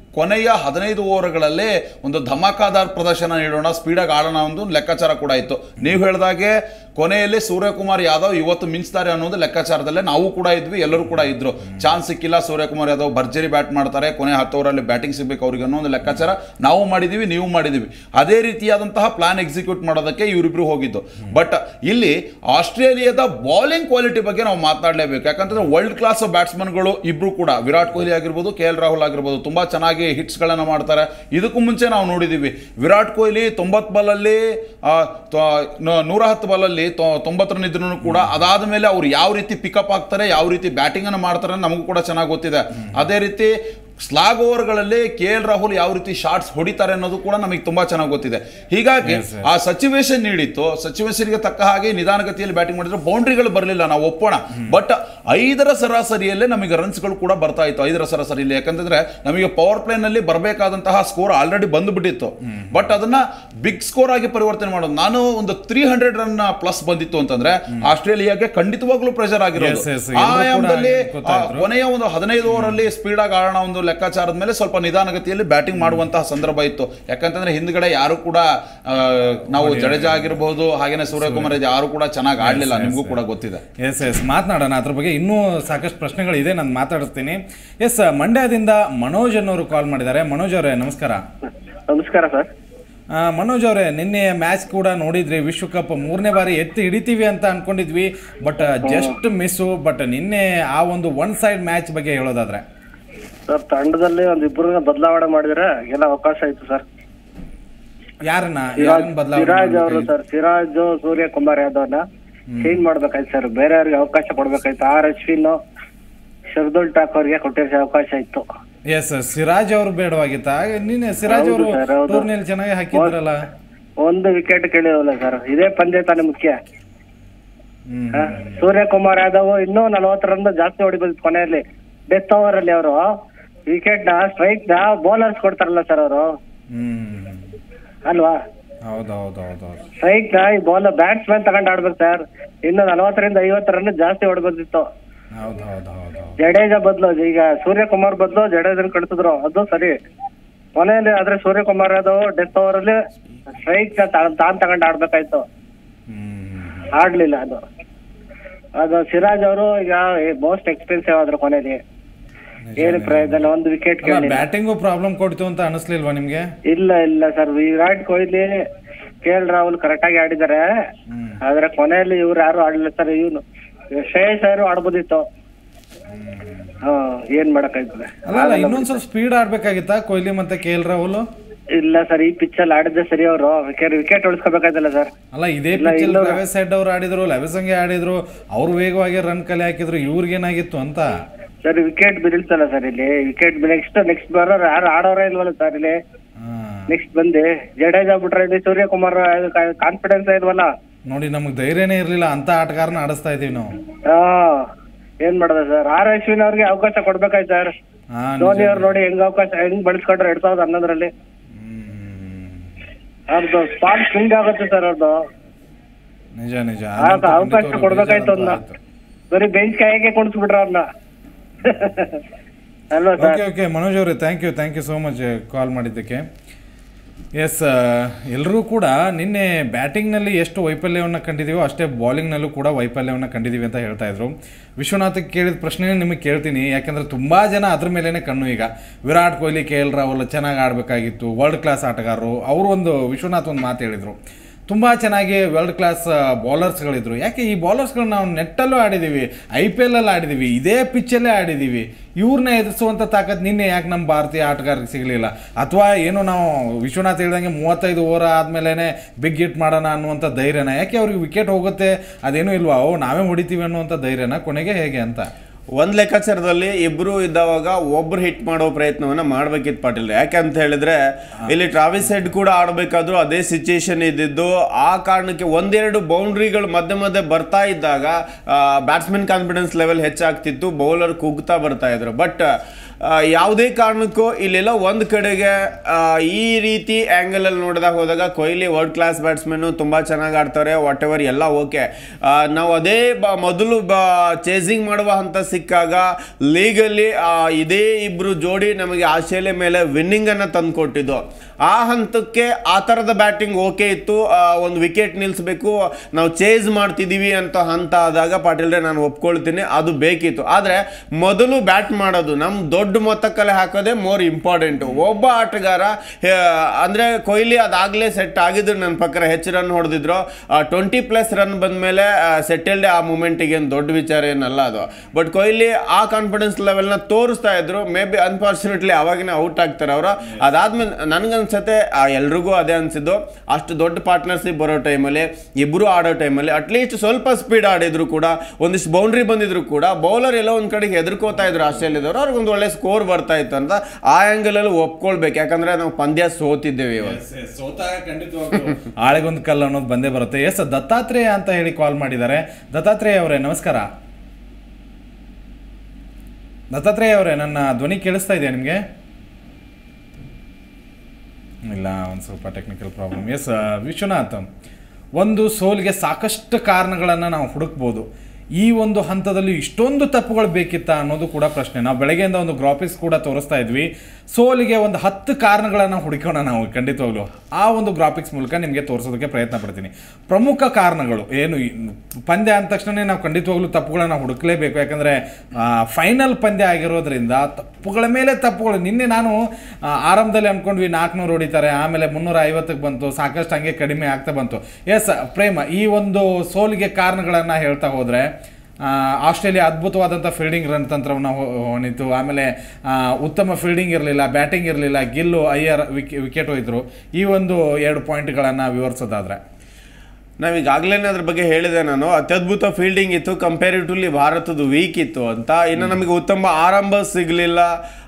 ಕೊನೆಯ ಹದಿನೈದು ಓವರ್ಗಳಲ್ಲಿ ಒಂದು ಧಮಾಕಾದಾರ್ ಪ್ರದರ್ಶನ ನೀಡೋಣ ಸ್ಪೀಡಾಗಿ ಆಡೋಣ ಒಂದು ಲೆಕ್ಕಾಚಾರ ಕೂಡ ಇತ್ತು ನೀವು ಹೇಳಿದಾಗೆ ಕೊನೆಯಲ್ಲಿ ಸೂರ್ಯಕುಮಾರ್ ಯಾದವ್ ಇವತ್ತು ಮಿಂಚ್ತಾರೆ ಅನ್ನೋದು ಲೆಕ್ಕಾಚಾರದಲ್ಲೇ ನಾವು ಕೂಡ ಇದ್ವಿ ಎಲ್ಲರೂ ಕೂಡ ಇದ್ರು ಚಾನ್ಸ್ ಸಿಕ್ಕಿಲ್ಲ ಸೂರ್ಯಕುಮಾರ್ ಯಾದವ್ ಭರ್ಜರಿ ಬ್ಯಾಟ್ ಮಾಡ್ತಾರೆ ಕೊನೆ ಹತ್ತು ಓವರಲ್ಲಿ ಬ್ಯಾಟಿಂಗ್ ಸಿಗ್ಬೇಕು ಅವ್ರಿಗೆ ಅನ್ನೋ ಒಂದು ಲೆಕ್ಕಾಚಾರ ನಾವು ಮಾಡಿದೀವಿ ನೀವು ಮಾಡಿದೀವಿ ಅದೇ ರೀತಿಯಾದಂತಹ ಪ್ಲಾನ್ ಎಕ್ಸಿಕ್ಯೂಟ್ ಮಾಡೋದಕ್ಕೆ ಇವರಿಬ್ರು ಹೋಗಿದ್ದು ಬಟ್ ಇಲ್ಲಿ ಆಸ್ಟ್ರೇಲಿಯಾದ ಬೌಲಿಂಗ್ ಕ್ವಾಲಿಟಿ ಬಗ್ಗೆ ನಾವು ಮಾತನಾಡಲೇಬೇಕು ಯಾಕಂತಂದ್ರೆ ವರ್ಲ್ಡ್ ಕ್ಲಾಸ್ ಬ್ಯಾಟ್ಸ್ಮನ್ಗಳು ಇಬ್ರು ಕೂಡ ವಿರಾಟ್ ಕೊಹ್ಲಿ ಆಗಿರ್ಬೋದು ಕೆ ಎಲ್ ರಾಹುಲ್ ಆಗಿರ್ಬೋದು ತುಂಬಾ ಚೆನ್ನಾಗಿ ಹಿಟ್ಸ್ಗಳನ್ನು ಮಾಡ್ತಾರೆ ಇದಕ್ಕೂ ಮುಂಚೆ ನಾವು ನೋಡಿದ್ದೀವಿ ವಿರಾಟ್ ಕೊಹ್ಲಿ ತೊಂಬತ್ತು ಬಾಲಲ್ಲಿ ಆ, ತ- ನ- ನೂರ ಹತ್ತು ಬಾಲಲ್ಲಿ ತೊಂಬತ್ತು ರನ್ ಇದ್ರೂ ಕೂಡ ಅದಾದ ಮೇಲೆ ಅವ್ರು ಯಾವ ರೀತಿ ಪಿಕಪ್ ಆಗ್ತಾರೆ ಯಾವ ರೀತಿ ಬ್ಯಾಟಿಂಗ್ ಅನ್ನು ಮಾಡ್ತಾರೆ ಅಂತ ನಮಗೂ ಕೂಡ ಚೆನ್ನಾಗಿ ಗೊತ್ತಿದೆ ಅದೇ ರೀತಿ ಸ್ಲಾಗ್ ಓವರ್ಗಳಲ್ಲಿ ಕೆ ಎಲ್ ರಾಹುಲ್ ಯಾವ ರೀತಿ ಶಾಟ್ಸ್ ಹೊಡಿತಾರೆ ಅನ್ನೋದು ಕೂಡ ನಮಗೆ ತುಂಬಾ ಚೆನ್ನಾಗಿ ಗೊತ್ತಿದೆ ಹೀಗಾಗಿ Yes, yes. ಆ ಸಚಿವೇಶನ್ ನೀಡಿತ್ತು ಸಚಿವೇಶನ್ಗೆ ತಕ್ಕ ಹಾಗೆ ನಿಧಾನಗತಿಯಲ್ಲಿ ಬ್ಯಾಟಿಂಗ್ ಮಾಡಿದ್ರೆ ಬೌಂಡ್ರಿಗಳು ಬರಲಿಲ್ಲ ನಾವು ಒಪ್ಪೋಣ ಬಟ್ ಐದರ ಸರಾಸರಿಯಲ್ಲೇ ನಮಗೆ ರನ್ಸ್ಗಳು ಕೂಡ ಬರ್ತಾ ಇತ್ತು ಐದರ ಸರಾಸರಿಯಲ್ಲಿ ಯಾಕಂತಂದ್ರೆ ನಮಗೆ ಪವರ್ ಪ್ಲೇನಲ್ಲಿ ಬರಬೇಕಾದಂತಹ ಸ್ಕೋರ್ ಆಲ್ರೆಡಿ ಬಂದುಬಿಟ್ಟಿತ್ತು ಬಟ್ ಅದನ್ನ ಬಿಗ್ ಸ್ಕೋರ್ ಆಗಿ ಪರಿವರ್ತನೆ ಮಾಡೋದು ನಾನು ಒಂದು ತ್ರೀ ಹಂಡ್ರೆಡ್ ರನ್ ಪ್ಲಸ್ ಬಂದಿತ್ತು ಅಂತಂದ್ರೆ ಆಸ್ಟ್ರೇಲಿಯಾಗೆ ಖಂಡಿತವಾಗ್ಲೂ ಪ್ರೆಷರ್ ಆಗಿರೋದು Yes, yes. ಆ ಎಲ್ರೂ ಕೂಡ ಆಯಾಮದಲ್ಲಿ ಗೊತ್ತಾ ಆ, ಇದ್ರು. ಕೊನೆಯ ಒಂದು ಹದಿನೈದು ಓವರ್ ಅಲ್ಲಿ ಸ್ಪೀಡ್ ಆಗಿ ಆಡೋಣ ಒಂದು ಲೆಕ್ಕಾಚಾರದ ಮೇಲೆ ಸ್ವಲ್ಪ ನಿಧಾನಗತಿಯಲ್ಲಿ ಬ್ಯಾಟಿಂಗ್ ಮಾಡುವಂತಹ ಸಂದರ್ಭ ಇತ್ತು ಯಾಕಂತಂದ್ರೆ ಹಿಂದ್ಗಡೆ ಯಾರು ಕೂಡ ಆ, ನಾವು ಜಡೇಜಾ ಆಗಿರಬಹುದು ಹಾಗೇನೆ ಸೂರ್ಯಕುಮಾರ್ ಇದು ಯಾರು ಕೂಡ ಚೆನ್ನಾಗಿ ಆಡ್ಲಿಲ್ಲ yes, ನಿಮಗೂ yes. ಕೂಡ ಗೊತ್ತಿದೆ ಎಸ್ ಎಸ್ ಮಾತನಾಡೋಣ ಅದ್ರ ಬಗ್ಗೆ ಇನ್ನೂ ಸಾಕಷ್ಟು ಪ್ರಶ್ನೆಗಳಿದೆ ನಾನು ಮಾತಾಡಿಸ್ತೀನಿ ಎಸ್ ಮಂಡ್ಯದಿಂದ ಮನೋಜ್ ಅನ್ನೋರು ಕಾಲ್ ಮಾಡಿದ್ದಾರೆ ಮನೋಜ್ ಅವರೇ ನಮಸ್ಕಾರ ನಮಸ್ಕಾರ ಸರ್ ಆ, ಮನೋಜ್ ಅವರೇ ನಿನ್ನೆ ಮ್ಯಾಚ್ ಕೂಡ ನೋಡಿದ್ರಿ ವಿಶ್ವಕಪ್ ಮೂರನೇ ಬಾರಿ ಎತ್ತಿ ಹಿಡಿತೀವಿ ಅಂತ ಅನ್ಕೊಂಡಿದ್ವಿ ಬಟ್ ಜಸ್ಟ್ ಮಿಸ್ಸು ಬಟ್ ನಿನ್ನೆ ಆ ಒಂದು ಒನ್ ಸೈಡ್ ಮ್ಯಾಚ್ ಬಗ್ಗೆ ಹೇಳೋದಾದ್ರೆ ಸರ್ ತಂಡದಲ್ಲಿ ಒಂದ್ ಇಬ್ಬರನ್ನ ಬದಲಾವಣೆ ಮಾಡಿದ್ರೆ ಎಲ್ಲ ಅವಕಾಶ ಇತ್ತು ಸರ್ ಯಾರನ್ನ ಸಿರಾಜ್ ಯಾರನ್ನ ಬದಲಾವಣೆ ಸಿರಾಜ್ ಅವರು ಮಾಡ್ಬೇಕಾಗಿತ್ತು? ಸರ್ ಸಿರಾಜ್ ಸೂರ್ಯ ಕುಮಾರ್ ಯಾದವ್ನ ಚೇಂಜ್ ಮಾಡ್ಬೇಕಾಯ್ತು ಸರ್ ಬೇರೆಯವ್ರಿಗೆ ಅವಕಾಶ ಕೊಡ್ಬೇಕಾಯ್ತು ಆರ್ ಅಶ್ವಿನ್ ಶರ್ದುಲ್ ಠಾಕೂರ್ಗೆ ಕೊಟ್ಟಿರೋ ಅವಕಾಶ ಇತ್ತು ಎಸ್ ಸಿರಾಜ್ ಅವರು ಬೇಡವಾಗಿತ್ತಾ ನಿನ್ನೆ ಸಿರಾಜ್ ಹೌದು ಅವರು ಸರ್, ಹೌದು. ಟೂರ್ನಿಯಲ್ಲಿ ಚೆನ್ನಾಗಿ ಹಾಕಿದ್ರಲ್ಲ ಒಂದು ವಿಕೆಟ್ ಕೇಳಿರಲ್ಲ ಸರ್ ಇದೇ ಪಂದ್ಯ ತಾನೇ ಮುಖ್ಯ ಹ್ಮ್ ಹ? ಸೂರ್ಯ ಕುಮಾರ್ ಯಾದವ್ ಇನ್ನೂ ನಲವತ್ತು ರನ್ ಜಾಸ್ತಿ ಹೊಡಿಬೋದು ಕೊನೆಯಲ್ಲಿ ಡೆತ್ ಓವರ್ ಅಲ್ಲಿ ಅವರು ವಿಕೆಟ್ ನ ಸ್ಟ್ರೈಕ್ ನ ಬೌಲರ್ಸ್ ಕೊಡ್ತಾರಲ್ಲ ಸರ್ ಅವರು ಹ್ಮ್ ಅಲ್ವಾ ಹೌದು ಹೌದು ಹೌದು ಹೌದು ಸ್ಟ್ರೈಕ್ ನ ಈ ಬಾಲ್ ಬ್ಯಾಟ್ಸ್ಮನ್ ತಗೊಂಡ್ ಆಡ್ಬೇಕು ಸರ್ ಇನ್ನು ನಲವತ್ತರಿಂದ ಐವತ್ತು ರನ್ ಜಾಸ್ತಿ ಹೊಡ್ಬೋದಿತ್ತು ಹೌದು ಹೌದು ಹೌದು ಹೌದು ಜಡೇಜಾ ಬದಲು ಈಗ ಸೂರ್ಯಕುಮಾರ್ ಬದಲು ಜಡೇಜನ್ ಕಳಿಸಿದ್ರು ಅದು ಸರಿ ಕೊನೆಯಲ್ಲಿ ಆದ್ರೆ ಸೂರ್ಯಕುಮಾರ್ ಅದು ಡೆತ್ ಓವರ್ ಅಲ್ಲಿ ಸ್ಟ್ರೈಕ್ ತಾನ್ ತಗೊಂಡ್ ಆಡ್ಬೇಕಾಯ್ತು ಹ್ಮ್ ಆಡ್ಲಿಲ್ಲ ಅದು ಅದು ಸಿರಾಜ್ ಅವರು ಈಗ ಮೋಸ್ಟ್ ಎಕ್ಸ್ಪೆನ್ಸಿವ್ ಆದ್ರು ಕೊನೆಯಲ್ಲಿ ಏನು ಪ್ರಯೋಜನ ಒಂದು ವಿಕೆಟ್ ಅಲ್ಲ ಕೇಳಿ ಬ್ಯಾಟಿಂಗು ಪ್ರಾಬ್ಲಮ್ ಕೊಡ್ತು ಅಂತ ಅನಿಸ್ಲಿಲ್ವಾ ನಿಮ್ಗೆ ಇಲ್ಲ ಇಲ್ಲ sir Virat Kohli K L Rahul correct ಆಗಿ ಆಡಿದ್ದಾರೆ ಹ್ಮ್ ಆದ್ರೆ ಕೊನೆಯಲ್ಲಿ ಇವ್ರು ಯಾರು ಆಡ್ಲಿಲ್ಲ ಸರ್ ಇವನು ಶ್ರೇಯಸ್ ಅವರು ಆಡ್ಬೋದಿತ್ತು ಹಾ ಏನ್ ಮಾಡಕ್ಕಾಯ್ತದೆ ಅಲ್ಲ ಅಲ್ಲ ಇನ್ನೊಂದ್ ಸ್ವಲ್ಪ ಸ್ಪೀಡ್ ಆಡ್ಬೇಕಾಗಿತ್ತಾ ಕೊಹ್ಲಿ ಮತ್ತೆ ಕೆ ಎಲ್ ರಾಹುಲ್ ಇಲ್ಲ ಸರ್ ಈ ಪಿಚ್ ಅಲ್ಲಿ ಆಡಿದ್ರೆ ಸರಿ ಅವರು ವಿಕೆಟ್ ಉಳಿಸ್ಕೋಬೇಕಾಯ್ತಲ್ಲ ಸರ್ ಅಲ್ಲ ಇದೇ ಇಲ್ಲ, ಪಿಚ್ ಇಲ್ಲ. ಲೆವೆಸ್ ಸೈಡ್ ಅವ್ರು ಆಡಿದ್ರು ಲೆವೆಸಂಗೆ ಆಡಿದ್ರು ಅವ್ರು ವೇಗವಾಗಿ ರನ್ ಕಲೆ ಹಾಕಿದ್ರು ಇವ್ರಿಗೇನಾಗಿತ್ತು ಅಂತ ಸರ್ ವಿಕೆಟ್ ಬೀಳ್ತಲ್ಲ ಸರ್ ಇಲ್ಲಿ ವಿಕೆಟ್ ನೆಕ್ಸ್ಟ್ ನೆಕ್ಸ್ಟ್ ಬರೋರು ಯಾರು ಆಡೋರೇ ಇಲ್ವಲ್ಲ ಸರ್ ಇಲ್ಲಿ ಹಾ. ನೆಕ್ಸ್ಟ್ ಬಂದು ಜಡೇಜಾ ಬಿಟ್ರೆ ಇಲ್ಲಿ ಸೂರ್ಯಕುಮಾರ್ ಕಾನ್ಫಿಡೆನ್ಸ್ ಇಲ್ವಲ್ಲ ನೋಡಿ ನಮಗ್ ಧೈರ್ಯನೇ ಇರ್ಲಿಲ್ಲ ಅಂತ ಆಟಗಾರನ ಆಡಿಸ್ತಾ ಇದೀವಿ ನಾವು ಹಾ ಏನ್ ಮಾಡೋದ ಸರ್ ಆರ್ ಅಶ್ವಿನ್ ಅವ್ರಿಗೆ ಅವಕಾಶ ಕೊಡ್ಬೇಕಾಯ್ತು ಸರ್ ಹಾ ಧೋನಿ ಅವ್ರು ನೋಡಿ ಹೆಂಗ್ ಅವಕಾಶ ಹೆಂಗ್ ಬಳಸ್ಕೊಂಡ್ರೆ ಎರಡ್ ಸಾವಿರದ ಹನ್ನೊಂದರಲ್ಲಿ ಹ್ಮ್. ಅವ್ರದ್ದು ಸ್ಪಾಟ್ ಸ್ವಿಂಗ್ ಆಗುತ್ತೆ ಸರ್ ಅವ್ರದ್ದು ನಿಜ ನಿಜ ಆಗ ಅದಂತೂ ಅವಕಾಶ ಖಂಡಿತವಾಗ್ಲೂ ಕೊಡ್ಬೇಕಾಯ್ತು ಅವ್ರನ್ನ ಬೇಜಾರಂತೂ ಆಯ್ತು. ಬರೀ ಬೆಂಚ್ ಕಾಯಿಗೆ ಕುಣಿಸ್ಬಿಟ್ರ ಅವ್ರನ್ನ ಅಲ್ವಾ ಸರ್ ಓಕೆ ಓಕೆ ಮನೋಜ್ ಅವರೇ thank you thank you so much call ಮಾಡಿದ್ದಕ್ಕೆ ಎಸ್ ಎಲ್ಲರೂ ಕೂಡ ನಿನ್ನೆ ಬ್ಯಾಟಿಂಗ್ನಲ್ಲಿ ಎಷ್ಟು ವೈಫಲ್ಯವನ್ನು ಕಂಡಿದ್ದೀವೋ ಅಷ್ಟೇ ಬೌಲಿಂಗ್ನಲ್ಲೂ ಕೂಡ ವೈಫಲ್ಯವನ್ನು ಕಂಡಿದ್ದೀವಿ ಅಂತ ಹೇಳ್ತಾ ಇದ್ರು ವಿಶ್ವನಾಥ್ ಕೇಳಿದ ಪ್ರಶ್ನೆ ನಿಮಗೆ ಕೇಳ್ತೀನಿ ಯಾಕಂದರೆ ತುಂಬ ಜನ ಅದ್ರ ಮೇಲೇ ಕಣ್ಣು ಈಗ ವಿರಾಟ್ ಕೊಹ್ಲಿ ಕೆ ಎಲ್ ರಾಹುಲ್ ಚೆನ್ನಾಗಿ ಆಡಬೇಕಾಗಿತ್ತು ವರ್ಲ್ಡ್ ಕ್ಲಾಸ್ ಆಟಗಾರರು ಅವರು ಒಂದು ವಿಶ್ವನಾಥ್ ಒಂದು ಮಾತು ಹೇಳಿದರು ತುಂಬ ಚೆನ್ನಾಗಿ ವರ್ಲ್ಡ್ ಕ್ಲಾಸ್ ಬೌಲರ್ಸ್ಗಳಿದ್ರು ಯಾಕೆ ಈ ಬೌಲರ್ಸ್ಗಳನ್ನ ನಾವು ನೆಟ್ಟಲ್ಲೂ ಆಡಿದ್ದೀವಿ ಐ ಪಿ ಎಲ್ಲಲ್ಲಿ ಆಡಿದ್ದೀವಿ ಇದೇ ಪಿಚ್ಚಲ್ಲೇ ಆಡಿದ್ದೀವಿ ಇವ್ರನ್ನ ಎದುರಿಸುವಂಥ ತಾಕತ್ ನಿನ್ನೆ ಯಾಕೆ ನಮ್ಮ ಭಾರತೀಯ ಆಟಗಾರರಿಗೆ ಸಿಗಲಿಲ್ಲ ಅಥವಾ ಏನು ನಾವು ವಿಶ್ವನಾಥ್ ಹೇಳ್ದಂಗೆ ಮೂವತ್ತೈದು ಓವರ್ ಆದಮೇಲೆ ಬಿಗ್ ಹಿಟ್ ಮಾಡೋಣ ಅನ್ನುವಂಥ ಧೈರ್ಯನ ಯಾಕೆ ಅವ್ರಿಗೆ ವಿಕೆಟ್ ಹೋಗುತ್ತೆ ಅದೇನೂ ಇಲ್ವಾ ಓ ನಾವೇ ಹೊಡಿತೀವಿ ಅನ್ನುವಂಥ ಧೈರ್ಯನ ಕೊನೆಗೆ ಹೇಗೆ ಅಂತ ಒಂದ್ ಲೆಕ್ಕಾಚಾರದಲ್ಲಿ ಇಬ್ರು ಇದ್ದವಾಗ ಒಬ್ರು ಹಿಟ್ ಮಾಡೋ ಪ್ರಯತ್ನವನ್ನ ಮಾಡ್ಬೇಕಿತ್ತು ಪಾಟೀಲ್ ಯಾಕಂತ ಹೇಳಿದ್ರೆ ಇಲ್ಲಿ ಟ್ರಾವಿಸ್ ಹೆಡ್ ಕೂಡ ಆಡ್ಬೇಕಾದ್ರೂ ಅದೇ ಸಿಚುಯೇಷನ್ ಇದ್ದಿದ್ದು ಆ ಕಾರಣಕ್ಕೆ ಒಂದೆರಡು ಬೌಂಡ್ರಿಗಳು ಮಧ್ಯೆ ಮಧ್ಯೆ ಬರ್ತಾ ಇದ್ದಾಗ ಬ್ಯಾಟ್ಸ್ಮನ್ ಕಾನ್ಫಿಡೆನ್ಸ್ ಲೆವೆಲ್ ಹೆಚ್ಚಾಗ್ತಿತ್ತು ಬೌಲರ್ ಕುಗ್ತಾ ಬರ್ತಾ ಇದ್ರು ಬಟ್ ಆ, ಯಾವುದೇ ಕಾರಣಕ್ಕೂ ಇಲ್ಲೆಲ್ಲ ಒಂದು ಕಡೆಗೆ ಆ, ಈ ರೀತಿ ಆ್ಯಂಗಲ್ ಅಲ್ಲಿ ನೋಡಿದಾಗ ಹೋದಾಗ ಕೊಹ್ಲಿ ವರ್ಲ್ಡ್ ಕ್ಲಾಸ್ ಬ್ಯಾಟ್ಸ್ಮನ್ ತುಂಬಾ ಚೆನ್ನಾಗಿ ಆಡ್ತಾರೆ ವಾಟ್ ಎವರ್ ಎಲ್ಲ ಓಕೆ ನಾವು ಅದೇ ಬ ಮೊದಲು ಬ ಚೇಸಿಂಗ್ ಮಾಡುವ ಹಂತ ಸಿಕ್ಕಾಗ ಲೀಗಲ್ಲಿ ಇದೇ ಇಬ್ರು ಜೋಡಿ ನಮಗೆ ಆಸ್ಟ್ರೇಲಿಯಾ ಮೇಲೆ ವಿನ್ನಿಂಗ್ ಅನ್ನ ತಂದುಕೊಟ್ಟಿದ್ದು ಆ ಹಂತಕ್ಕೆ ಆ ಥರದ ಬ್ಯಾಟಿಂಗ್ ಓಕೆ ಇತ್ತು ಆ, ಒಂದು ವಿಕೆಟ್ ನಿಲ್ಲಿಸ್ಬೇಕು ನಾವು ಚೇಸ್ ಮಾಡ್ತಿದ್ದೀವಿ ಅಂತ ಹಂತ ಆದಾಗ ಪಾಟೀಲ್ರೆ ನಾನು ಒಪ್ಕೊಳ್ತೀನಿ ಅದು ಬೇಕಿತ್ತು ಆದರೆ ಮೊದಲು ಬ್ಯಾಟ್ ಮಾಡೋದು ನಮ್ಮ ದೊಡ್ಡ ಮೊತ್ತಕ್ಕಲ್ಲಿ ಹಾಕೋದೇ ಮೋರ್ ಇಂಪಾರ್ಟೆಂಟು ಒಬ್ಬ ಆಟಗಾರ ಹೇ- ಅಂದ್ರೆ ಕೊಹ್ಲಿ ಅದಾಗಲೇ ಸೆಟ್ ಆಗಿದ್ರು ನನ್ನ ಪ್ರಕಾರ ಹೆಚ್ಚು ರನ್ ಹೊಡೆದಿದ್ರು ಟ್ವೆಂಟಿ ಪ್ಲಸ್ ರನ್ ಬಂದಮೇಲೆ ಸೆಟಲ್ಡ್ ಆ ಮೂಮೆಂಟಿಗೆ ಏನು ದೊಡ್ಡ ವಿಚಾರ ಏನಲ್ಲ ಅದು ಬಟ್ ಕೊಹ್ಲಿ ಆ ಕಾನ್ಫಿಡೆನ್ಸ್ ಲೆವೆಲ್ನ ತೋರಿಸ್ತಾ ಇದ್ರು ಮೇ ಬಿ ಅನ್ಫಾರ್ಚುನೇಟ್ಲಿ ಅವಾಗಿನ ಔಟ್ ಆಗ್ತಾರೆ ಅವರು ಅದಾದ್ಮೇಲೆ ನನಗನ್ಸತ್ತೆ ಎಲ್ರಿಗೂ ಅದೇ ಅನ್ಸಿದ್ದು ಅಷ್ಟು ದೊಡ್ಡ ಪಾರ್ಟ್ನರ್ಶಿಪ್ ಬರೋ ಟೈಮಲ್ಲಿ ಇಬ್ಬರು ಆಡೋ ಟೈಮಲ್ಲಿ ಅಟ್ಲೀಸ್ಟ್ ಸ್ವಲ್ಪ ಸ್ಪೀಡ್ ಆಡಿದ್ರು ಕೂಡ ಒಂದಿಷ್ಟು ಬೌಂಡ್ರಿ ಬಂದಿದ್ರು ಕೂಡ ಬೌಲರ್ ಎಲ್ಲೋ ಒಂದ್ ಕಡೆಗೆ ಹೆದರ್ಕೋತಾ ಇದ್ರು ಆಸ್ಟ್ರೇಲಿಯಾದವರು ಅವ್ರಿಗೆ ಒಂದು ಒಳ್ಳೆ ಸ್ಕೋರ್ ಬರ್ತಾ ಇತ್ತು ಅಂತ ಆ ಆಂಗಲ್ ಅಲ್ಲಿ ಒಪ್ಕೊಳ್ಬೇಕು ಯಾಕಂದ್ರೆ ನಾವು ಪಂದ್ಯ ಸೋತಿದ್ದೇವೆ ಇವತ್ತು ಸೋತಾಗ ಖಂಡಿತವಾಗ್ಲೂ ಆಳೆಗೊಂದು ಕಲ್ಲು ಅನ್ನೋದು ಬಂದೇ ಬರುತ್ತೆ ಎಸ್ ದತ್ತಾತ್ರೇಯ ಅಂತ ಹೇಳಿ ಕಾಲ್ ಮಾಡಿದ್ದಾರೆ ದತ್ತಾತ್ರೇಯ ಅವರೇ ನಮಸ್ಕಾರ ದತ್ತಾತ್ರೇಯ ಅವರೇ ನನ್ನ ಧ್ವನಿ ಕೇಳಿಸ್ತಾ ಇದೆಯಾ ನಿಮಗೆ ಇಲ್ಲ ಒಂದು ಸ್ವಲ್ಪ ಟೆಕ್ನಿಕಲ್ ಪ್ರಾಬ್ಲಮ್ ಎಸ್ ವಿಶ್ವನಾಥ್ ಒಂದು ಸೋಲಿಗೆ ಸಾಕಷ್ಟು ಕಾರಣಗಳನ್ನು ನಾವು ಹುಡುಕ್ಬೋದು ಈ ಒಂದು ಹಂತದಲ್ಲಿ ಇಷ್ಟೊಂದು ತಪ್ಪುಗಳು ಬೇಕಿತ್ತಾ ಅನ್ನೋದು ಕೂಡ ಪ್ರಶ್ನೆ ನಾವು ಬೆಳಗ್ಗೆಯಿಂದ ಒಂದು ಗ್ರಾಫಿಕ್ಸ್ ಕೂಡ ತೋರಿಸ್ತಾ ಇದ್ವಿ ಸೋಲಿಗೆ ಒಂದು ಹತ್ತು ಕಾರಣಗಳನ್ನು ಹುಡುಕೋಣ ನಾವು ಖಂಡಿತವಾಗ್ಲೂ ಆ ಒಂದು ಗ್ರಾಫಿಕ್ಸ್ ಮೂಲಕ ನಿಮಗೆ ತೋರಿಸೋದಕ್ಕೆ ಪ್ರಯತ್ನ ಪಡ್ತೀನಿ ಪ್ರಮುಖ ಕಾರಣಗಳು ಏನು ಈ ಪಂದ್ಯ ಅಂದ ತಕ್ಷಣ ನಾವು ಖಂಡಿತವಾಗ್ಲೂ ತಪ್ಪುಗಳನ್ನ ಹುಡುಕಲೇಬೇಕು ಯಾಕಂದರೆ ಫೈನಲ್ ಪಂದ್ಯ ಆಗಿರೋದ್ರಿಂದ ತಪ್ಪುಗಳ ಮೇಲೆ ತಪ್ಪುಗಳು ನಿನ್ನೆ ನಾನು ಆ, ಆರಂಭದಲ್ಲಿ ಅಂದ್ಕೊಂಡ್ವಿ ನಾಲ್ಕುನೂರು ಹೊಡಿತಾರೆ ಆಮೇಲೆ ಮುನ್ನೂರ ಐವತ್ತಕ್ಕೆ ಬಂತು ಸಾಕಷ್ಟು ಹಂಗೆ ಕಡಿಮೆ ಆಗ್ತಾ ಬಂತು ಎಸ್ ಪ್ರೇಮ ಈ ಒಂದು ಸೋಲಿಗೆ ಕಾರಣಗಳನ್ನು ಹೇಳ್ತಾ ಹೋದರೆ ಆಸ್ಟ್ರೇಲಿಯಾ ಅದ್ಭುತವಾದಂಥ ಫೀಲ್ಡಿಂಗ್ ರನ್ ತಂತ್ರವನ್ನು ಹೊಣಿತು ಆಮೇಲೆ ಆ, ಉತ್ತಮ ಫೀಲ್ಡಿಂಗ್ ಇರಲಿಲ್ಲ ಬ್ಯಾಟಿಂಗ್ ಇರಲಿಲ್ಲ ಗಿಲ್ಲು ಅಯ್ಯರ್ ವಿಕೆಟ್ ಹೋಯ್ತರು ಈ ಒಂದು ಎರಡು ಪಾಯಿಂಟ್ಗಳನ್ನು ವಿವರಿಸೋದಾದ್ರೆ ನಾವೀಗಾಗಲೇ ಅದ್ರ ಬಗ್ಗೆ ಹೇಳಿದೆ ನಾನು ಅತ್ಯದ್ಭುತ ಫೀಲ್ಡಿಂಗ್ ಇತ್ತು ಕಂಪೇರಿಟಿವ್ಲಿ ಭಾರತದ ವೀಕ್ ಇತ್ತು ಅಂತ ಇನ್ನು ನಮಗೆ ಉತ್ತಮ ಆರಂಭ ಸಿಗಲಿಲ್ಲ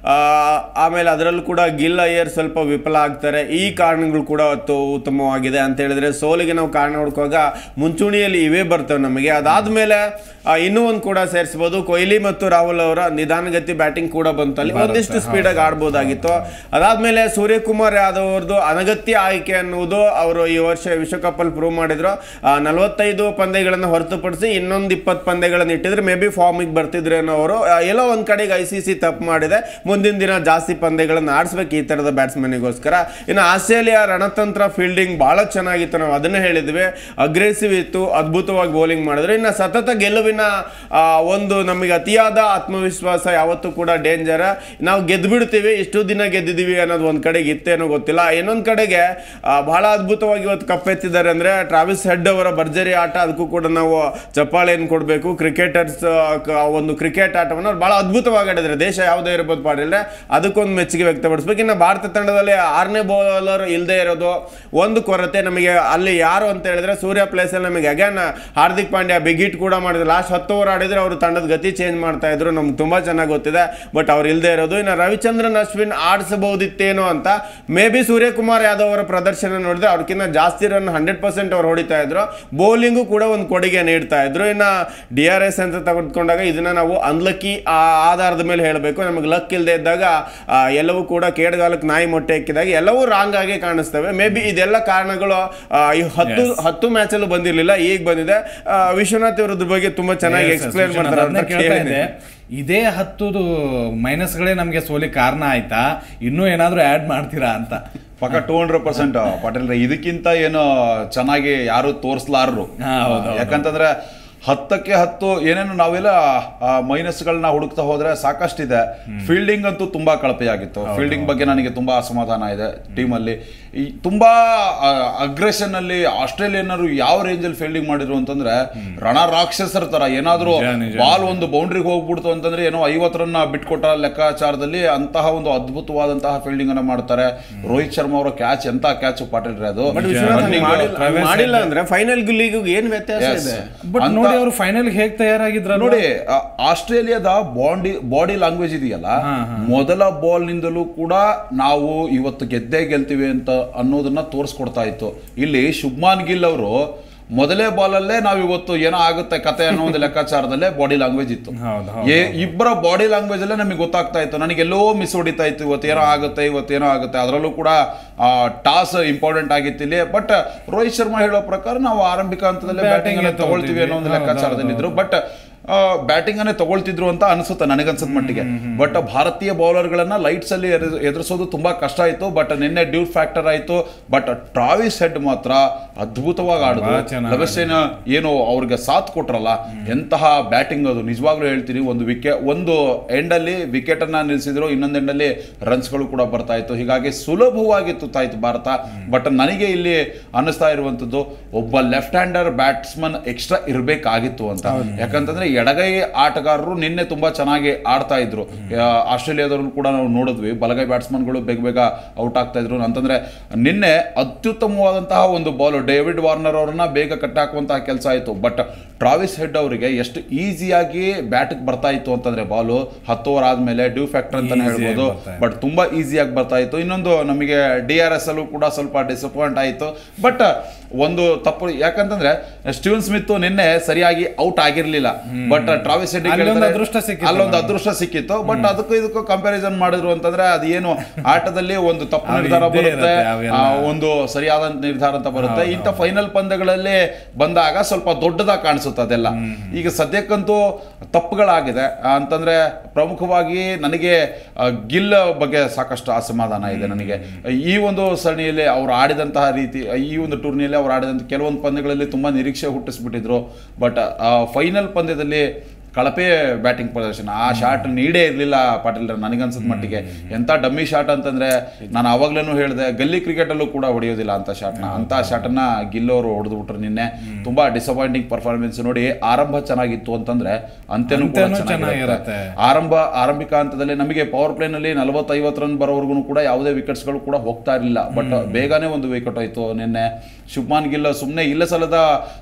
ಆಮೇಲೆ ಅದರಲ್ಲೂ ಕೂಡ ಗಿಲ್ ಅಯ್ಯರ್ ಸ್ವಲ್ಪ ವಿಫಲ ಆಗ್ತಾರೆ ಈ ಕಾರಣಗಳು ಕೂಡ ಅವತ್ತು ಉತ್ತಮವಾಗಿದೆ ಅಂತ ಹೇಳಿದ್ರೆ ಸೋಲಿಗೆ ನಾವು ಕಾರಣ ಹುಡುಕುವಾಗ ಮುಂಚೂಣಿಯಲ್ಲಿ ಇವೇ ಬರ್ತವೆ ನಮಗೆ ಅದಾದ್ಮೇಲೆ ಆ, ಇನ್ನೂ ಒಂದು ಕೂಡ ಸೇರಿಸ್ಬೋದು ಕೊಹ್ಲಿ ಮತ್ತು ರಾಹುಲ್ ಅವರ ನಿಧಾನಗತಿ ಬ್ಯಾಟಿಂಗ್ ಕೂಡ ಬಂತು ಅಲ್ಲಿ ಒಂದಿಷ್ಟು ಸ್ಪೀಡಾಗಿ ಆಡ್ಬೋದಾಗಿತ್ತು ಅದಾದ್ಮೇಲೆ ಸೂರ್ಯಕುಮಾರ್ ಯಾದವ್ ಅವ್ರದ್ದು ಅನಗತ್ಯ ಆಯ್ಕೆ ಅನ್ನುವುದು ಅವರು ಈ ವರ್ಷ ವಿಶ್ವಕಪ್ ಅಲ್ಲಿ ಪ್ರೂವ್ ಮಾಡಿದ್ರು ಆ, ನಲವತ್ತೈದು ಪಂದ್ಯಗಳನ್ನು ಹೊರತುಪಡಿಸಿ ಇನ್ನೊಂದು ಇಪ್ಪತ್ತು ಪಂದ್ಯಗಳನ್ನು ಇಟ್ಟಿದ್ರೆ ಮೇ ಬಿ ಫಾರ್ಮಿಗೆ ಬರ್ತಿದ್ರೇನೋ ಅವರು ಆ, ಎಲ್ಲೋ ಒಂದ್ ಕಡೆಗೆ ಐ ಸಿ ಸಿ ತಪ್ಪು ಮಾಡಿದೆ ಮುಂದಿನ ದಿನ ಜಾಸ್ತಿ ಪಂದ್ಯಗಳನ್ನು ಆಡಿಸ್ಬೇಕು ಈ ತರದ ಬ್ಯಾಟ್ಸ್ಮನ್ಗೋಸ್ಕರ ಇನ್ನು ಆಸ್ಟ್ರೇಲಿಯಾ ರಣತಂತ್ರ ಫೀಲ್ಡಿಂಗ್ ಬಹಳ ಚೆನ್ನಾಗಿತ್ತು ನಾವು ಅದನ್ನೇ ಹೇಳಿದ್ವಿ ಅಗ್ರೆಸಿವ್ ಇತ್ತು ಅದ್ಭುತವಾಗಿ ಬೌಲಿಂಗ್ ಮಾಡಿದ್ರು ಇನ್ನು ಸತತ ಗೆಲುವಿನ ಆ, ಒಂದು ನಮಗೆ ಅತಿಯಾದ ಆತ್ಮವಿಶ್ವಾಸ ಯಾವತ್ತೂ ಕೂಡ ಡೇಂಜರ್ ನಾವು ಗೆದ್ದು ಬಿಡ್ತೀವಿ ಇಷ್ಟು ದಿನ ಗೆದ್ದಿದ್ದೀವಿ ಅನ್ನೋದು ಒಂದು ಕಡೆಗೆ ಇತ್ತೇನೋ ಗೊತ್ತಿಲ್ಲ ಇನ್ನೊಂದು ಕಡೆಗೆ ಆ, ಬಹಳ ಅದ್ಭುತವಾಗಿ ಇವತ್ತು ಕಪ್ಪೆತ್ತಿದ್ದಾರೆ ಅಂದ್ರೆ ಟ್ರಾವಿಸ್ ಹೆಡ್ ಅವರ ಭರ್ಜರಿ ಆಟ ಅದಕ್ಕೂ ಕೂಡ ನಾವು ಚಪ್ಪಾಳೆಯನ್ನು ಕೊಡಬೇಕು ಕ್ರಿಕೆಟರ್ಸ್ ಒಂದು ಕ್ರಿಕೆಟ್ ಆಟವನ್ನು ಅವ್ರು ಬಹಳ ಅದ್ಭುತವಾಗಿ ಆಡಿದ್ರೆ ದೇಶ ಯಾವುದೇ ಇರ್ಬೋದು ಪಾಡಿಲ್ಲ ಅದಕ್ಕೊಂದು ಮೆಚ್ಚುಗೆ ವ್ಯಕ್ತಪಡಿಸ್ಬೇಕು ಇನ್ನು ಭಾರತ ತಂಡದಲ್ಲಿ ಆರನೇ ಬೌಲರ್ ಇಲ್ಲದೆ ಇರೋದು ಒಂದು ಕೊರತೆ ನಮಗೆ ಅಲ್ಲಿ ಯಾರು ಅಂತ ಹೇಳಿದ್ರೆ ಸೂರ್ಯ ಪ್ಲೇಸಲ್ಲಿ ನಮಗೆ again Hardik Pandya big hit ಕೂಡ ಮಾಡಿದ್ರು ಲಾಸ್ಟ್ ಹತ್ತು ಓವರ್ ಆಡಿದ್ರೆ ಅವರು ತಂಡದ ಗತಿ ಚೇಂಜ್ ಮಾಡ್ತಾ ಇದ್ರು ನಮ್ಗೆ ತುಂಬಾ ಚೆನ್ನಾಗಿ ಗೊತ್ತಿದೆ ಬಟ್ ಅವ್ರು ಇಲ್ಲದೆ ಇರೋದು ಇನ್ನು ರವಿಚಂದ್ರನ್ ಅಶ್ವಿನ್ ಆಡಿಸಬಹುದಿತ್ತೇನೋ ಅಂತ ಮೇ ಬಿ ಸೂರ್ಯಕುಮಾರ್ ಯಾದವ್ ಅವರ ಪ್ರದರ್ಶನ ನೋಡಿದ್ರೆ ಅವ್ರಕ್ಕಿಂತ ಜಾಸ್ತಿ ರನ್ ಹಂಡ್ರೆಡ್ ಪರ್ಸೆಂಟ್ ಅವ್ರು ಹೊಡಿತಾ ಇದ್ರು ಬೌಲಿಂಗು ಕೂಡ ಒಂದು ಕೊಡುಗೆ ನೀಡ್ತಾ ಇದ್ರು ಇನ್ನು ಡಿ ಆರ್ ಎಸ್ ಅಂತ ತೆಗೆದುಕೊಂಡಾಗ ಇದನ್ನ ನಾವು ಅನ್ಲಕ್ಕಿ ಆ ಆಧಾರದ ಮೇಲೆ ಹೇಳಬೇಕು ನಮಗೆ ಲಕ್ ಇಲ್ಲದೆ ಇದ್ದಾಗ ಆ, ಎಲ್ಲವೂ ಕೂಡ ಕೇಡಗಾಲಕ್ಕೆ ನಾಯಿ ಮೊಟ್ಟೆ ಹಾಕಿದಾಗ ಎಲ್ಲವೂ ರಾಂಗ್ ಆಗಿ ಕಾಣಿಸ್ತವೆ ಮೇ ಬಿ ಇದೆಲ್ಲ ಕಾರಣಗಳು ಆ, ಈ ಹತ್ತು ಹತ್ತು ಮ್ಯಾಚಲ್ಲೂ ಬಂದಿರಲಿಲ್ಲ ಈಗ ಬಂದಿದೆ ಆ, ವಿಶ್ವನಾಥ್ ಇವ್ರದ್ರ ಬಗ್ಗೆ ತುಂಬಾ ಚೆನ್ನಾಗಿ Yes, ಎಕ್ಸ್ಪ್ಲೇನ್ ವಿಶ್ವನಾಥ್, ಮಾಡ್ತಾರೆ ಅದನ್ನೇ ಅಂತ ಕೇಳ್ತಾ ಕೇಳಿದೆ. ಇದ್ದೆ. ಇದೇ ಹತ್ತುದು ಮೈನಸ್ಗಳೇ ನಮಗೆ ಸೋಲಿ ಕಾರಣ ಆಯ್ತಾ ಇನ್ನೂ ಏನಾದರೂ ಆ್ಯಡ್ ಮಾಡ್ತೀರಾ ಅಂತ ಪಕ್ಕ ಟೂ ಹಂಡ್ರೆಡ್ ಪರ್ಸೆಂಟ್ ಪಾಟೀಲ್ರೆ ಇದಕ್ಕಿಂತ ಏನು ಚೆನ್ನಾಗಿ ಯಾರು ತೋರಿಸ್ಲಾರರು ಹಾ, ಹೌದು, ಹೌದು. ಯಾಕಂತಂದ್ರೆ ಹತ್ತಕ್ಕೆ ಹತ್ತು ಏನೇನು ನಾವೆಲ್ಲ ಮೈನಸ್ಗಳನ್ನ ಹುಡುಕ್ತಾ ಹೋದ್ರೆ ಸಾಕಷ್ಟಿದೆ ಫೀಲ್ಡಿಂಗ್ ಅಂತೂ ತುಂಬಾ ಕಳಪೆಯಾಗಿತ್ತು ಫೀಲ್ಡಿಂಗ್ ಬಗ್ಗೆ ನನಗೆ ತುಂಬಾ ಅಸಮಾಧಾನ ಇದೆ ಟೀಮಲ್ಲಿ ಈ ತುಂಬಾ ಅಗ್ರೆಷನ್ ಅಲ್ಲಿ ಆಸ್ಟ್ರೇಲಿಯನ್ನರು ಯಾವ ರೇಂಜಲ್ಲಿ ಫೀಲ್ಡಿಂಗ್ ಮಾಡಿದ್ರು ಅಂತಂದ್ರೆ ರಣ ರಾಕ್ಷಸರ ತರ ಏನಾದ್ರೂ ನಿಜ, ನಿಜ. ಬಾಲ್ ಒಂದು ಬೌಂಡ್ರಿಗೆ ಹೋಗ್ಬಿಡ್ತು ಅಂತಂದ್ರೆ ಏನೋ ಐವತ್ತು ರನ್ ಬಿಟ್ಕೊಟ್ಟ ಲೆಕ್ಕಾಚಾರದಲ್ಲಿ ಅಂತಹ ಒಂದು ಅದ್ಭುತವಾದಂತಹ ಫೀಲ್ಡಿಂಗ್ ಅನ್ನ ಮಾಡ್ತಾರೆ ರೋಹಿತ್ ಶರ್ಮಾ ಅವರ ಕ್ಯಾಚ್ ಎಂತ ಕ್ಯಾಚ್ ಪಾಟೀಲ್ರೆ ಅದು ಬಟ್ ವಿಶ್ವನಾಥ್ ಹಂಗ್ Running- ಮಾಡಿಲ್ಲ- ಹಂಗ್ Travis ಮಾಡಿಲ್ಲ ಅಂದ್ರೆ ಫೈನಲ್ ಲೀಗ್ ಏನ್ ವ್ಯತ್ಯಾಸ Yes. ಇದೆ ಬಟ್ ಅಂತ- ನೋಡಿ ಅವರು ಫೈನಲ್ ಹೇಗೆ ತಯಾರಾಗಿದ್ರ ನೋಡಿ ಆ, ಆಸ್ಟ್ರೇಲಿಯಾದ ಬಾಡಿ ಬಾಡಿ ಲ್ಯಾಂಗ್ವೇಜ್ ಇದೆಯಲ್ಲ ಮೊದಲ ಬಾಲ್ ನಿಂದಲೂ ಕೂಡ ನಾವು ಇವತ್ತು ಗೆದ್ದೇ ಗೆಲ್ತೀವಿ ಅಂತ ಅನ್ನೋದನ್ನ ತೋರಿಸ್ಕೊಡ್ತಾ ಇತ್ತು ಇಲ್ಲಿ ಶುಭ್ಮಾನ್ ಗಿಲ್ ಅವರು ಮೊದಲೇ ಬಾಲಲ್ಲೇ ನಾವು ಇವತ್ತು ಏನೋ ಆಗುತ್ತೆ ಕತೆ ಅನ್ನೋ ಒಂದು ಲೆಕ್ಕಾಚಾರದಲ್ಲೇ ಬಾಡಿ ಲ್ಯಾಂಗ್ವೇಜ್ ಇತ್ತು ಹೌದು ಹೌದು ಏ ಇಬ್ಬರ ಬಾಡಿ ಲ್ಯಾಂಗ್ವೇಜ್ ಅಲ್ಲೇ ನಮಗೆ ಗೊತ್ತಾಗ್ತಾ ಇತ್ತು ನನಗೆಲ್ಲೋ ಮಿಸ್ ಹೊಡಿತಾ ಇತ್ತು ಇವತ್ತೇನೋ ಆಗುತ್ತೆ ಇವತ್ತೇನೋ ಆಗುತ್ತೆ ಅದರಲ್ಲೂ ಕೂಡ ಟಾಸ್ ಇಂಪಾರ್ಟೆಂಟ್ ಆಗಿತ್ತು ಇಲ್ಲಿ ಬಟ್ ರೋಹಿತ್ ಶರ್ಮಾ ಹೇಳೋ ಪ್ರಕಾರ ನಾವು ಆರಂಭಿಕ ಹಂತದಲ್ಲೇ Batting ಬ್ಯಾಟಿಂಗ್ ಅನ್ನ ಗೆ ತಗೊಳ್ತೀವಿ ಅನ್ನೋ ಒಂದು ಹೌದು, ಲೆಕ್ಕಾಚಾರದಲ್ಲಿ ಇದ್ರು ಬಟ್ ಬ್ಯಾಟಿಂಗ್ ಅನ್ನೇ ತಗೊಳ್ತಿದ್ರು ಅಂತ ಅನಿಸುತ್ತೆ ನನಗನ್ಸದ ಮಟ್ಟಿಗೆ ಬಟ್ ಭಾರತೀಯ ಬೌಲರ್ಗಳನ್ನ ಲೈಟ್ಸ್ ಅಲ್ಲಿ ಎದುರು- ಎದುರಿಸೋದು ತುಂಬಾ ಕಷ್ಟ ಆಯ್ತು ಬಟ್ ನಿನ್ನೆ ಡ್ಯೂ ಫ್ಯಾಕ್ಟರ್ ಆಯ್ತು ಬಟ್ ಟ್ರಾವಿಸ್ ಹೆಡ್ ಮಾತ್ರ ಅದ್ಭುತವಾಗಿ ಆಡಿದ್ರು ಬಹಳ ಚೆನ್ನಾಗಿ ಲಭಸೇನ ಏನು ಅವ್ರಿಗೆ ಸಾಥ್ ಕೊಟ್ರಲ್ಲ ಎಂತಹ ಬ್ಯಾಟಿಂಗ್ ಅದು ನಿಜವಾಗ್ಲೂ ಹೇಳ್ತೀನಿ ಒಂದು ವಿಕೆಟ್ ಒಂದು ಎಂಡ್ ಅಲ್ಲಿ ವಿಕೆಟ್ ಅನ್ನ ನಿಲ್ಲಿಸಿದ್ರು ಇನ್ನೊಂದು ಎಂಡ್ ಅಲ್ಲಿ ರನ್ಸ್ಗಳು ಕೂಡ ಬರ್ತಾ ಇತ್ತು ಹೀಗಾಗಿ ಸುಲಭವಾಗಿ ತುತ್ತಾಯ್ತು ಭಾರತ ಬಟ್ ನನಗೆ ಇಲ್ಲಿ ಅನ್ನಿಸ್ತಾ ಇರುವಂತದ್ದು ಒಬ್ಬ ಲೆಫ್ಟ್ ಹ್ಯಾಂಡರ್ ಬ್ಯಾಟ್ಸ್ಮನ್ ಎಕ್ಸ್ಟ್ರಾ ಇರಬೇಕಾಗಿತ್ತು ಅಂತ ಯಾಕಂತಂದ್ರೆ ಎಡಗೈ ಆಟಗಾರರು ನಿನ್ನೆ ತುಂಬಾ ಚೆನ್ನಾಗಿ ಆಡ್ತಾ ಇದ್ರು ಆ, ಆಸ್ಟ್ರೇಲಿಯಾದವ್ರನ್ನು ಕೂಡ ನಾವು ನೋಡಿದ್ವಿ ಬಲಗೈ ಬ್ಯಾಟ್ಸ್ಮನ್ಗಳು ಬೇಗ ಬೇಗ ಔಟ್ ಆಗ್ತಾ ಇದ್ರು ಅಂತಂದ್ರೆ ನಿನ್ನೆ ಅತ್ಯುತ್ತಮವಾದಂತಹ ಒಂದು ಬಾಲ್ ಡೇವಿಡ್ ವಾರ್ನರ್ ಅವರನ್ನ ಬೇಗ ಕಟ್ಟಾಕುವಂತಹ ಕೆಲಸ ಆಯಿತು ಬಟ್ ಟ್ರಾವಿಸ್ ಹೆಡ್ ಅವರಿಗೆ ಎಷ್ಟು ಈಸಿಯಾಗಿ ಬ್ಯಾಟಿಗೆ ಬರ್ತಾ ಇತ್ತು ಅಂತಂದ್ರೆ ಬಾಲು ಹತ್ತು ಓವರ್ ಆದ್ಮೇಲೆ ಡ್ಯೂ ಫ್ಯಾಕ್ಟರ್ ಅಂತಾನೆ Easy ಆಗಿ ಹೇಳ್ಬೋದು ಬರ್ತಾ ಇತ್ತು. ಬಟ್ ತುಂಬಾ ಈಸಿಯಾಗಿ ಬರ್ತಾ ಇತ್ತು ಇನ್ನೊಂದು ನಮಗೆ ಡಿ ಆರ್ ಎಸ್ ಅಲ್ಲೂ ಕೂಡ ಸ್ವಲ್ಪ ಡಿಸಪಾಯಿಂಟ್ ಆಯಿತು ಬಟ್ ಒಂದು ತಪ್ಪು ಯಾಕಂತಂದ್ರೆ ಸ್ಟೀವನ್ ಸ್ಮಿತ್ ನಿನ್ನೆ ಸರಿಯಾಗಿ ಔಟ್ ಆಗಿರ್ಲಿಲ್ಲ ಬಟ್ ಟ್ರಾವಿಸ್ ಹೆಡ್ ಅಲ್ಲೊಂದು ಅದೃಷ್ಟ ಸಿಕ್ಕಿತ್ತು ಅಲ್ಲೊಂದು ನಮ್ಗೆ. ಅದೃಷ್ಟ ಸಿಕ್ಕಿತ್ತು ಬಟ್ ಅದಕ್ಕೂ ಇದಕ್ಕೂ ಕಂಪ್ಯಾರಿಸನ್ ಮಾಡಿದ್ರು ಅಂತಂದ್ರೆ ಅದೇನು ಆಟದಲ್ಲಿ ಒಂದು ತಪ್ಪು ಅವು ನಿರ್ಧಾರ ಇದ್ದೇ ಬರುತ್ತೆ ಇರುತ್ತೆ, ಅವೆಲ್ಲ. ಆ, ಒಂದು ಸರಿಯಾದ ನಿರ್ಧಾರ ಅಂತ ಬರುತ್ತೆ ಇಂಥ ಫೈನಲ್ ಪಂದ್ಯಗಳಲ್ಲಿ ಬಂದಾಗ ಸ್ವಲ್ಪ ದೊಡ್ಡದಾಗಿ ಕಾಣಿಸುತ್ತೆ ಅದೆಲ್ಲ ಈಗ ಸದ್ಯಕ್ಕಂತೂ ತಪ್ಪುಗಳಾಗಿದೆ ಆ, ಅಂತಂದ್ರೆ ಪ್ರಮುಖವಾಗಿ ನನಗೆ ಆ, ಗಿಲ್ ಬಗ್ಗೆ ಸಾಕಷ್ಟು ಅಸಮಾಧಾನ ಇದೆ ನನಗೆ ಈ ಒಂದು ಸರಣಿಯಲ್ಲಿ ಅವರು ಆಡಿದಂತಹ ರೀತಿ ಈ ಒಂದು ಟೂರ್ನಿಯಲ್ಲಿ ಅವರು ಆಡಿದಂಥ ಕೆಲವೊಂದು ಪಂದ್ಯಗಳಲ್ಲಿ ತುಂಬಾ ನಿರೀಕ್ಷೆ ಹುಟ್ಟಿಸ್ಬಿಟ್ಟಿದ್ರು ಬಟ್ ಫೈನಲ್ ಪಂದ್ಯದಲ್ಲಿ ಕಳಪೆ ಬ್ಯಾಟಿಂಗ್ ಪ್ರದರ್ಶನ ಆ ಶಾಟ್ ನೀಡೇ ಇರಲಿಲ್ಲ ಪಾಟೀಲ್ ನನಗನ್ಸದ ಮಟ್ಟಿಗೆ ಎಂಥ ಡಮ್ಮಿ ಶಾಟ್ ಅಂತಂದ್ರೆ ನಾನು ಅವಾಗ್ಲೂ ಹೇಳಿದೆ ಗಲ್ಲಿ ಕ್ರಿಕೆಟಲ್ಲೂ ಕೂಡ ಹೊಡೆಯೋದಿಲ್ಲ ಅಂತ ಶಾಟ್ನ ಅಂತ ಶಾಟನ್ನ ಗಿಲ್ಲೋರು ಹೊಡೆದ್ಬಿಟ್ರು ನಿನ್ನೆ ತುಂಬಾ ಡಿಸಪಾಯಿಂಟಿಂಗ್ ಪರ್ಫಾರ್ಮೆನ್ಸ್ ನೋಡಿ ಆರಂಭ ಚೆನ್ನಾಗಿತ್ತು ಅಂತಂದ್ರೆ ಅಂತ್ಯನೂ ಕೂಡ ಅಂತ್ಯನೂ ಚೆನ್ನಾಗಿರುತ್ತೆ ಚೆನ್ನಾಗಿರುತ್ತೆ. ಆರಂಭ ಆರಂಭಿಕ ಹಂತದಲ್ಲಿ ನಮಗೆ ಪವರ್ ಪ್ಲೇನಲ್ಲಿ ನಲವತ್ತೈವತ್ತು ರನ್ ಬರೋವರೆಗೂ ಕೂಡ ಯಾವುದೇ ವಿಕೆಟ್ಸ್ಗಳು ಕೂಡ ಹೋಗ್ತಾ ಇರಲಿಲ್ಲ ಬಟ್ ಬೇಗನೆ ಒಂದು ವಿಕೆಟ್ ಆಯ್ತು ನಿನ್ನೆ ಶುಭ್ಮಾನ್ ಗಿಲ್ ಸುಮ್ಮನೆ ಇಲ್ಲ ಸಲದ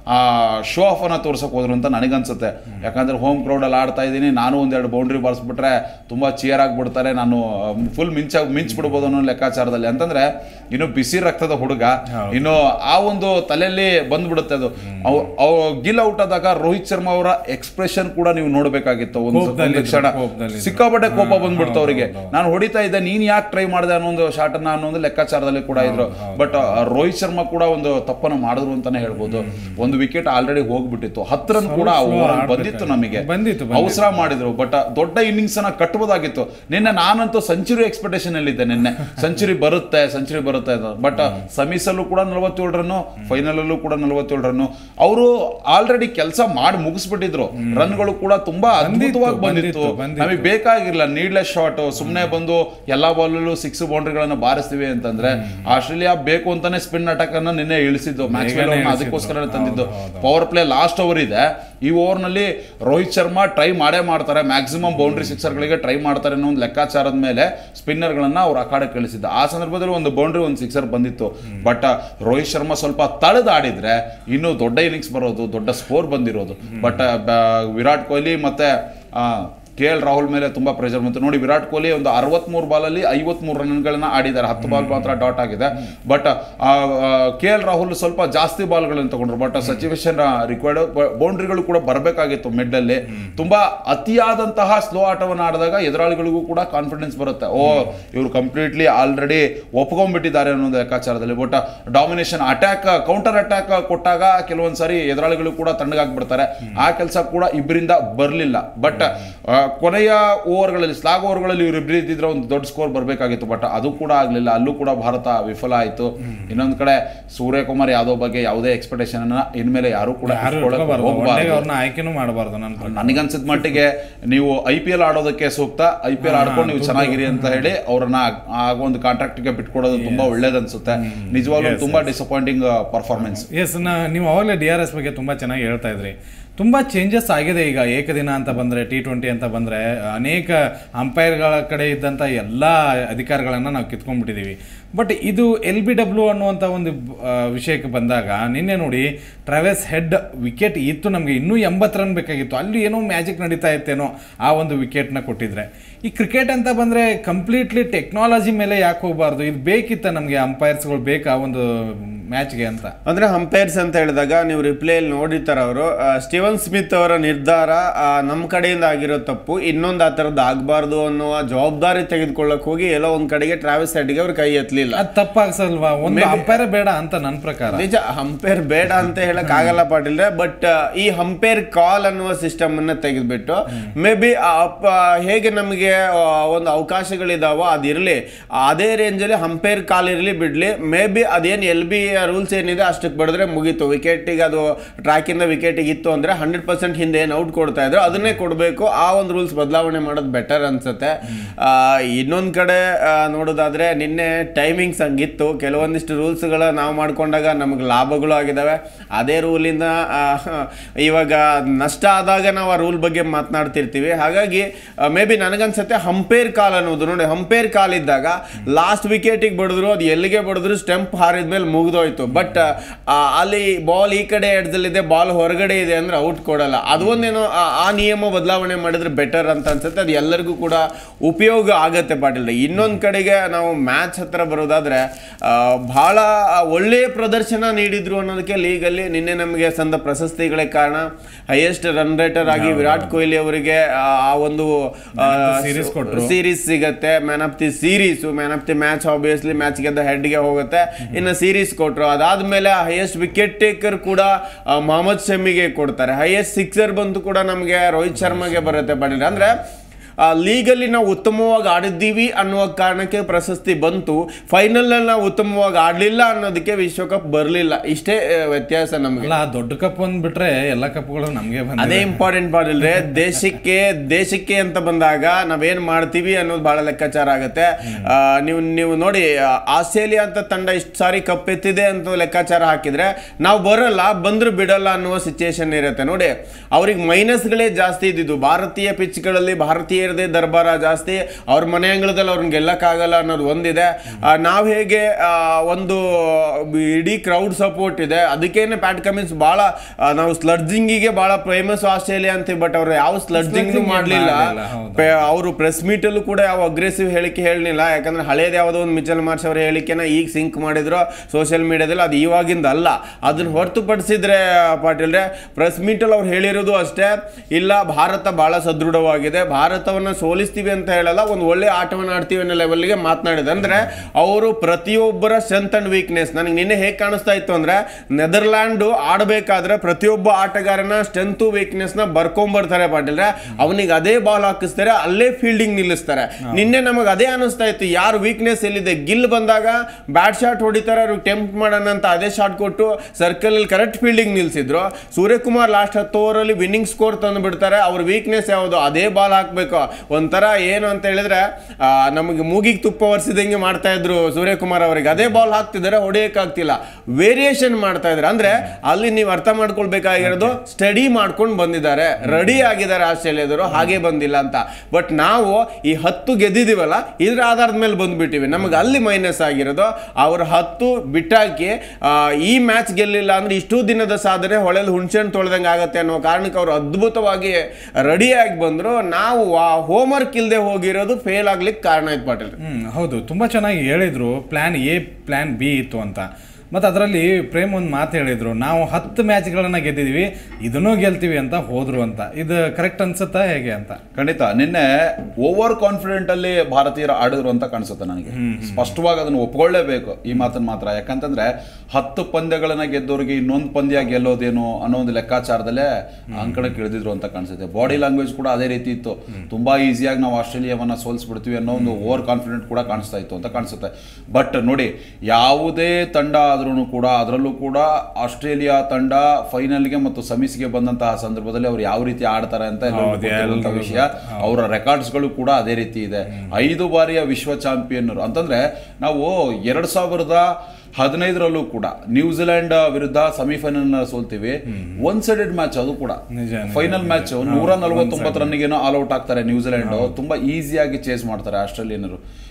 ಶೋ ಆಫ್ ಅನ್ನ ತೋರ್ಸಕ್ ಹೋದ್ರು ಅಂತ ನನಗನ್ಸುತ್ತೆ ಯಾಕಂದ್ರೆ ಹೋಮ್ ಕ್ರೌಡ್ ಅಲ್ಲಿ ಆಡ್ತಾ ಇದ್ದೀನಿ ನಾನು ಒಂದೆರಡು ಬೌಂಡ್ರಿ ಬಾರಿಸ್ಬಿಟ್ರೆ ತುಂಬಾ ಚಿಯರ್ ಆಗ್ಬಿಡ್ತಾರೆ ನಾನು ಫುಲ್ ಮಿಂಚ ಮಿಂಚ್ ಬಿಡ್ಬೋದು ಅನ್ನೋ ಲೆಕ್ಕಾಚಾರದಲ್ಲಿ ಅಂತಂದ್ರೆ ಇನ್ನು ಬಿಸಿ ರಕ್ತದ ಹುಡುಗ ಇನ್ನು ಆ ಒಂದು ತಲೆಯಲ್ಲಿ ಬಂದ್ಬಿಡುತ್ತೆ ಅದು ಅವ್- ಅವ್ ಗಿಲ್ ಔಟ್ ಆದಾಗ ರೋಹಿತ್ ಶರ್ಮಾ ಅವರ ಎಕ್ಸ್ಪ್ರೆಷನ್ ಕೂಡ ನೀವು ನೋಡ್ಬೇಕಾಗಿತ್ತು ಒಂದು ಕೋಪದಲ್ಲಿದ್ರು, ಒಂದು ಕ್ಷಣ ಕೋಪದಲ್ಲಿದ್ರು. ಸಿಕ್ಕಾಪಟ್ಟೆ ಕೋಪ ಹಾ, ಬಂದ್ಬಿಡ್ತು ಹೌದು, ಅವರಿಗೆ ಹೌದು, ಹೌದು. ನಾನು ಹೊಡಿತಾ ಇದ್ದೆ ನೀನ್ ಯಾಕೆ ಟ್ರೈ ಮಾಡಿದೆ ಅನ್ನೋ ಒಂದು ಶಾಟ್ ಅನ್ನ ಅನ್ನೋ ಒಂದು ಲೆಕ್ಕಾಚಾರದಲ್ಲಿ ಕೂಡ ಇದ್ರು ಬಟ್ ರೋಹಿತ್ ಶರ್ಮಾ ಕೂಡ ಒಂದು ತಪ್ಪನ್ನು ಮಾಡಿದ್ರು ಅಂತಾನೆ ಹೇಳ್ಬೋದು ಒಂದು ವಿಕೆಟ್ ಆಲ್ರೆಡಿ ಹೋಗ್ಬಿಟ್ಟಿತ್ತು ಹತ್ತು ರನ್ ಕೂಡ ಸ್ವಲ್ಪ over ಆಡ್ಬೇಕಾಗಿತ್ತು. ಬಂದಿತ್ತು ನಮಗೆ ಬಂದಿತ್ತು, ಬಂದಿತ್ತು. ಅವಸರ ಮಾಡಿದ್ರು ಬಟ್ ದೊಡ್ಡ ಇನ್ನಿಂಗ್ಸ್ ಅನ್ನ ಕಟ್ಟಬಹುದಾಗಿತ್ತು ನಿನ್ನೆ ನಾನಂತೂ ಸೆಂಚುರಿ ಎಕ್ಸ್ಪೆಕ್ಟೇಷನ್ ಅಲ್ಲಿ ಇದ್ದೆ ನಿನ್ನೆ ಸೆಂಚುರಿ ಬರುತ್ತೆ ಸೆಂಚುರಿ ಬರುತ್ತೆ ಬಟ್ ಸೆಮೀಸ್ ಅಲ್ಲೂ ಕೂಡ ನಲವತ್ತೇಳು ರನ್ನು ಫೈನಲ್ ಅಲ್ಲೂ ಕೂಡ ನಲವತ್ತೇಳು ರನ್ನು ಅವರು ಆಲ್ರೆಡಿ ಕೆಲಸ ಮಾಡಿ ಮುಗಿಸ್ಬಿಟ್ಟಿದ್ರು ರನ್ಗಳು ಕೂಡ ತುಂಬಾ ಅದ್ಭುತವಾಗಿ ಬಂದಿತ್ತು ಬಂದಿತ್ತು, ಬಂದಿತ್ತು. ನಮಗೆ ಬೇಕಾಗಿರ್ಲಿಲ್ಲ ನೀಡ್ಲೆಸ್ ಶಾಟ್ ಸುಮ್ಮನೆ ಬಂದು ಎಲ್ಲಾ ಬಾಲಲ್ಲೂ ಸಿಕ್ಸ್ ಬೌಂಡ್ರಿಗಳನ್ನ ಬಾರಿಸ್ತೀವಿ ಅಂತಂದ್ರೆ ಆಸ್ಟ್ರೇಲಿಯಾ ಬೇಕು ಅಂತಾನೆ ಸ್ಪಿನ್ ಅಟ್ಯಾಕ್ ಅನ್ನ ನಿನ್ನೆ ಇಳಿಸಿದ್ದು ಮ್ಯಾಚ್ ಬೇಗನೆ ಇಳಿಸಿದ್ರು. ಅದಕ್ಕೋಸ್ಕರ ತಂದಿದ್ದು ಹೌದು, ಹೌದು. ಪವರ್ ಪ್ಲೇ ಲಾಸ್ಟ್ ಓವರ್ ಇದೆ ಈ ಓವರ್ ನಲ್ಲಿ ರೋಹಿತ್ ಶರ್ಮಾ ಟ್ರೈ ಮಾಡೇ ಮಾಡ್ತಾರೆ ಮ್ಯಾಕ್ಸಿಮಮ್ ಬೌಂಡ್ರಿ ಸಿಕ್ಸರ್ಗಳಿಗೆ ಟ್ರೈ ಮಾಡ್ತಾರೆ ಅನ್ನೋ ಒಂದು ಲೆಕ್ಕಾಚಾರದ ಮೇಲೆ ಸ್ಪಿನ್ನರ್ ಗಳನ್ನ ಅವ್ರು ಅಖಾಡಕ್ಕೆ ಇಳಿಸಿದ್ದ ಆ ಸಂದರ್ಭದಲ್ಲಿ ಒಂದು ಬೌಂಡ್ರಿ ಒಂದು ಸಿಕ್ಸರ್ ಬಂದಿತ್ತು ಬಟ್ ರೋಹಿತ್ ಶರ್ಮಾ ಸ್ವಲ್ಪ ತಳೆದು ಆಡಿದ್ರೆ ಇನ್ನೂ ದೊಡ್ಡ ಇನ್ನಿಂಗ್ಸ್ ಬರೋದು ದೊಡ್ಡ ಸ್ಕೋರ್ ಬಂದಿರೋದು ಬಟ್ ವಿರಾಟ್ ಕೊಹ್ಲಿ ಮತ್ತೆ ಆ, ಕೆ ಎಲ್ ರಾಹುಲ್ ಮೇಲೆ ತುಂಬಾ ಪ್ರೆಷರ್ ಬಂತು ನೋಡಿ ವಿರಾಟ್ ಕೊಹ್ಲಿ ಒಂದು ಅರವತ್ಮೂರು ಬಾಲಲ್ಲಿ ಐವತ್ಮೂರು ರನ್ಗಳನ್ನ ಆಡಿದ್ದಾರೆ ಹತ್ತು ಬಾಲ್ ಮಾತ್ರ ಡಾಟ್ ಆಗಿದೆ ಬಟ್ ಕೆ ಎಲ್ ರಾಹುಲ್ ಸ್ವಲ್ಪ ಜಾಸ್ತಿ ಬಾಲ್ಗಳನ್ನು ತಗೊಂಡ್ರು ಬಟ್ ಸಿಚುವೇಶನ್ ರಿಕ್ವೈರ್ಡ್ ಬೌಂಡ್ರಿಗಳು ಕೂಡ ಬರಬೇಕಾಗಿತ್ತು ಮಿಡ್ ಅಲ್ಲಿ ತುಂಬಾ ಅತಿಯಾದಂತಹ ಸ್ಲೋ ಆಟವನ್ನು ಆಡಿದಾಗ ಎದುರಾಳಿಗಳಿಗೂ ಕೂಡ ಕಾನ್ಫಿಡೆನ್ಸ್ ಬರುತ್ತೆ ಓ ಇವರು ಕಂಪ್ಲೀಟ್ಲಿ ಆಲ್ರೆಡಿ ಒಪ್ಕೊಂಡ್ಬಿಟ್ಟಿದ್ದಾರೆ ಅನ್ನೋ ಲೆಕ್ಕಾಚಾರದಲ್ಲಿ but domination attack counter attack ಕೊಟ್ಟಾಗ ಕೆಲವೊಂದ್ ಸಾರಿ ಎದುರಾಳಿಗಳು ಕೂಡ ತಣ್ಣಗಾಗ್ಬಿಡ್ತಾರೆ ಆ ಕೆಲಸ ಕೂಡ ಇಬ್ಬರಿಂದ ಬರಲಿಲ್ಲ ಬಟ್ ಕೊನೆಯ ಓವರ್ಗಳಲ್ಲಿ ಸ್ಲಾಗ್ ಓವರ್ಗಳಲ್ಲಿ ಇವ್ರು ಇಬ್ಬರು ಇದ್ದಿದ್ರೆ ಒಂದು ದೊಡ್ಡ ಸ್ಕೋರ್ ಬರಬೇಕಾಗಿತ್ತು ಬಟ್ ಅದು ಕೂಡ ಆಗಲಿಲ್ಲ ಅಲ್ಲೂ ಕೂಡ ಭಾರತ ವಿಫಲ ಆಯಿತು ಇನ್ನೊಂದು ಕಡೆ ಸೂರ್ಯಕುಮಾರ್ ಯಾದವ್ ಬಗ್ಗೆ ಯಾವುದೇ ಎಕ್ಸ್ಪೆಕ್ಟೇಷನ್ ಅನ್ನ ಇನ್ಮೇಲೆ ಯಾರು ಕೂಡ ಯಾರು ಇಟ್ಕೊಳ್ಳೋಕೆ ಇಟ್ಕೋಬಾರ್ದು ಹೋಗ್ಬಾರ್ದು. ಒಳ್ಳೆಗೆ ಅವ್ರನ್ನ ಆಯ್ಕೆನೂ ಮಾಡಬಾರ್ದು ನನ್ನ ಪ್ರಕಾರ. ನನಗನ್ಸಿದ ಮಟ್ಟಿಗೆ ನೀವು ಐ ಪಿ ಎಲ್ ಆಡೋದಕ್ಕೆ ಸೂಕ್ತ ಐ ಪಿ ಎಲ್ ಆಡ್ಕೊಂಡು ನೀವು ಚೆನ್ನಾಗಿರಿ ಅಂತ ಹೇಳಿ ಅವ್ರನ್ನ ಆಗ ಒಂದು ಕಾಂಟ್ರಾಕ್ಟ್ಗೆ ಬಿಟ್ಕೊಡೋದು ತುಂಬಾ ಒಳ್ಳೇದನ್ಸುತ್ತೆ ನಿಜವಾಗ್ಲೂ ತುಂಬಾ ಡಿಸಪಾಯಿಂಟಿಂಗ್ ಪರ್ಫಾರ್ಮೆನ್ಸ್ ಎಸ್ ನಾ ನೀವು ಅವಾಗಲೇ ಡಿ ಆರ್ ಎಸ್ ಬಗ್ಗೆ ತುಂಬ ಚೆನ್ನಾಗಿ ಹೇಳ್ತಾ ಇದ್ರಿ ತುಂಬ ಚೇಂಜಸ್ ಆಗಿದೆ ಈಗ ಏಕದಿನ ಅಂತ ಬಂದರೆ ಟಿ ಟ್ವೆಂಟಿ ಅಂತ ಬಂದರೆ ಅನೇಕ ಅಂಪೈರ್ಗಳ ಕಡೆ ಇದ್ದಂಥ ಎಲ್ಲ ಅಧಿಕಾರಗಳನ್ನು ನಾವು ಕಿತ್ಕೊಂಡ್ಬಿಟ್ಟಿದ್ದೀವಿ ಬಟ್ ಇದು ಎಲ್ ಬಿ ಡಬ್ಲ್ಯೂ ಅನ್ನುವಂಥ ಒಂದು ಆ, ವಿಷಯಕ್ಕೆ ಬಂದಾಗ ನಿನ್ನೆ ನೋಡಿ ಟ್ರಾವೆಸ್ ಹೆಡ್ ವಿಕೆಟ್ ಇತ್ತು ನಮಗೆ ಇನ್ನೂ ಎಂಬತ್ತು ರನ್ ಬೇಕಾಗಿತ್ತು ಅಲ್ಲಿ ಏನೋ ಮ್ಯಾಜಿಕ್ ನಡೀತಾ ಇತ್ತೇನೋ ಆ ಒಂದು ವಿಕೆಟ್ನ ಕೊಟ್ಟಿದ್ರೆ ಈ ಕ್ರಿಕೆಟ್ ಅಂತ ಬಂದರೆ ಕಂಪ್ಲೀಟ್ಲಿ ಟೆಕ್ನಾಲಜಿ ಮೇಲೆ ಯಾಕೆ ಹೋಗಬಾರ್ದು ಇದು ಬೇಕಿತ್ತ ನಮಗೆ ಅಂಪೈರ್ಸ್ಗಳು ಬೇಕಾ ಒಂದು ಮ್ಯಾಚ್ಗೆ ಅಂತ ಅಂದ್ರೆ ಹಂಪೈರ್ಸ್ ಅಂತ ಹೇಳಿದಾಗ ನೀವು ರಿಪ್ಲೇಯಲ್ಲಿ ನೋಡಿರ್ತಾರ ಅವರು ಸ್ಟೀವನ್ ಸ್ಮಿತ್ ಅವರ ನಿರ್ಧಾರ ಆ, ನಮ್ಮ ಕಡೆಯಿಂದ ಆಗಿರೋ ತಪ್ಪು ಇನ್ನೊಂದು ಆ ಥರದ್ದು ಆಗಬಾರ್ದು ಅನ್ನುವ ಜವಾಬ್ದಾರಿ ತೆಗೆದುಕೊಳ್ಳಕ್ ಹೋಗಿ ಎಲ್ಲೋ ಒಂದ್ ಕಡೆಗೆ ಟ್ರಾವೆಲ್ಸ್ ಸೈಡ್ಗೆ ಅವ್ರು ಕೈ ಎತ್ತಲಿಲ್ಲ ಅದು ತಪ್ಪಾಗ್ಸಲ್ವಾ ಒಂದು ಅಂಪೈರ್ ಬೇಡ ಅಂತ ನನ್ನ ಪ್ರಕಾರ ನಿಜ ಹಂಪೇರ್ ಬೇಡ ಅಂತ ಹೇಳಕ್ ಆಗಲ್ಲ ಪಾಟೀಲ್ರೆ ಬಟ್ ಈ ಹಂಪೇರ್ ಕಾಲ್ ಅನ್ನುವ ಸಿಸ್ಟಮ್ ಅನ್ನ ತೆಗೆದ್ಬಿಟ್ಟು ಮೇ ಬಿ ಹೇಗೆ ನಮಗೆ ಆ, ಒಂದು ಅವಕಾಶಗಳಿದಾವೋ ಅದಿರಲಿ ಅದೇ ರೇಂಜಲ್ಲಿ ಹಂಪೇರ್ ಕಾಲ್ ಇರಲಿ ಬಿಡ್ಲಿ ಮೇ ಬಿ ಅದೇನು ಎಲ್ ಬಿ ರೂಲ್ಸ್ ಏನಿದೆ ಅಷ್ಟಕ್ಕೆ ಬಡಿದ್ರೆ ಮುಗೀತು ವಿಕೆಟಿಗೆ ಅದು ಟ್ರ್ಯಾಕಿಂದ ವಿಕೆಟಿಗೆ ಇತ್ತು ಅಂದ್ರೆ ಹಂಡ್ರೆಡ್ ಪರ್ಸೆಂಟ್ ಹಿಂದೆ ಏನು ಔಟ್ ಕೊಡ್ತಾ ಇದ್ರು ಅದನ್ನೇ ಕೊಡಬೇಕು ಆ ಒಂದು ರೂಲ್ಸ್ ಬದಲಾವಣೆ ಮಾಡೋದು ಬೆಟರ್ ಅನ್ಸುತ್ತೆ ಆ, ಇನ್ನೊಂದ್ ಕಡೆ ಆ, ನೋಡೋದಾದ್ರೆ ನಿನ್ನೆ ಟೈಮಿಂಗ್ಸ್ ಹಂಗಿತ್ತು ಕೆಲವೊಂದಿಷ್ಟು ರೂಲ್ಸ್ಗಳ ನಾವು ಮಾಡ್ಕೊಂಡಾಗ ನಮಗೆ ಲಾಭಗಳು ಆಗಿದಾವೆ ಅದೇ ರೂಲಿಂದ ಇವಾಗ ನಷ್ಟ ಆದಾಗ ನಾವು ಆ ರೂಲ್ ಬಗ್ಗೆ ಮಾತನಾಡ್ತಿರ್ತೀವಿ ಹಾಗಾಗಿ ಮೇ ಬಿ ನನಗನ್ಸುತ್ತೆ ಹಂಪೇರ್ ಕಾಲ್ ಅನ್ನೋದು ನೋಡಿ ಹಂಪೇರ್ ಕಾಲ್ ಇದ್ದಾಗ ಲಾಸ್ಟ್ ವಿಕೆಟಿಗೆ ಬಡಿದ್ರು ಅದು ಎಲ್ಲಿಗೆ ಬಡಿದ್ರು ಸ್ಟೆಂಪ್ ಹಾರಿದ ಮೇಲೆ ಮುಗಿದೋಯ್ತು ಬಟ್ ಅಲ್ಲಿ ಬಾಲ್ ಈ ಕಡೆ ಎಡ್ದಲ್ಲಿದೆ ಬಾಲ್ ಹೊರಗಡೆ ಇದೆ ಅಂದ್ರೆ ಔಟ್ ಕೊಡಲ್ಲ ಅದು ಒಂದೇನೋ ಆ- ಆ ನಿಯಮ ಬದಲಾವಣೆ ಮಾಡಿದ್ರೆ ಬೆಟರ್ ಅಂತ ಅನ್ಸುತ್ತೆ ಅದು ಎಲ್ಲರಿಗೂ ಕೂಡ ಉಪಯೋಗ ಆಗತ್ತೆ ಪಾಟೀಲ್ ಇನ್ನೊಂದು ಕಡೆಗೆ ನಾವು ಮ್ಯಾಚ್ ಹತ್ರ ಬರೋದಾದ್ರೆ ಆ, ಬಹಳ ಒಳ್ಳೆಯ ಪ್ರದರ್ಶನ ನೀಡಿದ್ರು ಅನ್ನೋದಕ್ಕೆ ಲೀಗಲ್ಲಿ ನಿನ್ನೆ ನಮಗೆ ಸಂದ ಪ್ರಶಸ್ತಿಗಳೇ ಕಾರಣ ಹೈಯೆಸ್ಟ್ ರನ್ ರೇಟರ್ ಆಗಿ ವಿರಾಟ್ ಕೊಹ್ಲಿ ಅವರಿಗೆ ಆ ಆ ಒಂದು series ಕೊಟ್ರು. ಸೀರೀಸ್ ಸಿಗತ್ತೆ man of the series man of the match obviously match ಗೆದ್ದ ಹೆಡ್ಗೆ ಹೋಗುತ್ತೆ ಇನ್ನು ಸೀರೀಸ್ ಕೊಟ್ರು ಅದಾದ್ಮೇಲೆ ಹೈಯೆಸ್ಟ್ ವಿಕೆಟ್ ಟೇಕರ್ ಕೂಡ ಆ, ಮೊಹಮ್ಮದ್ ಶಮಿಗೆ ಕೊಡ್ತಾರೆ ಹೈಯೆಸ್ಟ್ ಸಿಕ್ಸರ್ ಬಂತು ಕೂಡ ನಮಗೆ ರೋಹಿತ್ ಶರ್ಮಾಗೆ ಬರುತ್ತೆ ಬಡಿದ್ರೆ ಅಂದ್ರೆ ಲೀಗಲ್ಲಿ ನಾವು ಉತ್ತಮವಾಗಿ ಆಡಿದ್ದೀವಿ ಅನ್ನುವ ಕಾರಣಕ್ಕೆ ಪ್ರಶಸ್ತಿ ಬಂತು ಫೈನಲ್ ನಾವು ಉತ್ತಮವಾಗಿ ಆಡಲಿಲ್ಲ ಅನ್ನೋದಕ್ಕೆ ವಿಶ್ವಕಪ್ ಬರಲಿಲ್ಲ ಇಷ್ಟೇ ಆ, ವ್ಯತ್ಯಾಸ ನಮಗೆ ಅಲ್ಲ ದೊಡ್ಡ ಕಪ್ ಒಂದ್ ಬಿಟ್ರೆ ಎಲ್ಲ ಕಪ್ಗಳು ನಮ್ಗೆ ಬಂದ ಅದೇ ಇಂಪಾರ್ಟೆಂಟ್ ಮಾಡಿದ್ರೆ ದೇಶಕ್ಕೆ ದೇಶಕ್ಕೆ ಅಂತ ಬಂದಾಗ ನಾವೇನ್ ಮಾಡ್ತೀವಿ ಅನ್ನೋದು ಬಹಳ ಲೆಕ್ಕಾಚಾರ ಆಗುತ್ತೆ ಆ, ನೀವು ನೀವು ನೋಡಿ ಆ, ಆಸ್ಟ್ರೇಲಿಯಾ ಅಂತ ತಂಡ ಇಷ್ಟು ಸಾರಿ ಕಪ್ ಎತ್ತಿದೆ ಅಂತ ಲೆಕ್ಕಾಚಾರ ಹಾಕಿದ್ರೆ ನಾವು ಬರಲ್ಲ ಬಂದ್ರು ಬಿಡಲ್ಲ ಅನ್ನುವ ಸಿಚುಯೇಷನ್ ಇರುತ್ತೆ ನೋಡಿ ಅವ್ರಿಗೆ ಮೈನಸ್ಗಳೇ ಜಾಸ್ತಿ ಇದ್ದಿದ್ದು ಭಾರತೀಯ ಪಿಚ್ಗಳಲ್ಲಿ ಭಾರತೀಯರದೇ ದರ್ಬಾರ ಜಾಸ್ತಿ ಅವ್ರ ಮನೆ ಅಂಗಳದಲ್ಲಿ ಅವ್ರನ್ನ ಗೆಲ್ಲಕ್ಕಾಗಲ್ಲ ಅನ್ನೋದು ಒಂದಿದೆ ಆ, ನಾವು ಹೇಗೆ ಆ, ಒಂದು ಇಡೀ ಕ್ರೌಡ್ ಸಪೋರ್ಟ್ ಇದೆ ಅದಕ್ಕೇನೆ ಪ್ಯಾಟ್ ಕಮಿನ್ಸ್ ಬಹಳ ಆ, ನಾವು ಸ್ಲಡ್ಜಿಂಗಿಗೆ ಬಹಳ ಫೇಮಸ್ ಆಸ್ಟ್ರೇಲಿಯಾ ಅಂತೀವಿ ಬಟ್ ಅವ್ರು ಯಾವ ಸ್ಲಡ್ಜಿಂಗ್ Sledging ಮಾಡಲಿಲ್ಲ ಮಾಡ್ಲಿಲ್ಲ, ಹೌದು. ಅವರು ಪ್ರೆಸ್ ಮೀಟ್ ಅಲ್ಲೂ ಕೂಡ ಯಾವ ಅಗ್ರೆಸಿವ್ ಹೇಳಿಕೆ ಹೇಳಲಿಲ್ಲ ಯಾಕಂದ್ರೆ ಹಳೇದು ಯಾವುದೋ ಒಂದು ಮಿಚಲ್ ಮಾರ್ಷ್ ಅವರ ಹೇಳಿಕೆನ ಈಗ ಸಿಂಕ್ ಮಾಡಿದ್ರು ಸೋಷಿಯಲ್ ಮೀಡಿಯಾದಲ್ಲಿ ಅದು ಇವಾಗಿಂದ ಅಲ್ಲ ಅದನ್ನ ಹೊರತುಪಡಿಸಿದ್ರೆ ಪಾಟೀಲ್ರೆ ಪ್ರೆಸ್ ಮೀಟಲ್ಲಿ ಅವ್ರು ಹೇಳಿರೋದು ಅಷ್ಟೇ ಇಲ್ಲ ಭಾರತ ಬಹಳ ಸದೃಢವಾಗಿದೆ ಭಾರತವನ್ನ ಸೋಲಿಸ್ತೀವಿ ಅಂತ ಹೇಳಲ್ಲ ಒಂದು ಒಳ್ಳೆ ಆಟವನ್ನು ಆಡ್ತೀವಿ ಅನ್ನೋ ಲೆವೆಲ್ಗೆ ಮಾತನಾಡಿದೆ ಅಂದ್ರೆ ಅವರು ಪ್ರತಿಯೊಬ್ಬರ ಸ್ಟ್ರೆಂತ್ ಅಂಡ್ ವೀಕ್ನೆಸ್ ನನಗೆ ನಿನ್ನೆ ಹೇಗೆ ಕಾಣಿಸ್ತಾ ಇತ್ತು ಅಂದ್ರೆ ನೆದರ್ಲ್ಯಾಂಡ್ ಆಡಬೇಕಾದ್ರೆ ಪ್ರತಿಯೊಬ್ಬ ಆಟಗಾರನ ಸ್ಟ್ರೆಂತ್ ವೀಕ್ನೆಸ್ ನ ಬರ್ಕೊಂಬರ್ತಾರೆ ಪಾಟೀಲ್ರೆ ಅವನಿಗೆ ಅದೇ ಬಾಲ್ ಹಾಕಿಸ್ತಾರೆ ಅಲ್ಲೇ ಫೀಲ್ಡಿಂಗ್ ನಿಲ್ಲಿಸ್ತಾರೆ ನಿನ್ನೆ ನಮಗೆ ಅದೇ ಅನಿಸ್ತಾ ಇತ್ತು ಯಾರು ವೀಕ್ನೆಸ್ ಎಲ್ಲಿದೆ ಗಿಲ್ ಬಂದಾಗ ಬ್ಯಾಟ್ ಶಾಟ್ ಹೊಡಿತಾರೆ ಅವ್ರಿಗೆ ಟೆಂಪ್ಟ್ ಮಾಡೋಣ ಅಂತ ಅದೇ ಶಾಟ್ ಕೊಟ್ಟು ಸರ್ಕಲ್ ಅಲ್ಲಿ ಕರೆಕ್ಟ್ ಫೀಲ್ಡಿಂಗ್ ನಿಲ್ಸಿದ್ರು ಸೂರ್ಯಕುಮಾರ್ ಲಾಸ್ಟ್ ಹತ್ತು ಓವರಲ್ಲಿ ವಿನ್ನಿಂಗ್ ಸ್ಕೋರ್ ತಂದು ಬಿಡ್ತಾರೆ ಅವ್ರ ವೀಕ್ನೆಸ್ ಯಾವುದು ಅದೇ ಬಾಲ್ ಹಾಕ್ಬೇಕು ಒಂಥರ ಏನು ಅಂತ ಹೇಳಿದ್ರೆ ಆ, ನಮಗೆ ಮೂಗಿಗೆ ತುಪ್ಪ ಒರೆಸಿದಂಗೆ ಮಾಡ್ತಾ ಇದ್ರು ಸೂರ್ಯಕುಮಾರ್ ಅವರಿಗೆ ಅದೇ ಬಾಲ್ ಹಾಕ್ತಿದ್ದಾರೆ ಹೊಡೆಯಕ್ಕಾಗ್ತಿಲ್ಲ ವೇರಿಯೇಷನ್ ಮಾಡ್ತಾ ಇದ್ದಾರೆ ಅಂದ್ರೆ ಅಲ್ಲಿ ನೀವು ಅರ್ಥ ಮಾಡ್ಕೊಳ್ಬೇಕಾಗಿರೋದು ಸ್ಟಡಿ ಮಾಡ್ಕೊಂಡು ಬಂದಿದ್ದಾರೆ ರೆಡಿ ಆಗಿದ್ದಾರೆ ಆಸ್ಟ್ರೇಲಿಯಾದವರು ಹಾಗೆ ಬಂದಿಲ್ಲ ಅಂತ ಬಟ್ ನಾವು ಈ ಹತ್ತು ಗೆದ್ದಿದೀವಲ್ಲ ಇದ್ರ ಆಧಾರದ ಮೇಲೆ ಬಂದ್ಬಿಟ್ಟಿವಿ ನಮಗೆ ಅಲ್ಲಿ ಮೈನಸ್ ಆಗಿರೋದು ಅವ್ರ ಹತ್ತು ಬಿಟ್ಟಾಕಿ ಆ, ಈ ಮ್ಯಾಚ್ ಗೆಲ್ಲಿಲ್ಲ ಅಂದ್ರೆ ಇಷ್ಟು ದಿನದ ಸಾಧನೆ ಹೊಳೆಲ್ ಹುಣ್ಸೆಹಣ್ಣು ತೊಳೆದಂಗೆ ಆಗತ್ತೆ ಅನ್ನೋ ಕಾರಣಕ್ಕೆ ಅವರು ಅದ್ಭುತವಾಗಿ ರೆಡಿಯಾಗಿ ಬಂದ್ರು ನಾವು ಹೋಮ್ವರ್ಕ್ ಇಲ್ಲದೆ ಹೋಗಿರೋದು ಫೇಲ್ ಆಗ್ಲಿಕ್ಕೆ ಕಾರಣ ಆಯ್ತು ಪಾಟೀಲ್ ಹ್ಮ್ ಹೌದು ತುಂಬಾ ಚೆನ್ನಾಗಿ ಹೇಳಿದ್ರು ಪ್ಲಾನ್ ಎ ಪ್ಲಾನ್ ಬಿ ಇತ್ತು ಅಂತ ಮತ್ತು ಅದರಲ್ಲಿ ಪ್ರೇಮ್ ಒಂದು ಮಾತು ಹೇಳಿದ್ರು ನಾವು ಹತ್ತು ಮ್ಯಾಚ್ಗಳನ್ನ ಗೆದ್ದಿದೀವಿ ಇದನ್ನೂ ಗೆಲ್ತೀವಿ ಅಂತ ಹೋದ್ರು ಅಂತ ಇದು ಕರೆಕ್ಟ್ ಅನ್ಸುತ್ತಾ ಹೇಗೆ ಅಂತ ಖಂಡಿತ ನಿನ್ನೆ ಓವರ್ ಕಾನ್ಫಿಡೆಂಟ್ ಅಲ್ಲಿ ಭಾರತೀಯರು ಆಡಿದ್ರು ಅಂತ ಕಾಣಿಸುತ್ತೆ ನನಗೆ ಸ್ಪಷ್ಟವಾಗಿ ಅದನ್ನು ಒಪ್ಕೊಳ್ಳೇಬೇಕು ಈ ಮಾತನ್ನ ಮಾತ್ರ ಯಾಕಂತಂದ್ರೆ ಹತ್ತು ಪಂದ್ಯಗಳನ್ನ ಗೆದ್ದವರಿಗೆ ಇನ್ನೊಂದು ಪಂದ್ಯ ಗೆಲ್ಲೋದೇನು ಅನ್ನೋ ಒಂದು ಲೆಕ್ಕಾಚಾರದಲ್ಲೇ ಅಂಕಣಕ್ಕೆ ಇಳಿದಿದ್ರು ಅಂತ ಕಾಣಿಸುತ್ತೆ ಬಾಡಿ ಲ್ಯಾಂಗ್ವೇಜ್ ಕೂಡ ಅದೇ ರೀತಿ ಇತ್ತು ತುಂಬಾ ಈಸಿಯಾಗಿ ನಾವು ಆಸ್ಟ್ರೇಲಿಯಾವನ್ನ ಸೋಲಿಸ್ಬಿಡ್ತೀವಿ ಅನ್ನೋ ಒಂದು ಓವರ್ ಕಾನ್ಫಿಡೆಂಟ್ ಕೂಡ ಕಾಣಿಸ್ತಾ ಇತ್ತು ಅಂತ ಕಾಣಿಸುತ್ತೆ ಬಟ್ ನೋಡಿ ಯಾವುದೇ ತಂಡ ಆದ್ರೂ ಕೂಡ ಅದರಲ್ಲೂ ಕೂಡ ಆಸ್ಟ್ರೇಲಿಯಾ ತಂಡ ಫೈನಲ್ಗೆ ಮತ್ತು ಸೆಮೀಸ್ಗೆ ಬಂದಂತಹ ಸಂದರ್ಭದಲ್ಲಿ ಅವ್ರು ಯಾವ ರೀತಿ ಆಡ್ತಾರೆ ಅಂತ ಎಲ್ಲರಿಗೂ ಹೌದು, ಗೊತ್ತಿರುವಂತ ಎಲ್ರಿಗೂ ವಿಷಯ ಅವರ ರೆಕಾರ್ಡ್ಸ್ಗಳು ಕೂಡ ಅದೇ ರೀತಿ ಇದೆ ಐದು ಬಾರಿಯ ವಿಶ್ವ ಚಾಂಪಿಯನ್ನರು ಅಂತಂದ್ರೆ ನಾವು ಎರಡ್ ಸಾವಿರದ ಹದಿನೈದರಲ್ಲೂ ಕೂಡ ನ್ಯೂಜಿಲೆಂಡ್ ವಿರುದ್ಧ ಸೆಮಿಫೈನಲ್ ಸೋಲ್ತೀವಿ ಒನ್ ಸೈಡೆಡ್ ಮ್ಯಾಚ್ ಅದು ಕೂಡ ನಿಜ, ನಿಜ, ಫೈನಲ್ ಮ್ಯಾಚ್ ನೂರ ನಲವತ್ತೊಂಬತ್ತು ರನ್ನಿಗೇನೋ ಆಲ್ ಔಟ್ ಆಗ್ತಾರೆ ನ್ಯೂಜಿಲೆಂಡ್ ತುಂಬಾ ಈಸಿಯಾಗಿ ಚೇಸ್ ಮಾಡ್ತಾರೆ ಆಸ್ಟ್ರೇಲಿಯನರು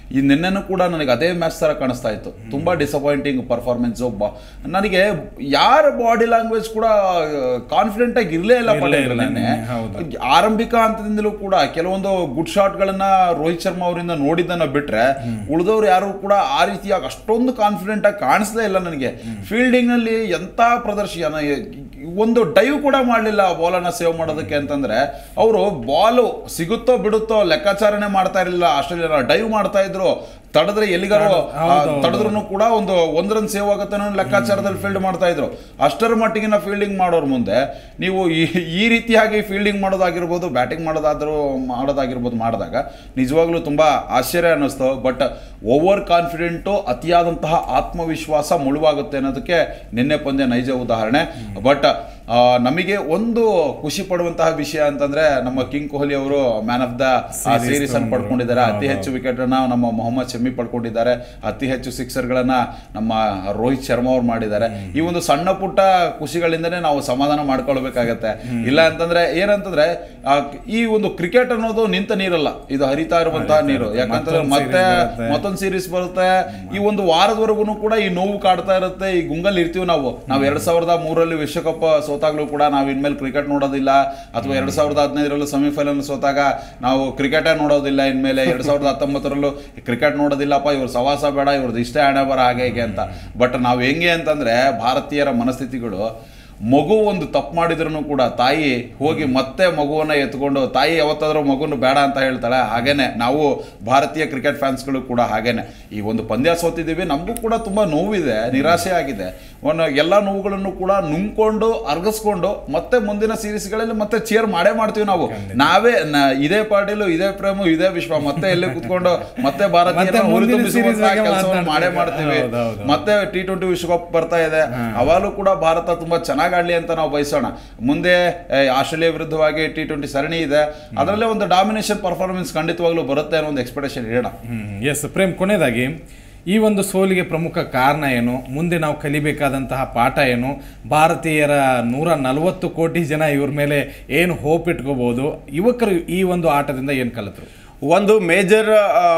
ಈ ನಿನ್ನೆನೂ ಕೂಡ ನನಗೆ ಅದೇ ಮ್ಯಾಚ್ ತರ ಕಾಣಿಸ್ತಾ ಇತ್ತು ತುಂಬಾ ಡಿಸಪಾಯಿಂಟಿಂಗ್ ಪರ್ಫಾರ್ಮೆನ್ಸ್ ನನಗೆ ಯಾರ ಬಾಡಿ ಲ್ಯಾಂಗ್ವೇಜ್ ಕೂಡ ಕಾನ್ಫಿಡೆಂಟ್ ಆಗಿ ಇರಲೇ ಇಲ್ಲ ಇರ್ಲೇ ಪಟೇಲ್ ಇಲ್ಲ, ನೆನ್ನೆ. ಹೌದು. ಆರಂಭಿಕ ಹಂತದಿಂದಲೂ ಕೂಡ ಕೆಲವೊಂದು ಗುಡ್ ಶಾಟ್ಗಳನ್ನ ರೋಹಿತ್ ಶರ್ಮಾ ಅವರಿಂದ ನೋಡಿದ್ದನ್ನ ಬಿಟ್ರೆ ಉಳಿದವ್ರು ಯಾರು ಕೂಡ ಆ ರೀತಿಯಾಗಿ ಅಷ್ಟೊಂದು ಕಾನ್ಫಿಡೆಂಟ್ ಆಗಿ ಕಾಣಿಸ್ಲೇ ಇಲ್ಲ ನನಗೆ ಫೀಲ್ಡಿಂಗ್ ನಲ್ಲಿ ಎಂತ ಪ್ರದರ್ಶನ ಒಂದು ಡೈವ್ ಕೂಡ ಮಾಡಲಿಲ್ಲ ಬಾಲನ್ನ ಸೇವ್ ಮಾಡೋದಕ್ಕೆ ಅಂತಂದ್ರೆ ಅವರು ಬಾಲ್ ಸಿಗುತ್ತೋ ಬಿಡುತ್ತೋ ಲೆಕ್ಕಾಚಾರನೆ ಮಾಡ್ತಾ ಇರಲಿಲ್ಲ ಆಸ್ಟ್ರೇಲಿಯಾ ಡೈವ್ ಮಾಡ್ತಾ ಇದ್ರು ತಡೆದ್ರೆ ಎಲ್ಲಿಗಾರು ಹೌದು, ಹೌದು. ತಡೆದ್ರು ಕೂಡ ಒಂದು ಒಂದ್ ರನ್ ಸೇವ್ ಆಗುತ್ತೆ ಅನ್ನೋ ಲೆಕ್ಕಾಚಾರದಲ್ಲಿ ಫೀಲ್ಡ್ ಮಾಡ್ತಾ ಇದ್ರು ಅಷ್ಟರ ಮಟ್ಟಿಗಿನ ಫೀಲ್ಡಿಂಗ್ ಮಾಡೋರ್ ಮುಂದೆ ನೀವು ಈ ಈ ರೀತಿಯಾಗಿ ಫೀಲ್ಡಿಂಗ್ ಮಾಡೋದಾಗಿರ್ಬೋದು ಬ್ಯಾಟಿಂಗ್ ಮಾಡೋದಾದ್ರೂ ಮಾಡೋದಾಗಿರ್ಬೋದು ಮಾಡಿದಾಗ ನಿಜವಾಗ್ಲೂ ತುಂಬಾ ಆಶ್ಚರ್ಯ ಅನ್ನಿಸ್ತು ಬಟ್ ಓವರ್ ಕಾನ್ಫಿಡೆಂಟು ಅತಿಯಾದಂತಹ ಆತ್ಮವಿಶ್ವಾಸ ಮುಳುವಾಗುತ್ತೆ ಅನ್ನೋದಕ್ಕೆ ನಿನ್ನೆ ಪಂದ್ಯ ನೈಜ ಉದಾಹರಣೆ ಬಟ್ ನಮಗೆ ಒಂದು ಖುಷಿ ಪಡುವಂತಹ ವಿಷಯ ಅಂತಂದ್ರೆ ನಮ್ಮ ಕಿಂಗ್ ಕೊಹ್ಲಿ ಅವರು man of the Series series ಅನ್ನು ತಗೊಂಡ್ರು. ಪಡ್ಕೊಂಡಿದ್ದಾರೆ ಅತಿ ಹೌದು, ಹೆಚ್ಚು ವಿಕೆಟ್ ಅನ್ನ ನಮ್ಮ ಮೊಹಮ್ಮದ್ ಶಮಿ ಪಡ್ಕೊಂಡಿದ್ದಾರೆ ಅತಿ ಹೆಚ್ಚು ಸಿಕ್ಸರ್ ಗಳನ್ನ ನಮ್ಮ ರೋಹಿತ್ ಶರ್ಮಾ ಅವ್ರು ಮಾಡಿದ್ದಾರೆ ಈ ಒಂದು ಸಣ್ಣ ಪುಟ್ಟ ಖುಷಿಗಳಿಂದನೇ ನಾವು ಸಮಾಧಾನ ಮಾಡ್ಕೊಳ್ಬೇಕಾಗತ್ತೆ ಇಲ್ಲ ಅಂತಂದ್ರೆ ಏನಂತಂದ್ರೆ ಆ, ಈ ಒಂದು ಕ್ರಿಕೆಟ್ ಅನ್ನೋದು ನಿಂತ ನೀರಲ್ಲ ಇದು ಹರಿತಾ ಇರುವಂತಹ ಹರಿತಾ ನೀರು ಇರುತ್ತೆ. ಯಾಕಂತಂದ್ರೆ ಮತ್ತೊಂದ್ ಮತ್ತೆ series ಬರುತ್ತೆ. ಮತ್ತೊಂದು ಸೀರೀಸ್ ಬರುತ್ತೆ ಈ ಒಂದು ವಾರದವರೆಗೂ ಕೂಡ ಈ ನೋವು ಕಾಡ್ತಾ ಇರುತ್ತೆ ಈ ಗುಂಗಲ್ ಇರ್ತೀವಿ ನಾವು ನಾವು ಎರಡ್ ಸಾವಿರದ ಮೂರಲ್ಲಿ ವಿಶ್ವಕಪ್ ಸೋತಾಗ್ಲೂ ಕೂಡ ನಾವು ಇನ್ಮೇಲೆ ಕ್ರಿಕೆಟ್ ನೋಡೋದಿಲ್ಲ ಅಥವಾ ಎರಡ್ ಸಾವಿರದ ಹದಿನೈದರಲ್ಲೂ ಸೆಮಿಫೈನಲ್ ಸೋತಾಗ ನಾವು ಕ್ರಿಕೆಟೇ ನೋಡೋದಿಲ್ಲ ಇನ್ಮೇಲೆ ಎರಡ್ ಸಾವಿರದ ಹತ್ತೊಂಬತ್ತರಲ್ಲೂ ಕ್ರಿಕೆಟ್ ನೋಡೋದಿಲ್ಲಪ್ಪ ಇವ್ರ ಸವಾಸ ಬೇಡ ಇವ್ರದ್ದು ಇಷ್ಟೇ ಹಣೆ ಬರ ಹಾಗೆ ಹೀಗೆ ಅಂತ ಬಟ್ ನಾವು ಹೆಂಗೆ ಅಂತಂದ್ರೆ ಭಾರತೀಯರ ಮನಸ್ಥಿತಿಗಳು ಮಗು ಒಂದು ತಪ್ಪು ಮಾಡಿದ್ರು ಕೂಡ ತಾಯಿ ಹೋಗಿ ಮತ್ತೆ ಮಗುವನ್ನ ಎತ್ಕೊಂಡು ತಾಯಿ ಯಾವತ್ತಾದ್ರೂ ಮಗುನ ಬೇಡ ಅಂತ ಹೇಳ್ತಾಳೆ ಹಾಗೇನೆ ನಾವು ಭಾರತೀಯ ಕ್ರಿಕೆಟ್ ಫ್ಯಾನ್ಸ್ಗಳು ಕೂಡ ಹಾಗೇನೆ ಈ ಒಂದು ಪಂದ್ಯ ಸೋತಿದ್ದೀವಿ ನಮಗೂ ಕೂಡ ತುಂಬಾ ನೋವಿದೆ ನಿರಾಸೆ ಆಗಿದೆ ಒಂದು ಎಲ್ಲ ನೋವುಗಳನ್ನು ಕೂಡ ನುಂಗ್ಕೊಂಡು ಅರ್ಗಿಸ್ಕೊಂಡು ಮತ್ತೆ ಮುಂದಿನ ಸೀರೀಸ್ಗಳಲ್ಲಿ ಮತ್ತೆ ಚೇರ್ ಮಾಡೇ ಮಾಡ್ತೀವಿ ನಾವು ನಾವೇ ನ- ಇದೇ ಪಾಟೀಲು ಇದೇ ಪ್ರೇಮು ಇದೇ ವಿಶ್ವ ಮತ್ತೆ ಎಲ್ಲಿ ಕುತ್ಕೊಂಡು ಮತ್ತೆ ಭಾರತೀಯ ಮತ್ತೆ ಮುಂದಿನ series ಬಗ್ಗೆ ಮಾಡೇ ಮಾತಾಡ್ತೀವಿ. ಮಾಡ್ತೀವಿ ಹೌದು, ಹೌದು. ಮತ್ತೆ ಟಿ ಟ್ವೆಂಟಿ ವಿಶ್ವಕಪ್ ಬರ್ತಾ ಇದೆ ಅವಾಗಲೂ ಕೂಡ ಭಾರತ ತುಂಬಾ ಚೆನ್ನಾಗಿ ಆಡ್ಲಿ ಅಂತ ನಾವು ಬಯಸೋಣ ಮುಂದೆ ಏ, ಆಸ್ಟ್ರೇಲಿಯಾ ವಿರುದ್ಧವಾಗಿ ಟಿ ಟ್ವೆಂಟಿ ಸರಣಿ ಇದೆ ಅದರಲ್ಲೇ ಒಂದು ಡಾಮಿನೇಷನ್ ಪರ್ಫಾರ್ಮೆನ್ಸ್ ಖಂಡಿತವಾಗ್ಲೂ ಬರುತ್ತೆ ಅನ್ನೋ ಒಂದು ಎಕ್ಸ್ಪೆಕ್ಟೇಷನ್ ಇಡೋಣ ಎಸ್ ಪ್ರೇಮ್ ಕೊನೆಯದಾಗಿ ಈ ಒಂದು ಸೋಲಿಗೆ ಪ್ರಮುಖ ಕಾರಣ ಏನು ಮುಂದೆ ನಾವು ಕಲಿಬೇಕಾದಂತಹ ಪಾಠ ಏನು ಭಾರತೀಯರ ನೂರ ನಲವತ್ತು ಕೋಟಿ ಜನ ಇವ್ರ ಮೇಲೆ ಏನು ಹೋಪ್ ಇಟ್ಕೋಬಹುದು ಯುವಕರು ಈ ಒಂದು ಆಟದಿಂದ ಏನು ಕಲಿತರು ಒಂದು ಮೇಜರ್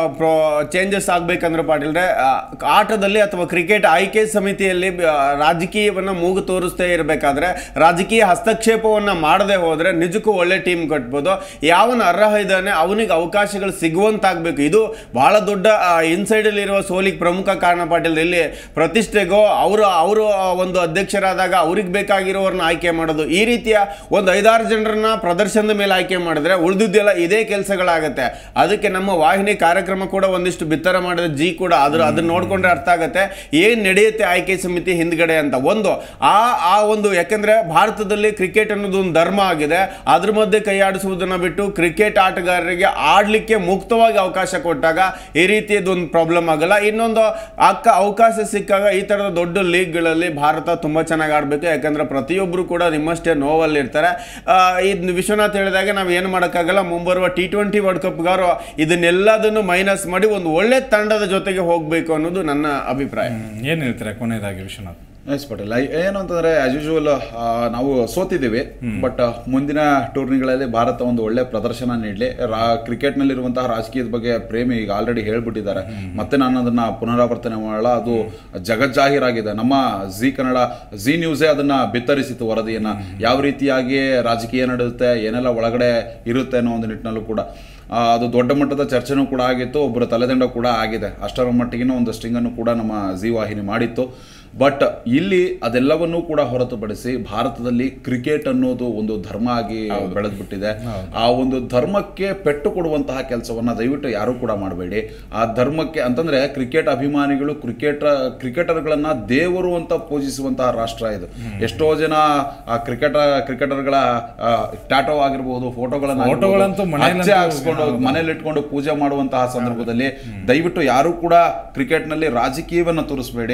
ಚೇಂಜಸ್ ಆಗ್ಬೇಕಂದ್ರೆ ಪಾಟೀಲ್ರೆ ಆ, ಆಟದಲ್ಲಿ ಅಥವಾ ಕ್ರಿಕೆಟ್ ಆಯ್ಕೆ ಸಮಿತಿಯಲ್ಲಿ ಆ, ರಾಜಕೀಯವನ್ನ ಮೂಗು ತೋರಿಸ್ತೇ ಇರಬೇಕಾದ್ರೆ ರಾಜಕೀಯ ಹಸ್ತಕ್ಷೇಪವನ್ನ ಮಾಡದೆ ಹೋದ್ರೆ ನಿಜಕ್ಕೂ ಒಳ್ಳೆ ಟೀಮ್ ಕಟ್ಬೋದು ಯಾವನ ಅರ್ಹ ಇದ್ದಾನೆ ಅವನಿಗೆ ಅವಕಾಶಗಳು ಸಿಗುವಂತಾಗಬೇಕು ಇದು ಬಹಳ ದೊಡ್ಡ ಇನ್ಸೈಡ್ ಅಲ್ಲಿ ಇರುವ ಸೋಲಿಗೆ ಪ್ರಮುಖ ಕಾರಣ ಪಾಟೀಲ್ ಇಲ್ಲಿ ಪ್ರತಿಷ್ಠೆಗೋ ಅವರು ಅವರು ಒಂದು ಅಧ್ಯಕ್ಷರಾದಾಗ ಅವ್ರಿಗೆ ಬೇಕಾಗಿರೋರನ್ನ ಆಯ್ಕೆ ಮಾಡೋದು ಈ ರೀತಿಯ ಒಂದು ಐದಾರು ಜನರನ್ನ ಪ್ರದರ್ಶನದ ಮೇಲೆ ಆಯ್ಕೆ ಮಾಡಿದ್ರೆ ಉಳಿದಿದ್ದೆಲ್ಲ ಇದೇ ಕೆಲಸಗಳಾಗತ್ತೆ ಅದಕ್ಕೆ ನಮ್ಮ ವಾಹಿನಿ ಕಾರ್ಯಕ್ರಮ ಕೂಡ ಒಂದಿಷ್ಟು ಬಿತ್ತರ ಮಾಡಿದ ಜಿ ಕೂಡ ಅದ್ರ ಅದನ್ನ ನೋಡ್ಕೊಂಡ್ರೆ ಅರ್ಥ ಆಗತ್ತೆ ಏನ್ ನಡೆಯುತ್ತೆ ಆಯ್ಕೆ ಸಮಿತಿ ಹಿಂದ್ಗಡೆ ಅಂತ ಒಂದು ಆ ಆ ಒಂದು ಯಾಕಂದ್ರೆ ಭಾರತದಲ್ಲಿ ಕ್ರಿಕೆಟ್ ಅನ್ನೋದು ಒಂದು ಧರ್ಮ ಆಗಿದೆ ಅದ್ರ ಮಧ್ಯೆ ಕೈಯಾಡಿಸುವುದನ್ನ ಬಿಟ್ಟು ಕ್ರಿಕೆಟ್ ಆಟಗಾರರಿಗೆ ಆಡ್ಲಿಕ್ಕೆ ಮುಕ್ತವಾಗಿ ಅವಕಾಶ ಕೊಟ್ಟಾಗ ಈ ರೀತಿಯದೊಂದು ಪ್ರಾಬ್ಲಮ್ ಆಗಲ್ಲ ಇನ್ನೊಂದು ಅಕ್ಕ ಅವಕಾಶ ಸಿಕ್ಕಾಗ ಈ ತರದ ದೊಡ್ಡ ಲೀಗ್ಗಳಲ್ಲಿ ಭಾರತ ತುಂಬಾ ಚೆನ್ನಾಗಿ ಆಡ್ಬೇಕು ಯಾಕಂದ್ರೆ ಪ್ರತಿಯೊಬ್ಬರು ಕೂಡ ನಿಮ್ಮಷ್ಟೇ ನೋವಲ್ಲಿ ಇರ್ತಾರೆ ಆ, ಇದ್ನ ವಿಶ್ವನಾಥ್ ಹೇಳಿದಾಗ ನಾವು ಏನು ಮಾಡೋಕ್ಕಾಗಲ್ಲ ಮುಂಬರುವ ಟಿ ಟ್ವೆಂಟಿ ವರ್ಲ್ಡ್ ಕಪ್ಗಾರು ಇದನ್ನೆಲ್ಲದನ್ನು ಮೈನಸ್ ಮಾಡಿ ಒಂದು ಒಳ್ಳೆ ತಂಡದ ಜೊತೆಗೆ ಹೋಗಬೇಕು ಅನ್ನೋದು ನನ್ನ ಅಭಿಪ್ರಾಯ ಏನು ಹೇಳ್ತಾರೆ ಕೊನೆಯದಾಗಿ ವಿಶ್ವನಾಥ್ ಎಸ್ ಪಟೇಲ್ ಐ- ಏನು ಅಂತಂದ್ರೆ ಆಸ್ ಯೂಶುವಲ್ ನಾವು ಸೋತಿದ್ದೀವಿ ಬಟ್ ಮುಂದಿನ ಟೂರ್ನಿಗಳಲ್ಲಿ ಭಾರತ ಒಂದು ಒಳ್ಳೆ ಪ್ರದರ್ಶನ ನೀಡಲಿ ರಾ ಕ್ರಿಕೆಟ್ನಲ್ಲಿರುವಂತಹ ರಾಜಕೀಯದ ಬಗ್ಗೆ ಪ್ರೇಮಿ ಈಗ ಆಲ್ರೆಡಿ ಹೇಳ್ಬಿಟ್ಟಿದ್ದಾರೆ ಮತ್ತೆ ನಾನು ಅದನ್ನ ಪುನರಾವರ್ತನೆ ಮಾಡಲ್ಲ ಅದು ಜಗಜ್ಜಾಹೀರಾಗಿದೆ ನಮ್ಮ ಜಿ ಕನ್ನಡ ಜಿ ನ್ಯೂಸೇ ಅದನ್ನ ಬಿತ್ತರಿಸಿತು ವರದಿಯನ್ನ ಯಾವ ರೀತಿಯಾಗಿ ರಾಜಕೀಯ ನಡೆಯುತ್ತೆ ಏನೆಲ್ಲ ಒಳಗಡೆ ಇರುತ್ತೆ ಅನ್ನೋ ಒಂದು ನಿಟ್ಟಿನಲ್ಲೂ ಕೂಡ ಆ, ಅದು ದೊಡ್ಡ ಮಟ್ಟದ ಚರ್ಚೆನೂ ಕೂಡ ಆಗಿತ್ತು ಒಬ್ಬರ ತಲೆದಂಡ ಕೂಡ ಆಗಿದೆ ಅಷ್ಟರ ಮಟ್ಟಿಗಿನ ಒಂದು ಸ್ಟಿಂಗನ್ನು ಕೂಡ ನಮ್ಮ ಜಿ ವಾಹಿನಿ ಮಾಡಿತ್ತು ಬಟ್ ಇಲ್ಲಿ ಅದೆಲ್ಲವನ್ನೂ ಕೂಡ ಹೊರತುಪಡಿಸಿ ಭಾರತದಲ್ಲಿ ಕ್ರಿಕೆಟ್ ಅನ್ನೋದು ಒಂದು ಧರ್ಮ ಆಗಿ ಬೆಳೆದ್ಬಿಟ್ಟಿದೆ ಆ ಒಂದು ಧರ್ಮಕ್ಕೆ ಪೆಟ್ಟು ಕೊಡುವಂತಹ ಕೆಲಸವನ್ನ ದಯವಿಟ್ಟು ಯಾರು ಕೂಡ ಮಾಡಬೇಡಿ ಆ ಧರ್ಮಕ್ಕೆ ಅಂತಂದ್ರೆ ಕ್ರಿಕೆಟ್ ಅಭಿಮಾನಿಗಳು ಕ್ರಿಕೆಟ್ ಕ್ರಿಕೆಟರ್ಗಳನ್ನ ದೇವರು ಅಂತ ಪೂಜಿಸುವಂತಹ ರಾಷ್ಟ್ರ ಇದು ಎಷ್ಟೋ ಜನ ಆ ಕ್ರಿಕೆಟ್ ಕ್ರಿಕೆಟರ್ಗಳ ಟ್ಯಾಟೋ ಆಗಿರ್ಬೋದು ಫೋಟೋಗಳನ್ನ ಫೋಟೋಗಳಂತೂ ಮನೆಯಲ್ಲಂತೂ ಹಾಕ್ಸ್ಕೊಂಡು ಮನೇಲಿ ಇಟ್ಕೊಂಡು ಪೂಜೆ ಮಾಡುವಂತಹ ಸಂದರ್ಭದಲ್ಲಿ ದಯವಿಟ್ಟು ಯಾರು ಕೂಡ ಕ್ರಿಕೆಟ್ ನಲ್ಲಿ ರಾಜಕೀಯವನ್ನ ತೋರಿಸಬೇಡಿ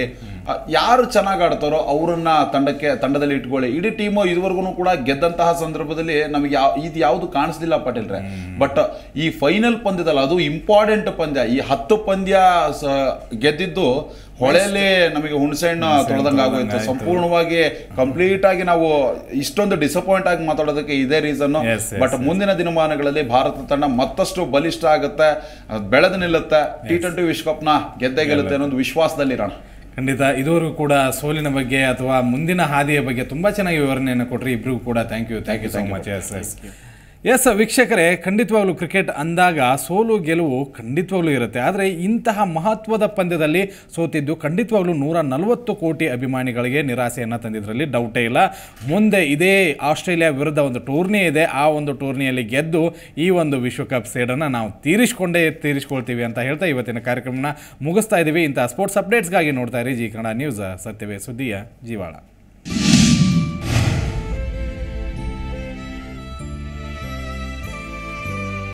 ಆ, ಯಾರು ಚೆನ್ನಾಗಿ ಆಡ್ತಾರೋ ಅವರನ್ನ ತಂಡಕ್ಕೆ ತಂಡದಲ್ಲಿ ಇಟ್ಕೊಳ್ಳಿ ಇಡೀ ಟೀಮು ಇದುವರೆಗೂ ಕೂಡ ಗೆದ್ದಂತಹ ಸಂದರ್ಭದಲ್ಲಿ ನಮಗೆ ಯಾವ ಇದು ಯಾವುದು ಕಾಣಿಸ್ಲಿಲ್ಲ ಪಾಟೀಲ್ರೆ ಬಟ್ ಈ ಫೈನಲ್ ಪಂದ್ಯದಲ್ಲ ಅದು ಇಂಪಾರ್ಟೆಂಟ್ ಪಂದ್ಯ ಈ ಹತ್ತು ಪಂದ್ಯ ಸ- ಗೆದ್ದಿದ್ದು ಹೊಳೆಯಲ್ಲಿ ನಮಗೆ ಹುಣಸೆಹಣ್ಣು ತೊಳೆದಂಗೆ ಆಗೋಯ್ತು ಆಯ್ತು. ಸಂಪೂರ್ಣವಾಗಿ ಕಂಪ್ಲೀಟ್ ಆಗಿ ನಾವು ಇಷ್ಟೊಂದು ಡಿಸಪಾಯಿಂಟ್ ಆಗಿ ಮಾತಾಡೋದಕ್ಕೆ ಇದೇ ರೀಸನ್ Yes, yes, ಬಟ್ ಮುಂದಿನ ದಿನಮಾನಗಳಲ್ಲಿ ಭಾರತ ತಂಡ ಮತ್ತಷ್ಟು ಬಲಿಷ್ಠ ಆಗುತ್ತೆ ಅದ್ ಬೆಳೆದು ನಿಲ್ಲುತ್ತೆ ಟಿ ಟ್ವೆಂಟಿ ವಿಶ್ವಕಪ್ನ ಗೆದ್ದೇ ಗೆಲ್ಲುತ್ತೆ ಅನ್ನೋದು ವಿಶ್ವಾಸದಲ್ಲಿರೋಣ ಖಂಡಿತ ಇದುವರೆಗೂ ಕೂಡ ಸೋಲಿನ ಬಗ್ಗೆ ಅಥವಾ ಮುಂದಿನ ಹಾದಿಯ ಬಗ್ಗೆ ತುಂಬ ಚೆನ್ನಾಗಿ ವಿವರಣೆಯನ್ನು ಕೊಟ್ರಿ ಇಬ್ರಿಗೂ ಕೂಡ thank you thank you so much yes yes yes ವೀಕ್ಷಕರೇ ಖಂಡಿತವಾಗ್ಲೂ ಕ್ರಿಕೆಟ್ ಅಂದಾಗ ಸೋಲು ಗೆಲುವು ಖಂಡಿತವಾಗ್ಲೂ ಇರುತ್ತೆ ಆದರೆ ಇಂತಹ ಮಹತ್ವದ ಪಂದ್ಯದಲ್ಲಿ ಸೋತಿದ್ದು ಖಂಡಿತವಾಗ್ಲೂ ನೂರ ನಲವತ್ತು ಕೋಟಿ ಅಭಿಮಾನಿಗಳಿಗೆ ನಿರಾಸೆಯನ್ನು ತಂದಿದ್ರಲ್ಲಿ ಡೌಟೇ ಇಲ್ಲ ಮುಂದೆ ಇದೇ ಆಸ್ಟ್ರೇಲಿಯಾ ವಿರುದ್ಧ ಒಂದು ಟೂರ್ನಿ ಇದೆ ಆ ಒಂದು ಟೂರ್ನಿಯಲ್ಲಿ ಗೆದ್ದು ಈ ಒಂದು ವಿಶ್ವಕಪ್ ಸೇಡನ್ನು ನಾವು ತೀರಿಸಿಕೊಂಡೇ ತೀರಿಸ್ಕೊಳ್ತೀವಿ ಅಂತ ಹೇಳ್ತಾ ಇವತ್ತಿನ ಕಾರ್ಯಕ್ರಮನ ಮುಗಿಸ್ತಾ ಇದ್ದೀವಿ ಇಂಥ ಸ್ಪೋರ್ಟ್ಸ್ ಅಪ್ಡೇಟ್ಸ್ಗಾಗಿ ನೋಡ್ತಾ ಇರಿ ಜಿ ಕನ್ನಡ ನ್ಯೂಸ್ ಸತ್ಯವೇ ಸುದ್ದಿಯ ಜೀವಾಳ